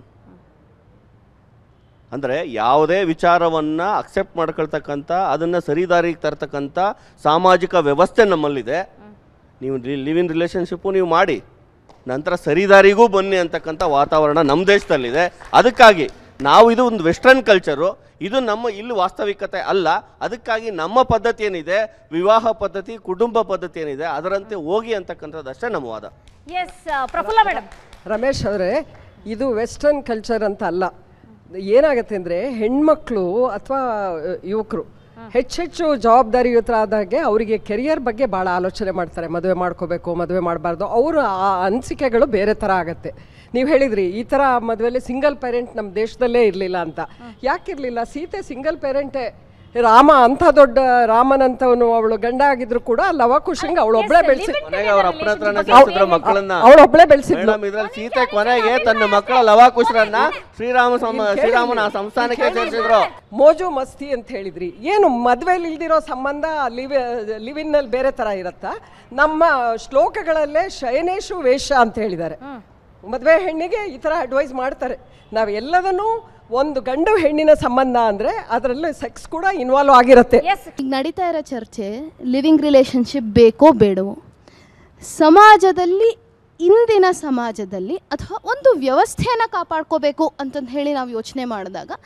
ಅಂದರೆ ಯಾವುದೇ ವಿಚಾರವನ್ನು ಅಕ್ಸೆಪ್ಟ್ ಮಾಡ್ಕೊಳ್ತಕ್ಕಂಥ ಅದನ್ನು ಸರಿದಾರಿಗೆ ತರ್ತಕ್ಕಂಥ ಸಾಮಾಜಿಕ ವ್ಯವಸ್ಥೆ ನಮ್ಮಲ್ಲಿದೆ ನೀವು ಲಿವ್ ಇನ್ ರಿಲೇಷನ್ಶಿಪ್ಪು ನೀವು ಮಾಡಿ ನಂತರ ಸರಿದಾರಿಗೂ ಬನ್ನಿ ಅಂತಕ್ಕಂಥ ವಾತಾವರಣ ನಮ್ಮ ದೇಶದಲ್ಲಿದೆ ಅದಕ್ಕಾಗಿ ನಾವು ಇದು ಒಂದು ವೆಸ್ಟರ್ನ್ ಕಲ್ಚರು ಇದು ನಮ್ಮ ಇಲ್ಲಿ ವಾಸ್ತವಿಕತೆ ಅಲ್ಲ ಅದಕ್ಕಾಗಿ ನಮ್ಮ ಪದ್ಧತಿ ಏನಿದೆ ವಿವಾಹ ಪದ್ಧತಿ ಕುಟುಂಬ ಪದ್ಧತಿ ಏನಿದೆ ಅದರಂತೆ ಹೋಗಿ ಅಂತಕ್ಕಂಥದ್ದು ಅಷ್ಟೇ ನಮ್ಮ ವಾದ ಎಸ್ ಪ್ರಫುಲ್ಲ ಮೇಡಮ್ ರಮೇಶ್ ಅವರೇ ಇದು ವೆಸ್ಟರ್ನ್ ಕಲ್ಚರ್ ಅಂತ ಅಲ್ಲ ಏನಾಗುತ್ತೆ ಅಂದರೆ ಹೆಣ್ಮಕ್ಳು ಅಥವಾ ಯುವಕರು ಹೆಚ್ಚೆಚ್ಚು ಜವಾಬ್ದಾರಿಯುತರಾದಾಗೆ ಅವರಿಗೆ ಕೆರಿಯರ್ ಬಗ್ಗೆ ಭಾಳ ಆಲೋಚನೆ ಮಾಡ್ತಾರೆ ಮದುವೆ ಮಾಡ್ಕೋಬೇಕು ಮದುವೆ ಮಾಡಬಾರ್ದು ಅವರ ಆ ಅನಿಸಿಕೆಗಳು ಬೇರೆ ಥರ ಆಗುತ್ತೆ ನೀವು ಹೇಳಿದ್ರಿ ಈ ಥರ ಮದುವೆಲಿ ಸಿಂಗಲ್ ಪೇರೆಂಟ್ ನಮ್ಮ ದೇಶದಲ್ಲೇ ಇರಲಿಲ್ಲ ಅಂತ ಯಾಕಿರಲಿಲ್ಲ ಸೀತೆ ಸಿಂಗಲ್ ಪೇರೆಂಟೇ ರಾಮ ಅಂಥ ದೊಡ್ಡ ರಾಮನಂತವನು ಅವಳು ಗಂಡ ಆಗಿದ್ರು ಕೂಡ ಲವಕುಶಂಗ ಅವಳೊಬ್ಳೆ ಬೆಳೆಸಿ ಕೊನೆಗೆ ಅವ್ರ ಅಪ್ಪನ ಹತ್ರನೇ ಸೇರಿಸಿದ್ರು ಮಕ್ಕಳನ್ನ ಅವಳೊಬ್ಳೆ ಬೆಳೆಸಿದ್ಲು ಮೇಡಮ್ ಇದ್ರಲ್ಲಿ ಸೀತೆ ಕೊನೆಗೆ ತನ್ನ ಮಕ್ಕಳ ಲವಾಕುಶರನ್ನ ಶ್ರೀರಾಮ ಸಮ ಶ್ರೀರಾಮನ ಆ ಸಂಸ್ಥಾನಕ್ಕೆ ಸೇರಿಸಿದ್ರು ಮೋಜು ಮಸ್ತಿ ಅಂತ ಹೇಳಿದ್ರಿ ಏನು ಮದುವೆಲಿ ಇಲ್ದಿರೋ ಸಂಬಂಧ ಲಿವ್ ಲಿವಿನ್ನಲ್ಲಿ ಬೇರೆ ಥರ ಇರುತ್ತಾ ನಮ್ಮ ಶ್ಲೋಕಗಳಲ್ಲೇ ಶಯನೇಶು ವೇಷ ಅಂತ ಹೇಳಿದ್ದಾರೆ ಮದುವೆ ಹೆಣ್ಣಿಗೆ ಈ ಥರ ಅಡ್ವೈಸ್ ಮಾಡ್ತಾರೆ ನಾವು ಎಲ್ಲದನ್ನೂ ಒಂದು ಗಂಡು ಹೆಣ್ಣಿನ ಸಂಬಂಧ ಅಂದರೆ ಅದರಲ್ಲಿ ಸೆಕ್ಸ್ ಕೂಡ ಇನ್ವಾಲ್ವ್ ಆಗಿರುತ್ತೆ ಈಗ ನಡೀತಾ ಇರೋ ಚರ್ಚೆ ಲಿವಿಂಗ್ ರಿಲೇಶನ್ಶಿಪ್ ಬೇಕೋ ಬೇಡವೋ ಸಮಾಜದಲ್ಲಿ ಇಂದಿನ ಸಮಾಜದಲ್ಲಿ ಅಥವಾ ಒಂದು ವ್ಯವಸ್ಥೆಯನ್ನು ಕಾಪಾಡ್ಕೋಬೇಕು ಅಂತಂದು ಹೇಳಿ ನಾವು ಯೋಚನೆ ಮಾಡಿದಾಗ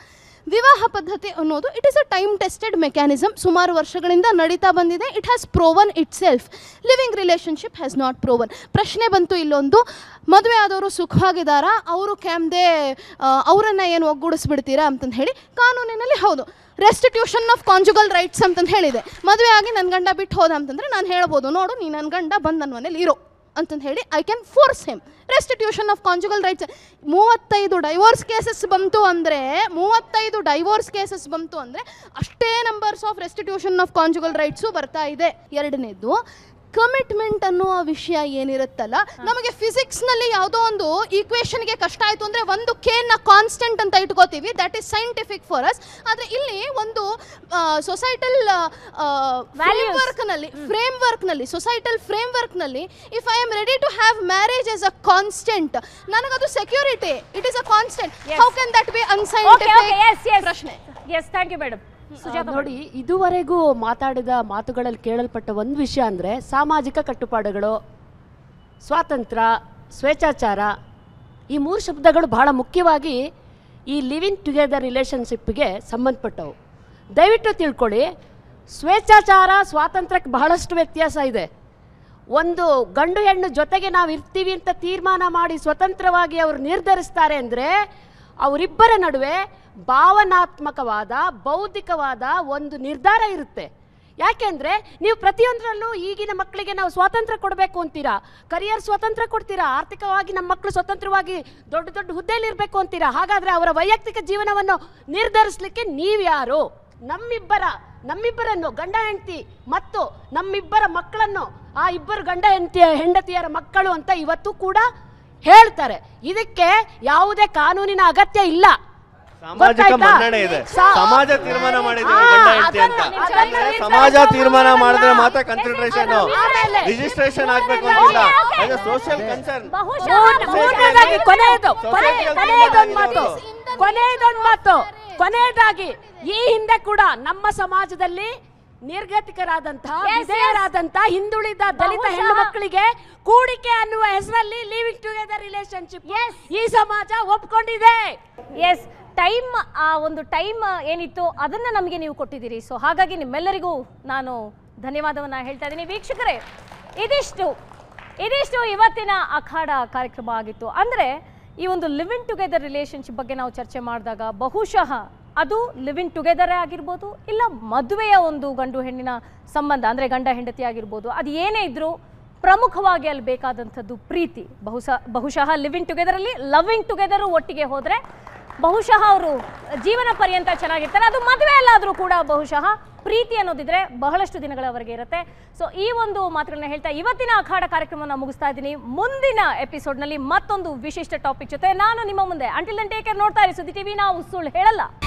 ವಿವಾಹ ಪದ್ಧತಿ ಅನ್ನೋದು it is a time tested mechanism ಸುಮಾರು ವರ್ಷಗಳಿಂದ ನಡೀತಾ ಬಂದಿದೆ it has proven itself living relationship has not proven ಪ್ರಶ್ನೆ ಬಂತು ಇಲ್ಲೊಂದು ಮದುವೆ ಆದವರು ಸುಖವಾಗಿದ್ದಾರಾ ಅವರು ಕ್ಯಾಮ್ದೆ ಅವರನ್ನು ಏನು ಒಗ್ಗೂಡಿಸ್ಬಿಡ್ತೀರಾ ಅಂತಂದು ಹೇಳಿ ಕಾನೂನಿನಲ್ಲಿ ಹೌದು ರೆಸ್ಟಿಟ್ಯೂಷನ್ ಆಫ್ ಕಾಂಜುಗಲ್ ರೈಟ್ಸ್ ಅಂತಂದು ಹೇಳಿದೆ ಮದುವೆ ಆಗಿ ನನ್ನ ಗಂಡ ಬಿಟ್ಟು ಹೋದ ಅಂತಂದರೆ ನಾನು ಹೇಳ್ಬೋದು ನೋಡು ನೀ ನನ್ನ ಗಂಡ ಬಂದು ನನ್ನ ಮನೇಲಿ ಇರೋ ಅಂತಂದು ಹೇಳಿ I can force him restitution of conjugal rights ಮೂವತ್ತೈದು ಡೈವೋರ್ಸ್ ಕೇಸಸ್ ಬಂತು ಅಂದರೆ ಮೂವತ್ತೈದು ಡೈವೋರ್ಸ್ ಕೇಸಸ್ ಬಂತು ಅಂದರೆ ಅಷ್ಟೇ numbers of restitution of conjugal rights ಬರ್ತಾ ಇದೆ ಎರಡನೇದು ಕಮಿಟ್ಮೆಂಟ್ ಅನ್ನುವ ವಿಷಯ ಏನಿರುತ್ತಲ್ಲ ನಮಗೆ ಫಿಸಿಕ್ಸ್ನಲ್ಲಿ ಯಾವುದೋ ಒಂದು ಈಕ್ವೇಷನ್ಗೆ ಕಷ್ಟ ಆಯಿತು ಅಂದರೆ ಒಂದು ಕೇನ ಕಾನ್ಸ್ಟೆಂಟ್ ಅಂತ ಇಟ್ಕೋತೀವಿ that is scientific for us ಆದರೆ ಇಲ್ಲಿ ಒಂದು ಸೊಸೈಟಲ್ ವರ್ಕ್ನಲ್ಲಿ ಫ್ರೇಮ್ ವರ್ಕ್ನಲ್ಲಿ ಸೊಸೈಟಲ್ ಫ್ರೇಮ್ ವರ್ಕ್ನಲ್ಲಿ if I am ready to have marriage as a constant ನನಗದು security it is a constant how can that be unscientific ಪ್ರಶ್ನೆ yes thank you madam Sujatha ನೋಡಿ ಇದುವರೆಗೂ ಮಾತಾಡಿದ ಮಾತುಗಳಲ್ಲಿ ಕೇಳಲ್ಪಟ್ಟ ಒಂದು ವಿಷಯ ಅಂದರೆ ಸಾಮಾಜಿಕ ಕಟ್ಟುಪಾಡುಗಳು ಸ್ವಾತಂತ್ರ್ಯ ಸ್ವೇಚ್ಛಾಚಾರ ಈ ಮೂರು ಶಬ್ದಗಳು ಬಹಳ ಮುಖ್ಯವಾಗಿ ಈ ಲಿವಿಂಗ್ ಟುಗೆದರ್ ರಿಲೇಷನ್ಶಿಪ್ಗೆ ಸಂಬಂಧಪಟ್ಟವು ದಯವಿಟ್ಟು ತಿಳ್ಕೊಳ್ಳಿ ಸ್ವೇಚ್ಛಾಚಾರ ಸ್ವಾತಂತ್ರ್ಯಕ್ಕೆ ಬಹಳಷ್ಟು ವ್ಯತ್ಯಾಸ ಇದೆ ಒಂದು ಗಂಡು ಹೆಣ್ಣು ಜೊತೆಗೆ ನಾವು ಇರ್ತೀವಿ ಅಂತ ತೀರ್ಮಾನ ಮಾಡಿ ಸ್ವತಂತ್ರವಾಗಿ ಅವರು ನಿರ್ಧರಿಸ್ತಾರೆ ಅಂದರೆ ಅವರಿಬ್ಬರ ನಡುವೆ ಭಾವನಾತ್ಮಕವಾದ ಬೌದ್ಧಿಕವಾದ ಒಂದು ನಿರ್ಧಾರ ಇರುತ್ತೆ ಯಾಕೆಂದರೆ ನೀವು ಪ್ರತಿಯೊಂದರಲ್ಲೂ ಈಗಿನ ಮಕ್ಕಳಿಗೆ ನಾವು ಸ್ವಾತಂತ್ರ್ಯ ಕೊಡಬೇಕು ಅಂತೀರಾ ಕರಿಯರ್ ಸ್ವಾತಂತ್ರ್ಯ ಕೊಡ್ತೀರಾ ಆರ್ಥಿಕವಾಗಿ ನಮ್ಮ ಮಕ್ಕಳು ಸ್ವತಂತ್ರವಾಗಿ ದೊಡ್ಡ ದೊಡ್ಡ ಹುದ್ದೆಯಲ್ಲಿ ಇರಬೇಕು ಅಂತೀರಾ ಹಾಗಾದರೆ ಅವರ ವೈಯಕ್ತಿಕ ಜೀವನವನ್ನು ನಿರ್ಧರಿಸಲಿಕ್ಕೆ ನೀವ್ಯಾರು ನಮ್ಮಿಬ್ಬರ ನಮ್ಮಿಬ್ಬರನ್ನು ಗಂಡ ಹೆಂಡತಿ ಮತ್ತು ನಮ್ಮಿಬ್ಬರ ಮಕ್ಕಳನ್ನು ಆ ಇಬ್ಬರು ಗಂಡ ಹೆಂಡತಿಯ ಹೆಂಡತಿಯರ ಮಕ್ಕಳು ಅಂತ ಇವತ್ತು ಕೂಡ ಹೇಳ್ತಾರೆ ಇದಕ್ಕೆ ಯಾವುದೇ ಕಾನೂನಿನ ಅಗತ್ಯ ಇಲ್ಲ ಸಾಮಾಜಿಕ ಗೊತ್ತಾಯ್ತಾ? ಮನ್ನಣೆ ಇದೆ ಸಾ- ಸಮಾಜ ತೀರ್ಮಾನ ಮಾಡಿದೆ ಆ, ಗಂಡ ಹೆಂಡತಿ ಅಂತ ಅದನ್ನ- ಅದನ್ನ ಅಂದ್ರೆ ನಿರ್ಧರಿಸೋ ಸಮಾಜ ತೀರ್ಮಾನ ಹಕ್ಕು ಮಾಡಿದ್ರೆ ಇಲ್ಲ. ಮಾತ್ರ ಕನ್ಸಿಡರೇಷನ್ ಆಮೇಲೆ- ರಿಜಿಸ್ಟ್ರೇಷನ್ ಆಗ್ಬೇಕು ಅಂತಿಲ್ಲ ಅದು ಸೋಷಿಯಲ್ ಕನ್ಸರ್ನ್ ಮೂರ್- ಮೂರನೇದಾಗಿ ಕೊನೆಯದು ಕೊನೆ- ಕೊನೆಯದೊಂದು ಮಾತು ಕೊನೆಯದೊಂದು ಮಾತು ಕೊನೆಯದಾಗಿ ಈ ಹಿಂದೆ ಕೂಡ ನಮ್ಮ ಸಮಾಜದಲ್ಲಿ ನಿರ್ಗತಿಕರಾದಂತಹ ವಿಧೇಯರಾದಂತಹ ಹಿಂದುಳಿದ ದಲಿತ ಬಹುಶಃ- ಹೆಣ್ಣು ಮಕ್ಕಳಿಗೆ ಕೂಡಿಕೆ ಅನ್ನುವ ಹೆಸರಲ್ಲಿ ಲಿವಿಂಗ್ ಟುಗೆದರ್ ರಿಲೇಶನ್ಶಿಪ್ ಈ ಸಮಾಜ ಒಪ್ಕೊಂಡಿದೆ ಎಸ್ ಟೈಮ್ ಆ ಒಂದು ಟೈಮ್ ಏನಿತ್ತು ಅದನ್ನ ನಮಗೆ ನೀವು ಕೊಟ್ಟಿದ್ದೀರಿ ಸೊ ಹಾಗಾಗಿ ನಿಮ್ಮೆಲ್ಲರಿಗೂ ನಾನು ಧನ್ಯವಾದವನ್ನ ಹೇಳ್ತಾ ಇದ್ದೀನಿ ವೀಕ್ಷಕರೇ ಇದಿಷ್ಟು ಇದಿಷ್ಟು ಇವತ್ತಿನ ಅಖಾಡ ಕಾರ್ಯಕ್ರಮ ಆಗಿತ್ತು ಅಂದರೆ ಈ ಒಂದು ಲಿವಿಂಗ್ ಟುಗೆದರ್ ರಿಲೇಶನ್ಶಿಪ್ ಬಗ್ಗೆ ನಾವು ಚರ್ಚೆ ಮಾಡಿದಾಗ ಬಹುಶಃ ಅದು ಲಿವಿಂಗ್ ಟುಗೆದರೇ ಆಗಿರ್ಬೋದು ಇಲ್ಲ ಮದುವೆಯ ಒಂದು ಗಂಡು ಹೆಣ್ಣಿನ ಸಂಬಂಧ ಅಂದರೆ ಗಂಡ ಹೆಂಡತಿ ಆಗಿರ್ಬೋದು ಅದು ಏನೇ ಇದ್ರೂ ಪ್ರಮುಖವಾಗಿ ಅಲ್ಲಿ ಬೇಕಾದಂಥದ್ದು ಪ್ರೀತಿ ಬಹುಶಃ ಬಹುಶಃ ಲಿವಿಂಗ್ ಟುಗೆದರಲ್ಲಿ ಲವಿಂಗ್ ಟುಗೆದರು ಒಟ್ಟಿಗೆ ಹೋದರೆ ಬಹುಶಃ ಅವರು ಜೀವನ ಪರ್ಯಂತ ಚೆನ್ನಾಗಿರ್ತಾರೆ ಅದು ಮದುವೆ ಅಲ್ಲಾದರೂ ಕೂಡ ಬಹುಶಃ ಪ್ರೀತಿ ಅನ್ನೋದಿದ್ರೆ ಬಹಳಷ್ಟು ದಿನಗಳವರೆಗೆ ಇರುತ್ತೆ ಸೊ ಈ ಒಂದು ಮಾತುಗಳನ್ನ ಹೇಳ್ತಾ ಇವತ್ತಿನ ಅಖಾಡ ಕಾರ್ಯಕ್ರಮವನ್ನು ಮುಗಿಸ್ತಾ ಇದ್ದೀನಿ ಮುಂದಿನ ಎಪಿಸೋಡ್ನಲ್ಲಿ ಮತ್ತೊಂದು ವಿಶಿಷ್ಟ ಟಾಪಿಕ್ ಜೊತೆ ನಾನು ನಿಮ್ಮ ಮುಂದೆ ಅಂಟಿಲ್ ದನ್ ಟೇಕ್ ನೋಡ್ತಾ ಇರಿ ಸುದ್ದಿ ಟಿವಿ ನಾವು ಸುಳ್ಳು ಹೇಳಲ್ಲ